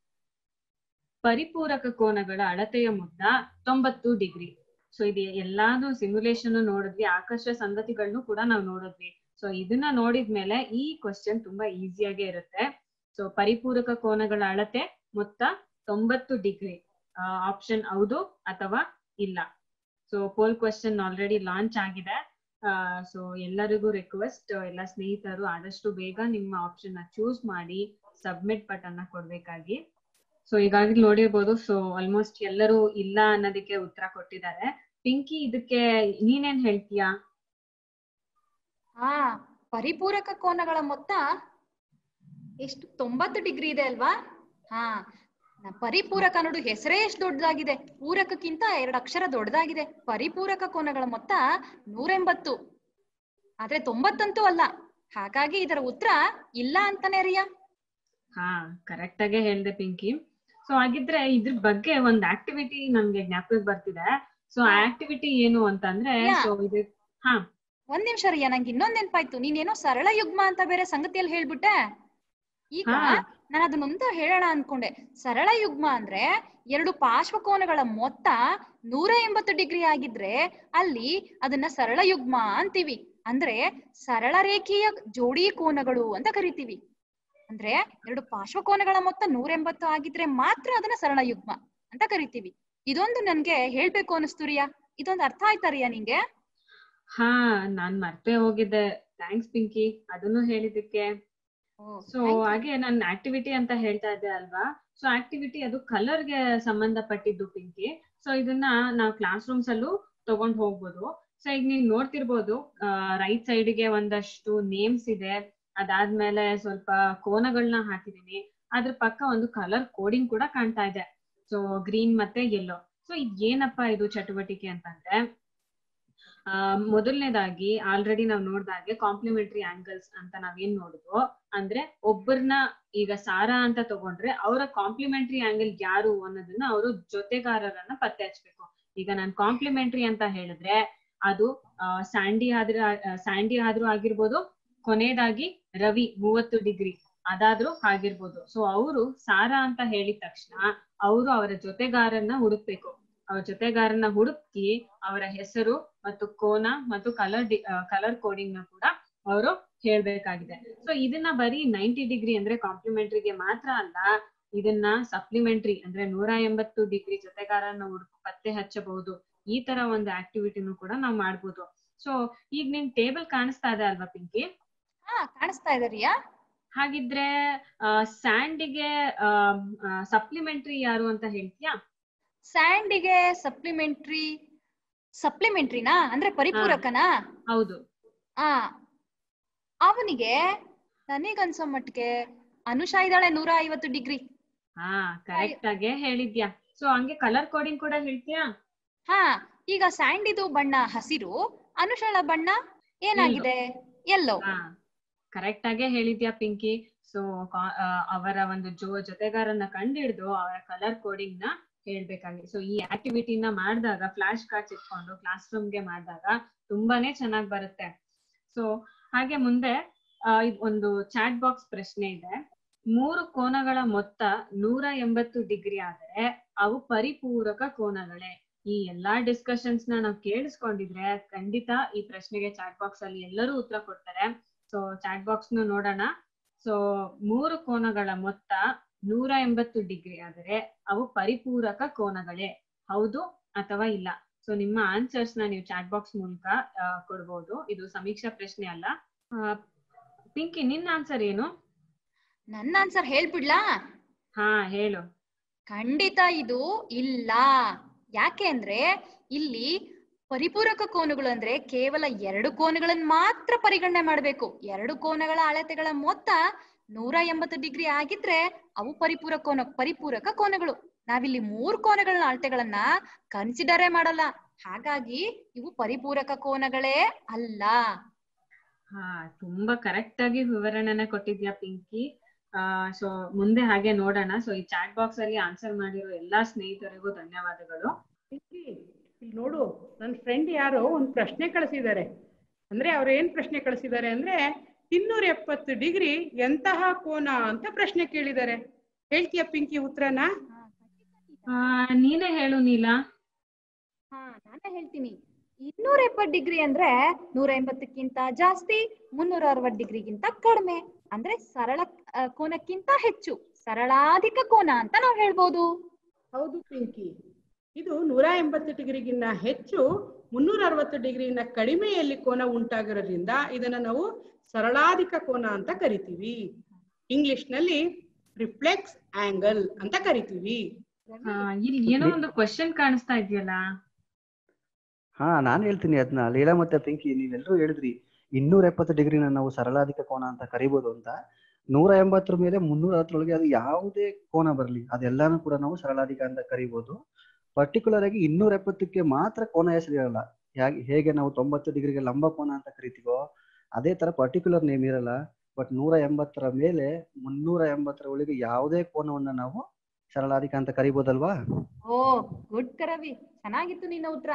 ಪರಿಪೂರಕ ಕೋನಗಳ ಅಳತೆಯ ಮುದ್ದ ತೊಂಬತ್ತು ಡಿಗ್ರಿ ಸೊ ಇದು ಎಲ್ಲಾನು ಸಿಮ್ಯುಲೇಷನ್ ನೋಡಿದ್ವಿ ಆಕರ್ಷ ಸಂಗತಿಗಳನ್ನು ಕೂಡ ನಾವು ನೋಡಿದ್ವಿ ಸೊ ಇದನ್ನ ನೋಡಿದ್ಮೇಲೆ ಈ ಕ್ವಶನ್ ತುಂಬಾ ಈಸಿಯಾಗೆ ಇರುತ್ತೆ ಸೊ ಪರಿಪೂರಕ ಕೋನಗಳ ಅಳತೆ ಮೊತ್ತ ತೊಂಬತ್ತು ಡಿಗ್ರಿ ಆಪ್ಷನ್ ಹೌದು ಅಥವಾ ಇಲ್ಲ so poll question already launch ಆಗಿದೆ ಸೊ ಎಲ್ಲರಿಗೂ ರಿಕ್ವೆಸ್ಟ್ ಎಲ್ಲ ಸ್ನೇಹಿತರು ಆದಷ್ಟು ಬೇಗ ನಿಮ್ಮ ಆಪ್ಷನ್ ನ ಚೂಸ್ ಮಾಡಿ ಸಬ್ಮಿಟ್ ಬಟನ್ ನ ಕೊಡ್ಬೇಕಾಗಿ ಸೊ ಈಗಾಗಲೇ ನೋಡಿರ್ಬೋದು ಸೊ ಆಲ್ಮೋಸ್ಟ್ ಎಲ್ಲರೂ ಇಲ್ಲ ಅನ್ನೋದಕ್ಕೆ ಉತ್ತರ ಕೊಟ್ಟಿದ್ದಾರೆ ಪಿಂಕಿ ಇದಕ್ಕೆ ನೀನೇನ್ ಹೇಳ್ತೀಯಾ ಹಾ ಪರಿಪೂರಕ ಕೋನಗಳ ಮೊತ್ತ ಎಷ್ಟು ತೊಂಬತ್ತು ಡಿಗ್ರಿ ಇದೆ ಅಲ್ವಾ ಹಾ ನ- ಪರಿಪೂರಕ ನೋಡು ಹೆಸರೇ ಎಷ್ಟು ದೊಡ್ಡದಾಗಿದೆ ಪೂರಕಕ್ಕಿಂತ ಎರಡು ಅಕ್ಷರ ದೊಡ್ಡದಾಗಿದೆ ಪರಿಪೂರಕ ಕೋನಗಳ ಮೊತ್ತ ನೂರೆಂಬತ್ತು ಆದ್ರೆ ತೊಂಬತ್ತಂತೂ ಅಲ್ಲ ಹಾಗಾಗಿ ಇದರ ಉತ್ತರ ಇಲ್ಲ ಅಂತಾನೆ ರಿಯಾ ಹಾ ಕರೆಕ್ಟ್ ಆಗೇ ಹೇಳ್ದೆ ಪಿಂಕಿ ಸೊ ಹಾಗಿದ್ರೆ ಇದ್ರ ಬಗ್ಗೆ ಒಂದ್ ಆಕ್ಟಿವಿಟಿ ನಮ್ಗೆ ಜ್ಞಾಪಕಕ್ಕೆ ಬರ್ತಿದೆ ಸೊ ಆ ಆಕ್ಟಿವಿಟಿ ಏನು ಅಂತಂದ್ರೆ ಯಾ. ಸೊ ಇದು ಹಾ ಒಂದ್ ನಿಮಿಷ ರಿಯಾ ನಂಗೆ ಇನ್ನೊಂದ್ ನೆನ್ಪಾಯ್ತು ನೀನೇನೋ ಸರಳ ಯುಗ್ಮ ಅಂತ ಬೇರೆ ಸಂಗತಿಯಲ್ಲಿ ಹೇಳ್ಬಿಟ್ಟೆ ಈಗ ಹಾ. ನಾನು ಅದನ್ನೊಂದು ಹೇಳೋಣ ಅನ್ಕೊಂಡೆ ಸರಳ ಯುಗ್ಮ ಅಂದ್ರೆ ಎರಡು ಪಾರ್ಶ್ವಕೋನಗಳ ಮೊತ್ತ ನೂರ ಎಂಬತ್ತು ಡಿಗ್ರಿ ಆಗಿದ್ರೆ ಅಲ್ಲಿ ಅದನ್ನ ಸರಳ ಯುಗ್ಮ ಅಂತೀವಿ ಅಂದ್ರೆ ಸರಳ ರೇಖೀಯ ಜೋಡಿ ಕೋನಗಳು ಅಂತ ಕರಿತೀವಿ ಅಂದ್ರೆ ಎರಡು ಪಾರ್ಶ್ವಕೋನಗಳ ಮೊತ್ತ ನೂರ ಎಂಬತ್ತು ಆಗಿದ್ರೆ ಮಾತ್ರ ಅದನ್ನ ಸರಳ ಯುಗ್ಮ ಅಂತ ಕರಿತೀವಿ ಇದೊಂದು ನನ್ಗೆ ಹೇಳ್ಬೇಕು ಅನಿಸ್ತು ರಿಯಾ ಇದೊಂದು ಅರ್ಥ ಆಯ್ತಾ ರಿಯಾ ನಿಂಗೆ ಹಾ ನಾನ್ ಮರ್ತೇ ಹೋಗಿದ್ದೆ ಥ್ಯಾಂಕ್ಸ್ ಪಿಂಕಿ ಅದನ್ನು ಹೇಳಿದಕ್ಕೆ ಸೊ ಹಾಗೆ ನಾನು ಆಕ್ಟಿವಿಟಿ ಅಂತ ಹೇಳ್ತಾ ಇದ್ದೆ ಅಲ್ವಾ ಸೊ ಆಕ್ಟಿವಿಟಿ ಅದು ಕಲರ್ ಗೆ ಸಂಬಂಧಪಟ್ಟಿದ್ದು ಪಿಂಕಿ ಸೊ ಇದನ್ನ ನಾವು ಕ್ಲಾಸ್ ರೂಮ್ಸ್ ಅಲ್ಲೂ ತಗೊಂಡ್ ಹೋಗ್ಬೋದು ಸೊ ಈಗ ನೀವು ನೋಡ್ತಿರ್ಬೋದು ರೈಟ್ ಸೈಡ್ ಗೆ ಒಂದಷ್ಟು ನೇಮ್ಸ್ ಇದೆ ಅದಾದ್ಮೇಲೆ ಸ್ವಲ್ಪ ಕೋನಗಳನ್ನ ಹಾಕಿದೀನಿ ಅದ್ರ ಪಕ್ಕ ಒಂದು ಕಲರ್ ಕೋಡಿಂಗ್ ಕೂಡ ಕಾಣ್ತಾ ಇದೆ ಸೊ ಗ್ರೀನ್ ಮತ್ತೆ ಯೆಲ್ಲೋ ಸೊ ಇದ್ ಏನಪ್ಪಾ ಇದು ಚಟುವಟಿಕೆ ಅಂತಂದ್ರೆ ಆ ಮೊದಲನೇದಾಗಿ ಆಲ್ರೆಡಿ ನಾವ್ ನೋಡ್ದಾಗೆ ಕಾಂಪ್ಲಿಮೆಂಟರಿ ಆಂಗಲ್ಸ್ ಅಂತ ನಾವೇನ್ ನೋಡಿದ್ವು ಅಂದ್ರೆ ಒಬ್ಬರನ್ನ ಈಗ ಸಾರಾ ಅಂತ ತಗೊಂಡ್ರೆ ಅವರ ಕಾಂಪ್ಲಿಮೆಂಟರಿ ಆಂಗಲ್ ಯಾರು ಅನ್ನೋದನ್ನ ಅವರು ಜೊತೆಗಾರರನ್ನ ಪತ್ತೆ ಹಚ್ಬೇಕು ಈಗ ನಾನ್ ಕಾಂಪ್ಲಿಮೆಂಟರಿ ಅಂತ ಹೇಳಿದ್ರೆ ಅದು ಸ್ಯಾಂಡಿ ಆದ್ರೆ ಸ್ಯಾಂಡಿ ಆದ್ರೂ ಆಗಿರ್ಬೋದು ಕೊನೆಯದಾಗಿ ರವಿ ಮೂವತ್ತು ಡಿಗ್ರಿ ಅದಾದ್ರೂ ಆಗಿರ್ಬೋದು ಸೊ ಅವರು ಸಾರಾ ಅಂತ ಹೇಳಿದ ತಕ್ಷಣ ಅವರು ಅವರ ಜೊತೆಗಾರನ್ನ ಹುಡುಕ್ಬೇಕು ಅವ್ರ ಜೊತೆಗಾರನ ಹುಡುಕಿ ಅವರ ಹೆಸರು ಮತ್ತು ಕೋನ ಮತ್ತು ಕಲರ್ ಕಲರ್ ಕೋಡಿಂಗ್ ನ ಕೂಡ ಅವರು ಹೇಳ್ಬೇಕಾಗಿದೆ ಸೊ ಇದನ್ನ ಬರೀ ನೈಂಟಿ ಡಿಗ್ರಿ ಅಂದ್ರೆ ಕಾಂಪ್ಲಿಮೆಂಟ್ರಿಗೆ ಮಾತ್ರ ಅಲ್ಲ ಇದನ್ನ ಸಪ್ಲಿಮೆಂಟ್ರಿ ಅಂದ್ರೆ ನೂರ ಎಂಬತ್ತು ಡಿಗ್ರಿ ಜೊತೆಗಾರನ ಹುಡುಕ್ ಪತ್ತೆ ಹಚ್ಚಬಹುದು ಈ ತರ ಒಂದು ಆಕ್ಟಿವಿಟಿನೂ ಕೂಡ ನಾವು ಮಾಡ್ಬೋದು ಸೊ ಈಗ ನಿನ್ ಟೇಬಲ್ ಕಾಣಿಸ್ತಾ ಇದೆ ಅಲ್ವಾ ಪಿಂಕಿ ಹಾ ಕಾಣಿಸ್ತಾ ಇದೆ ರಿಯಾ ಹಾಗಿದ್ರೆ ಸ್ಯಾಂಡಿಗೆ ಸಪ್ಲಿಮೆಂಟ್ರಿ ಯಾರು ಅಂತ ಹೇಳ್ತೀಯಾ ಸ್ಯಾಂಡಿಗೆ ಸಪ್ಲಿಮೆಂಟ್ರಿ ಸಪ್ಲಿಮೆಂಟ್ರಿನಾ ಅಂದ್ರೆ ಪರಿಪೂರಕನಾ ಹೌದು ಆ ಅವನಿಗೆ ನನಗನ್ಸೋ ಮಟ್ಟಿಗೆ ಅನುಷಾ ಇದ್ದಾಳೆ ನೂರ ಐವತ್ತು ಡಿಗ್ರಿ ಹಾ ಕರೆಕ್ಟ್ ಆಗೇ ಹೇಳಿದ್ಯಾ ಸೊ ಹಂಗೆ ಕಲರ್ ಕೋಡಿಂಗ್ ಕೂಡ ಹೇಳ್ತೀಯಾ ಹಾ ಈಗ ಸ್ಯಾಂಡಿದು ಬಣ್ಣ ಹಸಿರು ಅನುಷಾಳ ಬಣ್ಣ ಏನಾಗಿದೆ ಎಲ್ಲೋ ಹಾ ಕರೆಕ್ಟ್ ಆಗೇ ಹೇಳಿದ್ಯಾ ಪಿಂಕಿ ಸೊ ಅವರ ಒಂದು ಜೊ ಜೊತೆಗಾರನ್ನ ಕಂಡಿಡ್ದು ಅವರ ಕಲರ್ ಕೋಡಿಂಗ್ ನ ಹೇಳ್ಬೇಕಾಗಿ ಸೊ ಈ ಆಕ್ಟಿವಿಟಿನ ಮಾಡಿದಾಗ ಫ್ಲಾಶ್ ಕಾರ್ಡ್ಸ್ ಇಟ್ಕೊಂಡು ಕ್ಲಾಸ್ ರೂಮ್ಗೆ ಮಾಡಿದಾಗ ತುಂಬಾನೇ ಚೆನ್ನಾಗ್ ಬರುತ್ತೆ ಸೊ ಹಾಗೆ ಮುಂದೆ ಆ, ಇದ್ ಒಂದು ಚಾಟ್ ಬಾಕ್ಸ್ ಪ್ರಶ್ನೆ ಇದೆ ಮೂರು ಕೋನಗಳ ಮೊತ್ತ ನೂರ ಎಂಬತ್ತು ಡಿಗ್ರಿ ಆದರೆ ಅವು ಪರಿಪೂರಕ ಕೋನಗಳೇ ಈ ಎಲ್ಲಾ ಡಿಸ್ಕಷನ್ಸ್ ನ ನಾವು ಕೇಳಿಸ್ಕೊಂಡಿದ್ರೆ ಖಂಡಿತ ಈ ಪ್ರಶ್ನೆಗೆ ಚಾಟ್ ಬಾಕ್ಸ್ ಅಲ್ಲಿ ಎಲ್ಲರೂ ಉತ್ತರ ಕೊಡ್ತಾರೆ ಸೊ ಚಾಟ್ ಬಾಕ್ಸ್ ನು ನೋಡೋಣ ಸೊ ಮೂರು ಕೋನಗಳ ಮೊತ್ತ ನೂರ ಎಂಬತ್ತು ಡಿಗ್ರಿ ಆದರೆ ಅವು ಪರಿಪೂರಕ ಕೋನಗಳೇ ಹೌದು ಅಥವಾ ಇಲ್ಲ ಸೊ ನಿಮ್ಮ ಆನ್ಸರ್ಸ್ ನ ನೀವು ಚಾಟ್ ಬಾಕ್ಸ್ ಮೂಲಕ ಆ, ಕೊಡ್ಬೋದು ಇದು ಸಮೀಕ್ಷಾ ಪ್ರಶ್ನೆ ಅಲ್ಲ ಆ, ಪಿಂಕಿ ನಿನ್ನ ಆನ್ಸರ್ ಏನು ನನ್ನ ಆನ್ಸರ್ ಹೇಳ್ಬಿಡ್ಲಾ ಹಾ ಹೇಳು ಖಂಡಿತ ಇದು ಇಲ್ಲ ಯಾಕೆ ಅಂದ್ರೆ ಇಲ್ಲಿ ಪರಿಪೂರಕ ಕೋನಗಳು ಅಂದ್ರೆ ಕೇವಲ ಎರಡು ಕೋನಗಳನ್ನ ಮಾತ್ರ ಪರಿಗಣನೆ ಮಾಡಬೇಕು ಎರಡು ಕೋನಗಳ ಅಳತೆಗಳ ಮೊತ್ತ ನೂರ ಎಂಬತ್ತು ಡಿಗ್ರಿ ಆಗಿದ್ರೆ ಅವು ಪರಿಪೂರಕ ಕೋನ ಪರಿಪೂರಕ ಕೋನಗಳು ನಾವಿಲ್ಲಿ ಮೂರ್ ಕೋನಗಳ ಅಳತೆಗಳನ್ನ ಕನ್ಸಿಡರೇ ಮಾಡಲ್ಲ ಹಾಗಾಗಿ ಇವು ಪರಿಪೂರಕ ಕೋನಗಳೇ ಅಲ್ಲ ಹಾ ತುಂಬಾ ಕರೆಕ್ಟ್ ಆಗಿ ವಿವರಣೆನ ಕೊಟ್ಟಿದ್ಯಾ ಪಿಂಕಿ ಆ ಸೊ ಮುಂದೆ ಹಾಗೆ ನೋಡೋಣ ಸೊ ಈ ಚಾಟ್ ಬಾಕ್ಸ್ ಅಲ್ಲಿ ಆನ್ಸರ್ ಮಾಡಿರೋ ಎಲ್ಲಾ ಸ್ನೇಹಿತರಿಗೂ ಧನ್ಯವಾದಗಳು ಇಲ್ಲಿ ಇಲ್ಲಿ ನೋಡು ನನ್ನ ಫ್ರೆಂಡ್ ಯಾರೋ ಒಂದು ಪ್ರಶ್ನೆ ಕಳಿಸಿದ್ದಾರೆ ಅಂದ್ರೆ ಅವ್ರು ಏನ್ ಪ್ರಶ್ನೆ ಕಳಿಸಿದ್ದಾರೆ ಅಂದ್ರೆ ಇನ್ನೂರ ಎಪ್ಪತ್ತು ಡಿಗ್ರಿ ಎಂತಹ ಕೋನ ಅಂತ ಪ್ರಶ್ನೆ ಕೇಳಿದ್ದಾರೆ ಹೇಳ್ತೀಯ ಪಿಂಕಿ ಉತ್ತರನ ಆ ನೀನೇ ಹೇಳು ನೀಲಾ ಹಾ ನಾನೇ ಹೇಳ್ತೀನಿ ಇನ್ನೂರ ಎಪ್ಪತ್ ಡಿಗ್ರಿ ಅಂದ್ರೆ ನೂರ ಎಂಬತ್ತಕ್ಕಿಂತ ಜಾಸ್ತಿ ಮುನ್ನೂರ ಅರವತ್ ಡಿಗ್ರಿಗಿಂತ ಕಡಿಮೆ ಅಂದ್ರೆ ಸರಳ ಆ, ಕೋನಕ್ಕಿಂತ ಹೆಚ್ಚು ಸರಳಾಧಿಕ ಕೋನ ಅಂತ ನಾವು ಹೇಳ್ಬೋದು ಹೌದು ಪಿಂಕಿ ಇದು ನೂರ ಎಂಬತ್ತು ಡಿಗ್ರಿಗಿನ್ನ ಹೆಚ್ಚು ಮುನ್ನೂರ ಅರವತ್ತು ಡಿಗ್ರಿಗಿನ್ನ ಕಡಿಮೆಯಲ್ಲಿ ಕೋನ ಉಂಟಾಗಿರೋದ್ರಿಂದ ಇದನ್ನ ನಾವು ಸರಳಾಧಿಕ ಕೋನ ಅಂತ ಕರಿತೀವಿ ಇಂಗ್ಲಿಷ್ನಲ್ಲಿ ರಿಫ್ಲೆಕ್ಸ್ ಆಂಗಲ್ ಅಂತ ಕರಿತೀವಿ ಆ, ಇಲ್ಲಿ ಏನೋ ಒಂದು ಕ್ವಶನ್ ಕಾಣಿಸ್ತಾ ಇದೆಯಲ್ಲ ಹಾ ನಾನ್ ಹೇಳ್ತೀನಿ ಅದನ್ನ ಲೀಲಾ ಮತ್ತೆ ಪಿಂಕಿ ನೀವೆಲ್ಲರೂ ಹೇಳಿದ್ರಿ ಇನ್ನೂರ ಎಪ್ಪತ್ತು ಡಿಗ್ರಿನ ನಾವು ಸರಳಾಧಿಕ ಕೋನ ಅಂತ ಕರಿಬೋದು ಅಂತ ನೂರ ಎಂಬತ್ತರ ಮೇಲೆ ಮುನ್ನೂರ ಹತ್ತರೊಳಗೆ ಅದು ಯಾವುದೇ ಕೋನ ಬರಲಿ ಅದೆಲ್ಲಾನು ಕೂಡ ನಾವು ಸರಳಾಧಿಕ ಅಂತ ಕರಿಬೋದು ಪರ್ಟಿಕ್ಯುಲರ್ ಆಗಿ ಇನ್ನೂರ ಎಪ್ಪತ್ತಕ್ಕೆ ಮಾತ್ರ ಕೋನ ಹೆಸರಿರಲ್ಲ ಹೇಗೆ ಹೇಗೆ ನಾವು ತೊಂಬತ್ತು ಡಿಗ್ರಿಗೆ ಲಂಬ ಕೋನ ಅಂತ ಕರಿತೀವೋ ಅದೇ ತರ ಪರ್ಟಿಕ್ಯುಲರ್ ನೇಮ್ ಇರಲ್ಲ ಬಟ್ ನೂರ ಎಂಬತ್ತರ ಮೇಲೆ ಮುನ್ನೂರ ಎಂಬತ್ತರ ಒಳಗೆ ಯಾವುದೇ ಕೋನವನ್ನ ನಾವು ಸರಳಾಧಿಕ ಅಂತ ಕರಿಬೋದಲ್ವಾ ಓ ಗುಡ್ ಕರವಿ ಚೆನ್ನಾಗಿತ್ತು ನಿನ್ನ ಉತ್ತರ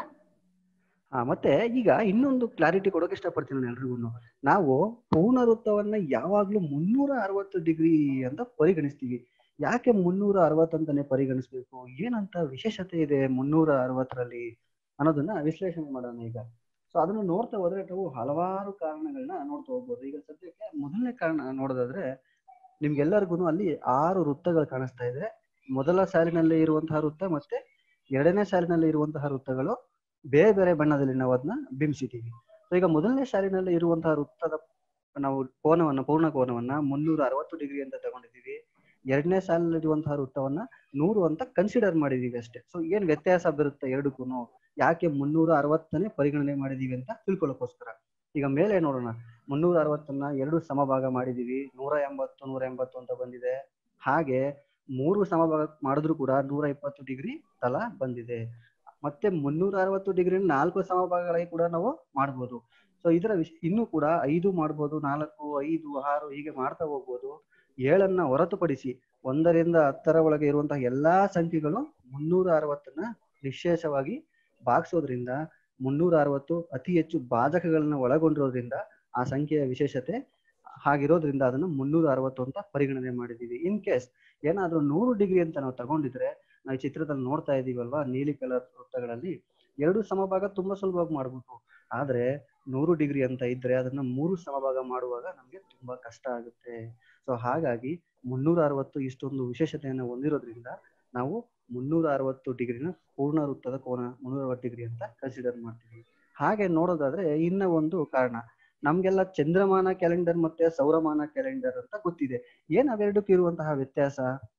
ಹಾ ಮತ್ತೆ ಈಗ ಇನ್ನೊಂದು ಕ್ಲಾರಿಟಿ ಕೊಡೋಕೆ ಇಷ್ಟಪಡ್ತೀನಿ ನಾನು ಎಲ್ರಿಗೂ ನಾವು ಪೂರ್ಣ ವೃತ್ತವನ್ನ ಯಾವಾಗ್ಲೂ ಮುನ್ನೂರ ಅರವತ್ತು ಡಿಗ್ರಿ ಅಂತ ಪರಿಗಣಿಸ್ತೀವಿ ಯಾಕೆ ಮುನ್ನೂರ ಅರವತ್ತಂತಾನೆ ಪರಿಗಣಿಸ್ಬೇಕು ಏನಂತ ವಿಶೇಷತೆ ಇದೆ ಮುನ್ನೂರ ಅರವತ್ತರಲ್ಲಿ ಅನ್ನೋದನ್ನ ವಿಶ್ಲೇಷಣೆ ಮಾಡೋಣ ಈಗ ಸೊ ಅದನ್ನ ನೋಡ್ತಾ ಹೋದ್ರೆ ನಾವು ಹಲವಾರು ಕಾರಣಗಳನ್ನ ನೋಡ್ತಾ ಹೋಗ್ಬೋದು ಈಗ ಸದ್ಯಕ್ಕೆ ಮೊದಲನೇ ಕಾರಣ ನೋಡೋದಾದ್ರೆ ನಿಮ್ಗೆಲ್ಲರಿಗೂ ಅಲ್ಲಿ ಆರು ವೃತ್ತಗಳು ಕಾಣಿಸ್ತಾ ಇದೆ ಮೊದಲ ಸಾಲಿನಲ್ಲಿ ಇರುವಂತಹ ವೃತ್ತ ಮತ್ತೆ ಎರಡನೇ ಸಾಲಿನಲ್ಲಿ ಇರುವಂತಹ ವೃತ್ತಗಳು ಬೇರೆ ಬೇರೆ ಬಣ್ಣದಲ್ಲಿ ನಾವು ಅದನ್ನ ಬಿಂಬಿಸಿದ್ದೀವಿ ಸೊ ಈಗ ಮೊದಲನೇ ಸಾಲಿನಲ್ಲಿ ಇರುವಂತಹ ವೃತ್ತದ ನಾವು ಕೋನವನ್ನ ಪೂರ್ಣ ಕೋನವನ್ನ ಮುನ್ನೂರ ಅರವತ್ತು ಡಿಗ್ರಿ ಅಂತ ತಗೊಂಡಿದ್ದೀವಿ ಎರಡನೇ ಸಾಲಿನಲ್ಲಿ ಇರುವಂತಹ ವೃತ್ತವನ್ನ ನೂರು ಅಂತ ಕನ್ಸಿಡರ್ ಮಾಡಿದೀವಿ ಅಷ್ಟೇ ಸೊ ಏನ್ ವ್ಯತ್ಯಾಸ ಬರುತ್ತೆ ಎರಡಕ್ಕೂ ಯಾಕೆ ಮುನ್ನೂರ ಅರವತ್ತನೇ ಪರಿಗಣನೆ ಮಾಡಿದೀವಿ ಅಂತ ತಿಳ್ಕೊಳ್ಳೋಕೋಸ್ಕರ ಈಗ ಮೇಲೆ ನೋಡೋಣ ಮುನ್ನೂರ ಅರವತ್ತನ್ನ ಎರಡು ಸಮಭಾಗ ಮಾಡಿದೀವಿ ನೂರ ಎಂಬತ್ತು ನೂರ ಎಂಬತ್ತು ಅಂತ ಬಂದಿದೆ ಹಾಗೆ ಮೂರು ಸಮಭಾಗ ಮಾಡಿದ್ರು ಕೂಡ ನೂರ ಇಪ್ಪತ್ತು ಡಿಗ್ರಿ ತಲಾ ಬಂದಿದೆ ಮತ್ತೆ ಮುನ್ನೂರ ಅರವತ್ತು ಡಿಗ್ರಿ ನಾಲ್ಕು ಸಮಭಾಗಗಳಾಗಿ ಕೂಡ ನಾವು ಮಾಡ್ಬೋದು ಸೊ ಇದರ ವಿಷ ಇನ್ನೂ ಕೂಡ ಐದು ಮಾಡ್ಬೋದು ನಾಲ್ಕು ಐದು ಆರು ಹೀಗೆ ಮಾಡ್ತಾ ಹೋಗ್ಬೋದು ಏಳನ್ನ ಹೊರತುಪಡಿಸಿ ಒಂದರಿಂದ ಹತ್ತರ ಒಳಗೆ ಇರುವಂತಹ ಎಲ್ಲಾ ಸಂಖ್ಯೆಗಳು ಮುನ್ನೂರ ಅರವತ್ತನ್ನ ವಿಶೇಷವಾಗಿ ಭಾಗಿಸೋದ್ರಿಂದ ಮುನ್ನೂರ ಅರವತ್ತು ಅತಿ ಹೆಚ್ಚು ಭಾಜಕಗಳನ್ನ ಒಳಗೊಂಡಿರೋದ್ರಿಂದ ಆ ಸಂಖ್ಯೆಯ ವಿಶೇಷತೆ ಹಾಗಿರೋದ್ರಿಂದ ಅದನ್ನ ಮುನ್ನೂರ ಅರವತ್ತು ಅಂತ ಪರಿಗಣನೆ ಮಾಡಿದೀವಿ ಇನ್ ಕೇಸ್ ಏನಾದ್ರೂ ನೂರು ಡಿಗ್ರಿ ಅಂತ ನಾವು ತಗೊಂಡಿದ್ರೆ ನಾವು ಈ ಚಿತ್ರದಲ್ಲಿ ನೋಡ್ತಾ ಇದೀವಲ್ವಾ ನೀಲಿ ಕಲರ್ ವೃತ್ತಗಳಲ್ಲಿ ಎರಡು ಸಮಭಾಗ ತುಂಬಾ ಸುಲಭವಾಗಿ ಮಾಡ್ಬೋದು ಆದ್ರೆ ನೂರು ಡಿಗ್ರಿ ಅಂತ ಇದ್ರೆ ಅದನ್ನ ಮೂರು ಸಮಭಾಗ ಮಾಡುವಾಗ ನಮ್ಗೆ ತುಂಬಾ ಕಷ್ಟ ಆಗುತ್ತೆ ಸೊ ಹಾಗಾಗಿ ಮುನ್ನೂರ ಅರವತ್ತು ಇಷ್ಟೊಂದು ವಿಶೇಷತೆಯನ್ನು ಹೊಂದಿರೋದ್ರಿಂದ ನಾವು ಮುನ್ನೂರ ಅರವತ್ತು ಡಿಗ್ರಿನ ಪೂರ್ಣ ವೃತ್ತದ ಕೋನ ಮುನ್ನೂರ ಅರವತ್ತು ಡಿಗ್ರಿ ಅಂತ ಕನ್ಸಿಡರ್ ಮಾಡ್ತೀವಿ ಹಾಗೆ ನೋಡೋದಾದ್ರೆ ಇನ್ನ ಒಂದು ಕಾರಣ ನಮ್ಗೆಲ್ಲ ಚಂದ್ರಮಾನ ಕ್ಯಾಲೆಂಡರ್ ಮತ್ತೆ ಸೌರಮಾನ ಕ್ಯಾಲೆಂಡರ್ ಅಂತ ಗೊತ್ತಿದೆ ಏನ್ ಅವೆರಡಕ್ಕೂ ಇರುವಂತಹ ವ್ಯತ್ಯಾಸ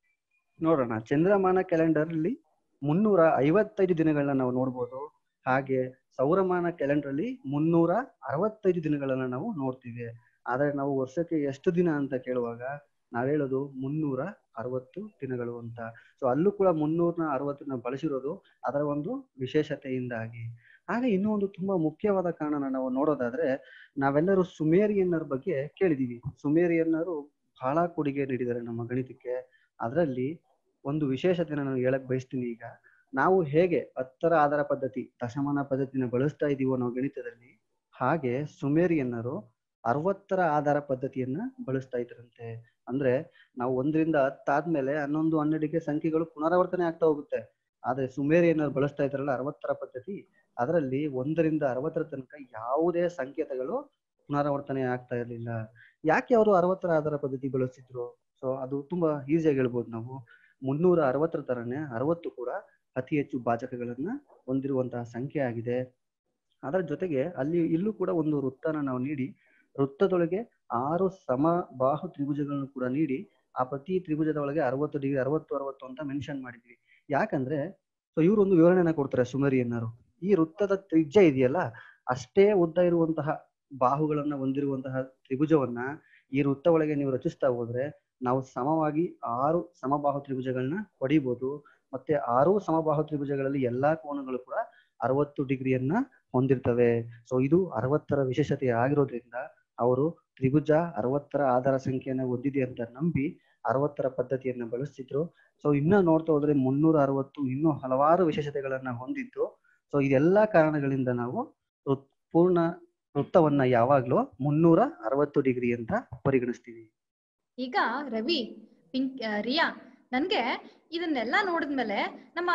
ನೋಡೋಣ ಚಂದ್ರಮಾನ ಕ್ಯಾಲೆಂಡರ್ ಅಲ್ಲಿ ಮುನ್ನೂರ ಐವತ್ತೈದು ದಿನಗಳನ್ನ ನಾವು ನೋಡ್ಬೋದು ಹಾಗೆ ಸೌರಮಾನ ಕ್ಯಾಲೆಂಡರ್ ಅಲ್ಲಿ ಮುನ್ನೂರ ಅರವತ್ತೈದು ದಿನಗಳನ್ನ ನಾವು ನೋಡ್ತೀವಿ ಆದ್ರೆ ನಾವು ವರ್ಷಕ್ಕೆ ಎಷ್ಟು ದಿನ ಅಂತ ಕೇಳುವಾಗ ನಾವ್ ಹೇಳೋದು ಮುನ್ನೂರ ಅರವತ್ತು ದಿನಗಳು ಅಂತ ಸೊ ಅಲ್ಲೂ ಕೂಡ ಮುನ್ನೂರ್ನ ಅರವತ್ತನ್ನ ಬಳಸಿರೋದು ಅದರ ಒಂದು ವಿಶೇಷತೆಯಿಂದಾಗಿ ಹಾಗೆ ಇನ್ನೂ ಒಂದು ತುಂಬಾ ಮುಖ್ಯವಾದ ಕಾರಣನ ನಾವು ನೋಡೋದಾದ್ರೆ ನಾವೆಲ್ಲರೂ ಸುಮೇರಿಯನ್ನರ ಬಗ್ಗೆ ಕೇಳಿದೀವಿ ಸುಮೇರಿಯನ್ನರು ಬಹಳ ಕೊಡುಗೆ ನೀಡಿದ್ದಾರೆ ನಮ್ಮ ಗಣಿತಕ್ಕೆ ಅದರಲ್ಲಿ ಒಂದು ವಿಶೇಷತೆನ ನಾನು ಹೇಳಕ್ ಬಯಸ್ತೀನಿ ಈಗ ನಾವು ಹೇಗೆ ಹತ್ತರ ಆಧಾರ ಪದ್ಧತಿ ದಶಮಾನ ಪದ್ಧತಿನ ಬಳಸ್ತಾ ಇದೀವೋ ನಾವು ಗಣಿತದಲ್ಲಿ ಹಾಗೆ ಸುಮೇರಿಯನ್ನರು ಅರವತ್ತರ ಆಧಾರ ಪದ್ಧತಿಯನ್ನ ಬಳಸ್ತಾ ಇದ್ರಂತೆ ಅಂದ್ರೆ ನಾವು ಒಂದರಿಂದ ಹತ್ತಾದ್ಮೇಲೆ ಹನ್ನೊಂದು ಹನ್ನೆರಡಿಗೆ ಸಂಖ್ಯೆಗಳು ಪುನರಾವರ್ತನೆ ಆಗ್ತಾ ಹೋಗುತ್ತೆ ಆದ್ರೆ ಸುಮೇರಿಯನ್ನರು ಬಳಸ್ತಾ ಇದ್ರಲ್ಲ ಅರವತ್ತರ ಪದ್ಧತಿ ಅದರಲ್ಲಿ ಒಂದರಿಂದ ಅರವತ್ತರ ತನಕ ಯಾವುದೇ ಸಂಕೇತಗಳು ಪುನರಾವರ್ತನೆ ಆಗ್ತಾ ಇರಲಿಲ್ಲ ಯಾಕೆ ಅವರು ಅರವತ್ತರ ಆಧಾರ ಪದ್ಧತಿ ಬಳಸ್ತಿದ್ರು ಸೊ ಅದು ತುಂಬಾ ಈಸಿಯಾಗಿ ಹೇಳ್ಬೋದು ನಾವು ಮುನ್ನೂರ ಅರವತ್ತರ ತರನೇ ಅರವತ್ತು ಕೂಡ ಅತಿ ಹೆಚ್ಚು ಭಾಜಕಗಳನ್ನ ಹೊಂದಿರುವಂತಹ ಸಂಖ್ಯೆ ಆಗಿದೆ ಅದರ ಜೊತೆಗೆ ಅಲ್ಲಿ ಇಲ್ಲೂ ಕೂಡ ಒಂದು ವೃತ್ತನ ನಾವು ನೀಡಿ ವೃತ್ತದೊಳಗೆ ಆರು ಸಮ ಬಾಹು ತ್ರಿಭುಜಗಳನ್ನು ಕೂಡ ನೀಡಿ ಆ ಪ್ರತಿ ತ್ರಿಭುಜದ ಒಳಗೆ ಅರವತ್ತು ಡಿಗ್ರಿ ಅರವತ್ತು ಅರವತ್ತು ಅಂತ ಮೆನ್ಷನ್ ಮಾಡಿದ್ವಿ ಯಾಕಂದ್ರೆ ಸೊ ಇವರು ಒಂದು ವಿವರಣೆನ ಕೊಡ್ತಾರೆ ಸುಮರಿಯನ್ನರು ಈ ವೃತ್ತದ ತ್ರಿಜ್ಯ ಇದೆಯಲ್ಲ ಅಷ್ಟೇ ಉದ್ದ ಇರುವಂತಹ ಬಾಹುಗಳನ್ನ ಹೊಂದಿರುವಂತಹ ತ್ರಿಭುಜವನ್ನ ಈ ವೃತ್ತ ಒಳಗೆ ನೀವು ರಚಿಸ್ತಾ ಹೋದ್ರೆ ನಾವು ಸಮವಾಗಿ ಆರು ಸಮಬಾಹು ತ್ರಿಭುಜಗಳನ್ನ ಪಡಿಬಹುದು ಮತ್ತೆ ಆರು ಸಮಬಾಹು ತ್ರಿಭುಜಗಳಲ್ಲಿ ಎಲ್ಲಾ ಕೋನಗಳು ಕೂಡ ಅರವತ್ತು ಡಿಗ್ರಿಯನ್ನ ಹೊಂದಿರ್ತವೆ ಸೊ ಇದು ಅರವತ್ತರ ವಿಶೇಷತೆ ಆಗಿರೋದ್ರಿಂದ ಅವರು ತ್ರಿಭುಜ ಅರವತ್ತರ ಆಧಾರ ಸಂಖ್ಯೆಯನ್ನ ಹೊಂದಿದೆ ಅಂತ ನಂಬಿ ಅರವತ್ತರ ಪದ್ಧತಿಯನ್ನ ಬಳಸ್ತಿದ್ರು ಸೊ ಇನ್ನ ನೋಡ್ತಾ ಹೋದ್ರೆ ಮುನ್ನೂರ ಅರವತ್ತು ಇನ್ನೂ ಹಲವಾರು ವಿಶೇಷತೆಗಳನ್ನ ಹೊಂದಿದ್ದು ಸೊ ಇದೆಲ್ಲಾ ಕಾರಣಗಳಿಂದ ನಾವು ವೃತ್- ಪೂರ್ಣ ವೃತ್ತವನ್ನ ಯಾವಾಗ್ಲೂ ಮುನ್ನೂರ ಅರವತ್ತು ಡಿಗ್ರಿ ಅಂತ ಪರಿಗಣಿಸ್ತೀವಿ ಈಗ ರವಿ ಪಿಂಕ್ ಆ, ರಿಯಾ ನನ್ಗೆ ಇದನ್ನೆಲ್ಲ ನೋಡಿದ್ಮೇಲೆ ನಮ್ಮ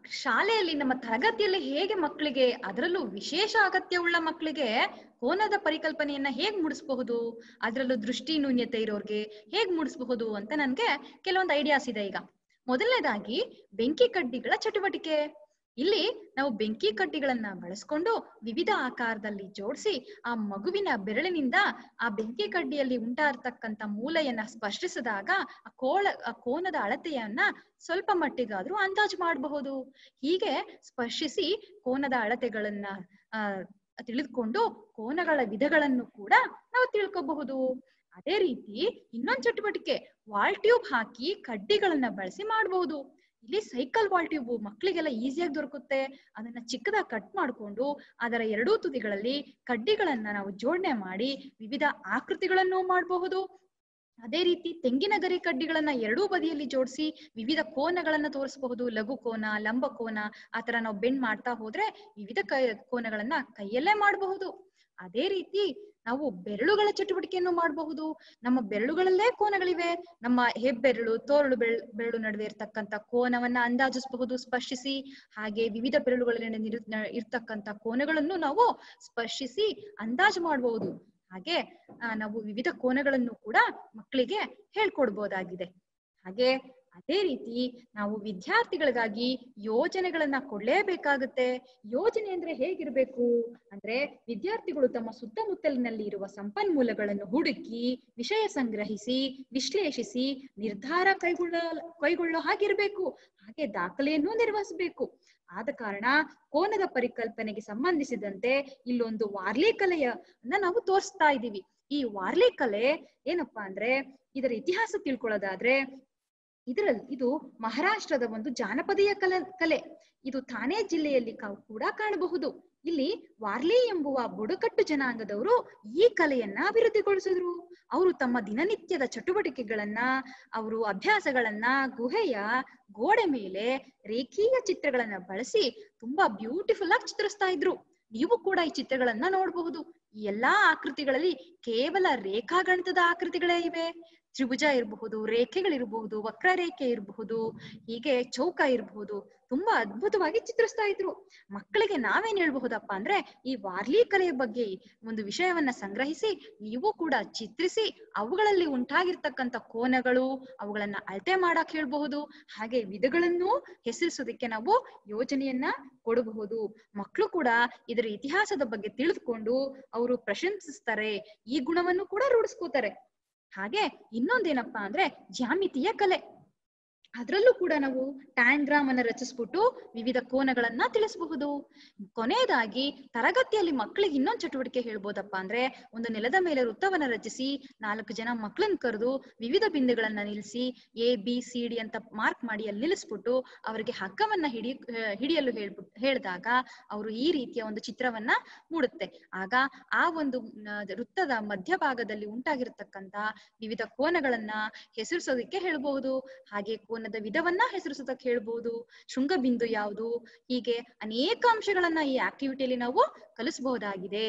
ಶಾಲೆಯಲ್ಲಿ ನಮ್ಮ ತರಗತಿಯಲ್ಲಿ ಹೇಗೆ ಮಕ್ಕಳಿಗೆ ಅದರಲ್ಲೂ ವಿಶೇಷ ಅಗತ್ಯವುಳ್ಳ ಮಕ್ಕಳಿಗೆ ಕೋನದ ಪರಿಕಲ್ಪನೆಯನ್ನ ಹೇಗ್ ಮೂಡಿಸಬಹುದು ಅದರಲ್ಲೂ ದೃಷ್ಟಿ ನ್ಯೂನ್ಯತೆ ಇರೋರ್ಗೆ ಹೇಗ್ ಮೂಡಿಸಬಹುದು ಅಂತ ನನ್ಗೆ ಕೆಲವೊಂದು ಐಡಿಯಾಸ್ ಇದೆ ಈಗ ಮೊದಲನೇದಾಗಿ ಬೆಂಕಿ ಕಡ್ಡಿಗಳ ಚಟುವಟಿಕೆ ಇಲ್ಲಿ ನಾವು ಬೆಂಕಿ ಕಡ್ಡಿಗಳನ್ನ ಬಳಸ್ಕೊಂಡು ವಿವಿಧ ಆಕಾರದಲ್ಲಿ ಜೋಡಿಸಿ ಆ ಮಗುವಿನ ಬೆರಳಿನಿಂದ ಆ ಬೆಂಕಿ ಕಡ್ಡಿಯಲ್ಲಿ ಉಂಟಾರ್ತಕ್ಕಂಥ ಮೂಲೆಯನ್ನ ಸ್ಪರ್ಶಿಸಿದಾಗ ಆ ಕೋಳ ಆ ಕೋನದ ಅಳತೆಯನ್ನ ಸ್ವಲ್ಪ ಮಟ್ಟಿಗಾದ್ರೂ ಅಂದಾಜು ಮಾಡಬಹುದು ಹೀಗೆ ಸ್ಪರ್ಶಿಸಿ ಕೋನದ ಅಳತೆಗಳನ್ನ ಆ ತಿಳಿದುಕೊಂಡು ಕೋನಗಳ ವಿಧಗಳನ್ನು ಕೂಡ ನಾವು ತಿಳ್ಕೋಬಹುದು ಅದೇ ರೀತಿ ಇನ್ನೊಂದ್ ಚಟುವಟಿಕೆ ವಾಲ್ ಟ್ಯೂಬ್ ಹಾಕಿ ಕಡ್ಡಿಗಳನ್ನ ಬಳಸಿ ಮಾಡಬಹುದು ಇಲ್ಲಿ ಸೈಕಲ್ ವಾಲ್ ಟ್ಯೂಬ್ ಮಕ್ಕಳಿಗೆಲ್ಲ ಈಸಿಯಾಗಿ ದೊರಕುತ್ತೆ ಅದನ್ನ ಚಿಕ್ಕದಾಗಿ ಕಟ್ ಮಾಡ್ಕೊಂಡು ಅದರ ಎರಡೂ ತುದಿಗಳಲ್ಲಿ ಕಡ್ಡಿಗಳನ್ನ ನಾವು ಜೋಡಣೆ ಮಾಡಿ ವಿವಿಧ ಆಕೃತಿಗಳನ್ನು ಮಾಡಬಹುದು ಅದೇ ರೀತಿ ತೆಂಗಿನ ಗರಿ ಕಡ್ಡಿಗಳನ್ನ ಎರಡೂ ಬದಿಯಲ್ಲಿ ಜೋಡಿಸಿ ವಿವಿಧ ಕೋನಗಳನ್ನ ತೋರಿಸಬಹುದು ಲಘು ಕೋನ ಲಂಬ ಕೋನ ಆತರ ನಾವು ಬೆಂಡ್ ಮಾಡ್ತಾ ಹೋದ್ರೆ ವಿವಿಧ ಕೈ ಕೋನಗಳನ್ನ ಕೈಯಲ್ಲೇ ಮಾಡಬಹುದು ಅದೇ ರೀತಿ ನಾವು ಬೆರಳುಗಳ ಚಟುವಟಿಕೆಯನ್ನು ಮಾಡಬಹುದು ನಮ್ಮ ಬೆರಳುಗಳಲ್ಲೇ ಕೋನಗಳಿವೆ ನಮ್ಮ ಹೆಬ್ಬೆರಳು ತೋರಳು ಬೆರಳು ಬೆರಳು ನಡುವೆ ಇರ್ತಕ್ಕಂಥ ಕೋನವನ್ನ ಅಂದಾಜಿಸಬಹುದು ಸ್ಪರ್ಶಿಸಿ ಹಾಗೆ ವಿವಿಧ ಬೆರಳುಗಳಲ್ಲಿ ನಿರು- ನ- ಇರ್ತಕ್ಕಂಥ ಕೋನಗಳನ್ನು ನಾವು ಸ್ಪರ್ಶಿಸಿ ಅಂದಾಜು ಮಾಡಬಹುದು ಹಾಗೆ ಆ, ನಾವು ವಿವಿಧ ಕೋನಗಳನ್ನು ಕೂಡ ಮಕ್ಕಳಿಗೆ ಹೇಳ್ಕೊಡ್ಬೋದಾಗಿದೆ ಹಾಗೆ ಅದೇ ರೀತಿ ನಾವು ವಿದ್ಯಾರ್ಥಿಗಳಿಗಾಗಿ ಯೋಜನೆಗಳನ್ನ ಕೊಡ್ಲೇಬೇಕಾಗುತ್ತೆ ಯೋಜನೆ ಅಂದ್ರೆ ಹೇಗಿರ್ಬೇಕು ಅಂದ್ರೆ ವಿದ್ಯಾರ್ಥಿಗಳು ತಮ್ಮ ಸುತ್ತಮುತ್ತಲಿನಲ್ಲಿ ಇರುವ ಸಂಪನ್ಮೂಲಗಳನ್ನು ಹುಡುಕಿ ವಿಷಯ ಸಂಗ್ರಹಿಸಿ ವಿಶ್ಲೇಷಿಸಿ ನಿರ್ಧಾರ ಕೈಗೊಳ್ಳ ಕೈಗೊಳ್ಳೋ ಹಾಗಿರ್ಬೇಕು ಹಾಗೆ ದಾಖಲೆಯನ್ನು ನಿರ್ವಹಿಸಬೇಕು ಆದ ಕಾರಣ ಕೋನದ ಪರಿಕಲ್ಪನೆಗೆ ಸಂಬಂಧಿಸಿದಂತೆ ಇಲ್ಲೊಂದು ವಾರ್ಲಿ ಕಲೆಯನ್ನ ನಾವು ತೋರಿಸ್ತಾ ಇದ್ದೀವಿ ಈ ವಾರ್ಲಿ ಕಲೆ ಏನಪ್ಪಾ ಅಂದ್ರೆ ಇದರ ಇತಿಹಾಸ ತಿಳ್ಕೊಳ್ಳೋದಾದ್ರೆ ಇದರಲ್ಲಿ ಇದು ಮಹಾರಾಷ್ಟ್ರದ ಒಂದು ಜಾನಪದೀಯ ಕಲೆ ಕಲೆ ಇದು ಥಾನೆ ಜಿಲ್ಲೆಯಲ್ಲಿ ಕಾ- ಕೂಡ ಕಾಣಬಹುದು ಇಲ್ಲಿ ವಾರ್ಲಿ ಎಂಬುವ ಬುಡಕಟ್ಟು ಜನಾಂಗದವರು ಈ ಕಲೆಯನ್ನ ಅಭಿವೃದ್ಧಿಗೊಳಿಸಿದ್ರು ಅವರು ತಮ್ಮ ದಿನನಿತ್ಯದ ಚಟುವಟಿಕೆಗಳನ್ನ ಅವರು ಅಭ್ಯಾಸಗಳನ್ನ ಗುಹೆಯ ಗೋಡೆ ಮೇಲೆ ರೇಖೀಯ ಚಿತ್ರಗಳನ್ನ ಬಳಸಿ ತುಂಬಾ ಬ್ಯೂಟಿಫುಲ್ ಆಗಿ ಚಿತ್ರಿಸ್ತಾ ಇದ್ರು ನೀವು ಕೂಡ ಈ ಚಿತ್ರಗಳನ್ನ ನೋಡಬಹುದು ಈ ಎಲ್ಲಾ ಆಕೃತಿಗಳಲ್ಲಿ ಕೇವಲ ರೇಖಾಗಣಿತದ ಆಕೃತಿಗಳೇ ಇವೆ ತ್ರಿಭುಜ ಇರಬಹುದು ರೇಖೆಗಳಿರಬಹುದು ವಕ್ರರೇಖೆ ಇರಬಹುದು ಹೀಗೆ ಚೌಕ ಇರಬಹುದು ತುಂಬಾ ಅದ್ಭುತವಾಗಿ ಚಿತ್ರಿಸ್ತಾ ಇದ್ರು ಮಕ್ಕಳಿಗೆ ನಾವೇನ್ ಹೇಳ್ಬಹುದಪ್ಪ ಅಂದ್ರೆ ಈ ವಾರ್ಲಿ ಕಲೆಯ ಬಗ್ಗೆ ಒಂದು ವಿಷಯವನ್ನ ಸಂಗ್ರಹಿಸಿ ನೀವು ಕೂಡ ಚಿತ್ರಿಸಿ ಅವುಗಳಲ್ಲಿ ಉಂಟಾಗಿರ್ತಕ್ಕಂಥ ಕೋನಗಳು ಅವುಗಳನ್ನ ಅಳತೆ ಮಾಡಕ್ ಹೇಳ್ಬಹುದು ಹಾಗೆ ವಿಧಗಳನ್ನು ಹೆಸರಿಸೋದಕ್ಕೆ ನಾವು ಯೋಜನೆಯನ್ನ ಕೊಡಬಹುದು ಮಕ್ಕಳು ಕೂಡ ಇದರ ಇತಿಹಾಸದ ಬಗ್ಗೆ ತಿಳಿದುಕೊಂಡು ಅವರು ಪ್ರಶಂಸಿಸ್ತಾರೆ ಈ ಗುಣವನ್ನು ಕೂಡ ರೂಢಿಸ್ಕೋತಾರೆ ಹಾಗೆ ಇನ್ನೊಂದೇನಪ್ಪಾ ಅಂದ್ರೆ ಜ್ಯಾಮಿತಿಯ ಕಲೆ ಅದ್ರಲ್ಲೂ ಕೂಡ ನಾವು ಟ್ಯಾಂಗ್ರಾಮ್ ಅನ್ನ ರಚಿಸ್ಬಿಟ್ಟು ವಿವಿಧ ಕೋನಗಳನ್ನ ತಿಳಿಸಬಹುದು ಕೊನೆಯದಾಗಿ ತರಗತಿಯಲ್ಲಿ ಮಕ್ಕಳಿಗೆ ಇನ್ನೊಂದು ಚಟುವಟಿಕೆ ಹೇಳ್ಬೋದಪ್ಪ ಅಂದ್ರೆ ಒಂದು ನೆಲದ ಮೇಲೆ ವೃತ್ತವನ್ನ ರಚಿಸಿ ನಾಲ್ಕು ಜನ ಮಕ್ಕಳನ್ನ ಕರೆದು ವಿವಿಧ ಬಿಂದುಗಳನ್ನ ನಿಲ್ಲಿಸಿ ಎ ಬಿ ಸಿ ಡಿ ಅಂತ ಮಾರ್ಕ್ ಮಾಡಿ ಅಲ್ಲಿ ನಿಲ್ಲಿಸ್ಬಿಟ್ಟು ಅವರಿಗೆ ಹಗ್ಗವನ್ನ ಹಿಡಿ ಆ, ಹಿಡಿಯಲು ಹೇಳ್ಬಿಟ್ಟು ಹೇಳಿದಾಗ ಅವರು ಈ ರೀತಿಯ ಒಂದು ಚಿತ್ರವನ್ನ ಮೂಡುತ್ತೆ ಆಗ ಆ ಒಂದು ನ- ವೃತ್ತದ ಮಧ್ಯಭಾಗದಲ್ಲಿ ಉಂಟಾಗಿರ್ತಕ್ಕಂತ ವಿವಿಧ ಕೋನಗಳನ್ನ ಹೆಸರಿಸೋದಕ್ಕೆ ಹೇಳ್ಬಹುದು ಹಾಗೆ ಕೋನದ ವಿಧವನ್ನ ಹೆಸರಿಸೋದಕ್ಕೆ ಹೇಳ್ಬಹುದು ಶೃಂಗಬಿಂದು ಯಾವುದು ಹೀಗೆ ಅನೇಕ ಅಂಶಗಳನ್ನ ಈ ಆಕ್ಟಿವಿಟಿಯಲ್ಲಿ ನಾವು ಕಲಿಸಬಹುದಾಗಿದೆ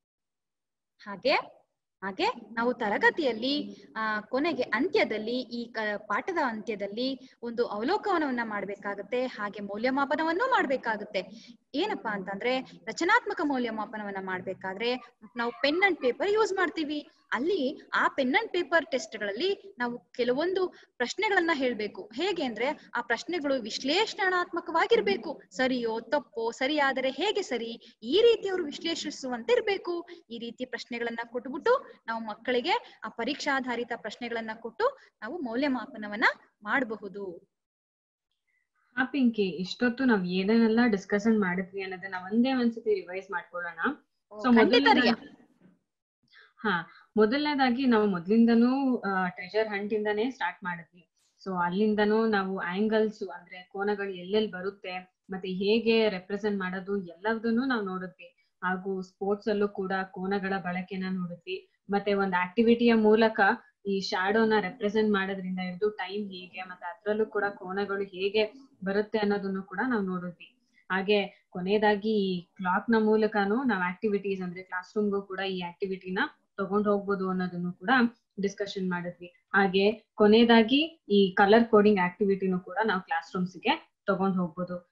ಹಾಗೆ ಹಾಗೆ ನಾವು ತರಗತಿಯಲ್ಲಿ ಆ ಕೊನೆಗೆ ಅಂತ್ಯದಲ್ಲಿ ಈ ಕ ಪಾಠದ ಅಂತ್ಯದಲ್ಲಿ ಒಂದು ಅವಲೋಕನವನ್ನ ಮಾಡ್ಬೇಕಾಗತ್ತೆ ಹಾಗೆ ಮೌಲ್ಯಮಾಪನವನ್ನು ಮಾಡ್ಬೇಕಾಗುತ್ತೆ ಏನಪ್ಪಾ ಅಂತಂದ್ರೆ ರಚನಾತ್ಮಕ ಮೌಲ್ಯಮಾಪನವನ್ನ ಮಾಡ್ಬೇಕಾದ್ರೆ ನಾವು ಪೆನ್ ಅಂಡ್ ಪೇಪರ್ ಯೂಸ್ ಮಾಡ್ತೀವಿ ಅಲ್ಲಿ ಆ ಪೆನ್ ಅಂಡ್ ಪೇಪರ್ ಟೆಸ್ಟ್ಗಳಲ್ಲಿ ನಾವು ಕೆಲವೊಂದು ಪ್ರಶ್ನೆಗಳನ್ನ ಹೇಳ್ಬೇಕು ಹೇಗೆ ಅಂದ್ರೆ ಆ ಪ್ರಶ್ನೆಗಳು ವಿಶ್ಲೇಷಣಾತ್ಮಕವಾಗಿರ್ಬೇಕು ಸರಿಯೋ ತಪ್ಪೋ ಸರಿಯಾದರೆ ಹೇಗೆ ಸರಿ ಈ ರೀತಿ ಅವರು ವಿಶ್ಲೇಷಿಸುವಂತೆ ಇರ್ಬೇಕು ಈ ರೀತಿ ಪ್ರಶ್ನೆಗಳನ್ನ ಕೊಟ್ಬಿಟ್ಟು ನಾವು ಮಕ್ಕಳಿಗೆ ಆ ಪರೀಕ್ಷಾಧಾರಿತ ಪ್ರಶ್ನೆಗಳನ್ನ ಕೊಟ್ಟು ನಾವು ಮೌಲ್ಯಮಾಪನವನ್ನ ಮಾಡಬಹುದು ಹಾ ಪಿಂಕಿ ಇಷ್ಟೊತ್ತು ನಾವ್ ಏನೇನೆಲ್ಲ ಡಿಸ್ಕಷನ್ ಮಾಡಿದ್ವಿ ಅನ್ನೋದನ್ನ ಒಂದೇ ಒಂದ್ಸತಿ ರಿವೈಸ್ ಮಾಡ್ಕೊಳ್ಳೋಣ ಸೊ ಖಂಡಿತ ರಿಯಾ. ಹಾ ಮೊದಲನೇದಾಗಿ ನಾವು ಮೊದ್ಲಿಂದನೂ ಟ್ರೆಜರ್ ಹಂಟ್ ಇಂದಾನೇ ಸ್ಟಾರ್ಟ್ ಮಾಡಿದ್ವಿ ಸೊ ಅಲ್ಲಿಂದನೂ ನಾವು ಆಂಗಲ್ಸ್ ಅಂದ್ರೆ ಕೋನಗಳು ಎಲ್ಲೆಲ್ಲಿ ಬರುತ್ತೆ ಮತ್ತೆ ಹೇಗೆ ರೆಪ್ರೆಸೆಂಟ್ ಮಾಡೋದು ಎಲ್ಲದನ್ನು ನಾವು ನೋಡಿದ್ವಿ ಹಾಗೂ ಸ್ಪೋರ್ಟ್ಸ್ ಅಲ್ಲೂ ಕೂಡ ಕೋನಗಳ ಬಳಕೆನ ನೋಡಿದ್ವಿ ಮತ್ತೆ ಒಂದು ಆಕ್ಟಿವಿಟಿಯ ಮೂಲಕ ಈ ಶಾಡೋನ ರೆಪ್ರೆಸೆಂಟ್ ಮಾಡೋದ್ರಿಂದ ಹಿಡಿದು ಟೈಮ್ ಹೇಗೆ ಮತ್ತೆ ಅದ್ರಲ್ಲೂ ಕೂಡ ಕೋನಗಳು ಹೇಗೆ ಬರುತ್ತೆ ಅನ್ನೋದನ್ನು ಕೂಡ ನಾವು ನೋಡಿದ್ವಿ ಹಾಗೆ ಕೊನೆಯದಾಗಿ ಈ ಕ್ಲಾಕ್ ನ ಮೂಲಕನೂ ನಾವು ಆಕ್ಟಿವಿಟೀಸ್ ಅಂದ್ರೆ ಕ್ಲಾಸ್ ರೂಮ್ಗೂ ಕೂಡ ಈ ಆಕ್ಟಿವಿಟಿನ ತಗೊಂಡ್ ಹೋಗ್ಬೋದು ಅನ್ನೋದನ್ನು ಕೂಡ ಡಿಸ್ಕಷನ್ ಮಾಡಿದ್ವಿ ಹಾಗೆ ಕೊನೆಯದಾಗಿ ಈ ಕಲರ್ ಕೋಡಿಂಗ್ ಆಕ್ಟಿವಿಟಿನೂ ಕೂಡ ನಾವು ಕ್ಲಾಸ್ ರೂಮ್ಸ್ಗೆ ತಗೊಂಡ್ ಹೋಗ್ಬೋದು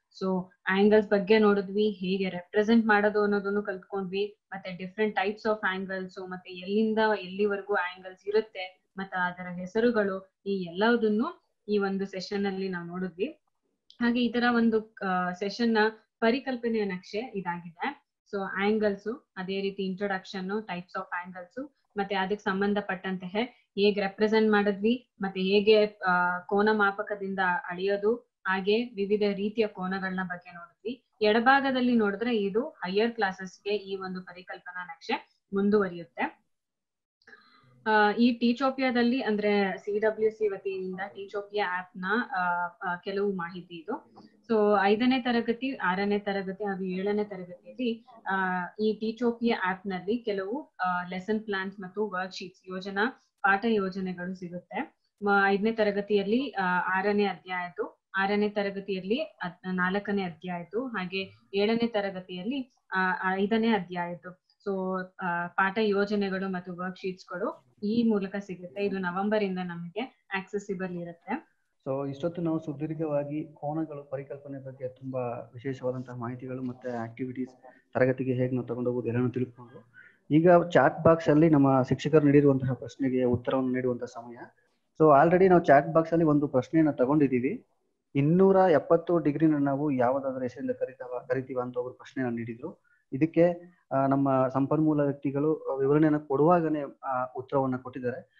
ಸೊ ಆಂಗಲ್ಸ್ ಬಗ್ಗೆ ನೋಡಿದ್ವಿ ಹೇಗೆ ರೆಪ್ರೆಸೆಂಟ್ ಮಾಡೋದು ಅನ್ನೋದನ್ನು ಕಲ್ತ್ಕೊಂಡ್ವಿ ಮತ್ತೆ ಡಿಫ್ರೆಂಟ್ ಟೈಪ್ಸ್ ಆಫ್ ಆಂಗಲ್ಸ್ ಮತ್ತೆ ಎಲ್ಲಿಂದ ಎಲ್ಲಿವರೆಗೂ ಆಂಗಲ್ಸ್ ಇರುತ್ತೆ ಮತ್ತೆ ಅದರ ಹೆಸರುಗಳು ಈ ಎಲ್ಲದನ್ನು ಈ ಒಂದು ಸೆಷನ್ ಅಲ್ಲಿ ನಾವು ನೋಡಿದ್ವಿ ಹಾಗೆ ಈ ತರ ಒಂದು ಸೆಷನ್ ನ ಪರಿಕಲ್ಪನೆಯ ನಕ್ಷೆ ಇದಾಗಿದೆ ಸೊ ಆಂಗಲ್ಸ್ ಅದೇ ರೀತಿ ಇಂಟ್ರೊಡಕ್ಷನ್ ಟೈಪ್ಸ್ ಆಫ್ ಆಂಗಲ್ಸ್ ಮತ್ತೆ ಅದಕ್ಕೆ ಸಂಬಂಧಪಟ್ಟಂತೆ ಹೇಗೆ ರೆಪ್ರೆಸೆಂಟ್ ಮಾಡಿದ್ವಿ ಮತ್ತೆ ಹೇಗೆ ಆ, ಕೋನ ಮಾಪಕದಿಂದ ಅಳೆಯೋದು ಹಾಗೆ ವಿವಿಧ ರೀತಿಯ ಕೋನಗಳನ್ನ ಬಗ್ಗೆ ನೋಡಿದ್ವಿ ಎಡಭಾಗದಲ್ಲಿ ನೋಡಿದ್ರೆ ಇದು ಹೈಯರ್ ಕ್ಲಾಸಸ್ಗೆ ಈ ಒಂದು ಪರಿಕಲ್ಪನಾ ನಕ್ಷೆ ಮುಂದುವರಿಯುತ್ತೆ ಆ, ಈ ಟೀಚೋಪಿಯಾದಲ್ಲಿ ಅಂದ್ರೆ ಸಿ ಡಬ್ಲ್ಯೂ ಸಿ ವತಿಯಿಂದ ಟೀಚೋಪಿಯಾ ಆಪ್ ನ ಆ, ಆ, ಕೆಲವು ಮಾಹಿತಿ ಇದು ಸೊ ಐದನೇ ತರಗತಿ ಆರನೇ ತರಗತಿ ಹಾಗೂ ಏಳನೇ ತರಗತಿಯಲ್ಲಿ ಆ, ಈ ಟೀಚೋಪಿಯಾ ಆಪ್ ನಲ್ಲಿ ಕೆಲವು ಲೆಸನ್ ಪ್ಲಾನ್ಸ್ ಮತ್ತು ವರ್ಕ್ ಶೀಟ್ಸ್ ಯೋಜನಾ ಪಾಠ ಯೋಜನೆಗಳು ಸಿಗುತ್ತೆ ಮ- ಐದನೇ ತರಗತಿಯಲ್ಲಿ ಆ, ಆರನೇ ಅಧ್ಯಾಯದ್ದು ಆರನೇ ತರಗತಿಯಲ್ಲಿ ಅದ್- ನಾಲ್ಕನೇ ಅಧ್ಯಾಯದ್ದು ಹಾಗೆ ಏಳನೇ ತರಗತಿಯಲ್ಲಿ ಆ, ಐದನೇ ಅಧ್ಯಾಯದ್ದು ಸೊ ಪಾಠ ಯೋಜನೆಗಳು ಮತ್ತು ವರ್ಕ್ ಶೀಟ್ಸ್ಗಳು ಈ ಮೂಲಕ ಸಿಗುತ್ತೆ ಇದು ನವೆಂಬರ್ ಇಂದ ನಮಗೆ ಆಕ್ಸೆಸಿಬಲ್ ಇರುತ್ತೆ ಸೊ ಇಷ್ಟೊತ್ತು ನಾವು ಸುದೀರ್ಘವಾಗಿ ಕೋನಗಳು ಪರಿಕಲ್ಪನೆ ಬಗ್ಗೆ ತುಂಬಾ ವಿಶೇಷವಾದಂತಹ ಮಾಹಿತಿಗಳು ಮತ್ತೆ ಆಕ್ಟಿವಿಟೀಸ್ ತರಗತಿಗೆ ಹೇಗೆ ನಾವು ತಗೊಂಡು ಹೋಗೋದು ಎಲ್ಲನೂ ತಿಳ್ಕೊಂಡು ಈಗ ಚಾಟ್ ಬಾಕ್ಸ್ ಅಲ್ಲಿ ನಮ್ಮ ಶಿಕ್ಷಕರು ನೀಡಿರುವಂತಹ ಪ್ರಶ್ನೆಗೆ ಉತ್ತರವನ್ನು ನೀಡುವಂತಹ ಸಮಯ ಸೊ ಆಲ್ರೆಡಿ ನಾವು ಚಾಟ್ ಬಾಕ್ಸ್ ಅಲ್ಲಿ ಒಂದು ಪ್ರಶ್ನೆಯನ್ನ ತಗೊಂಡಿದ್ದೀವಿ ಇನ್ನೂರ ಎಪ್ಪತ್ತು ಡಿಗ್ರಿನ ನಾವು ಯಾವುದಾದ್ರೂ ಹೆಸರಿಂದ ಕರಿತಾವ ಕರಿತೀವ ಅಂತ ಒಬ್ರು ಪ್ರಶ್ನೆಯನ್ನ ನೀಡಿದ್ರು ಇದಕ್ಕೆ ಆ, ನಮ್ಮ ಸಂಪನ್ಮೂಲ ವ್ಯಕ್ತಿಗಳು ವಿವರಣೆಯನ್ನು ಕೊಡುವಾಗನೇ ಆ, ಉತ್ತರವನ್ನ ಕೊಟ್ಟಿದ್ದಾರೆ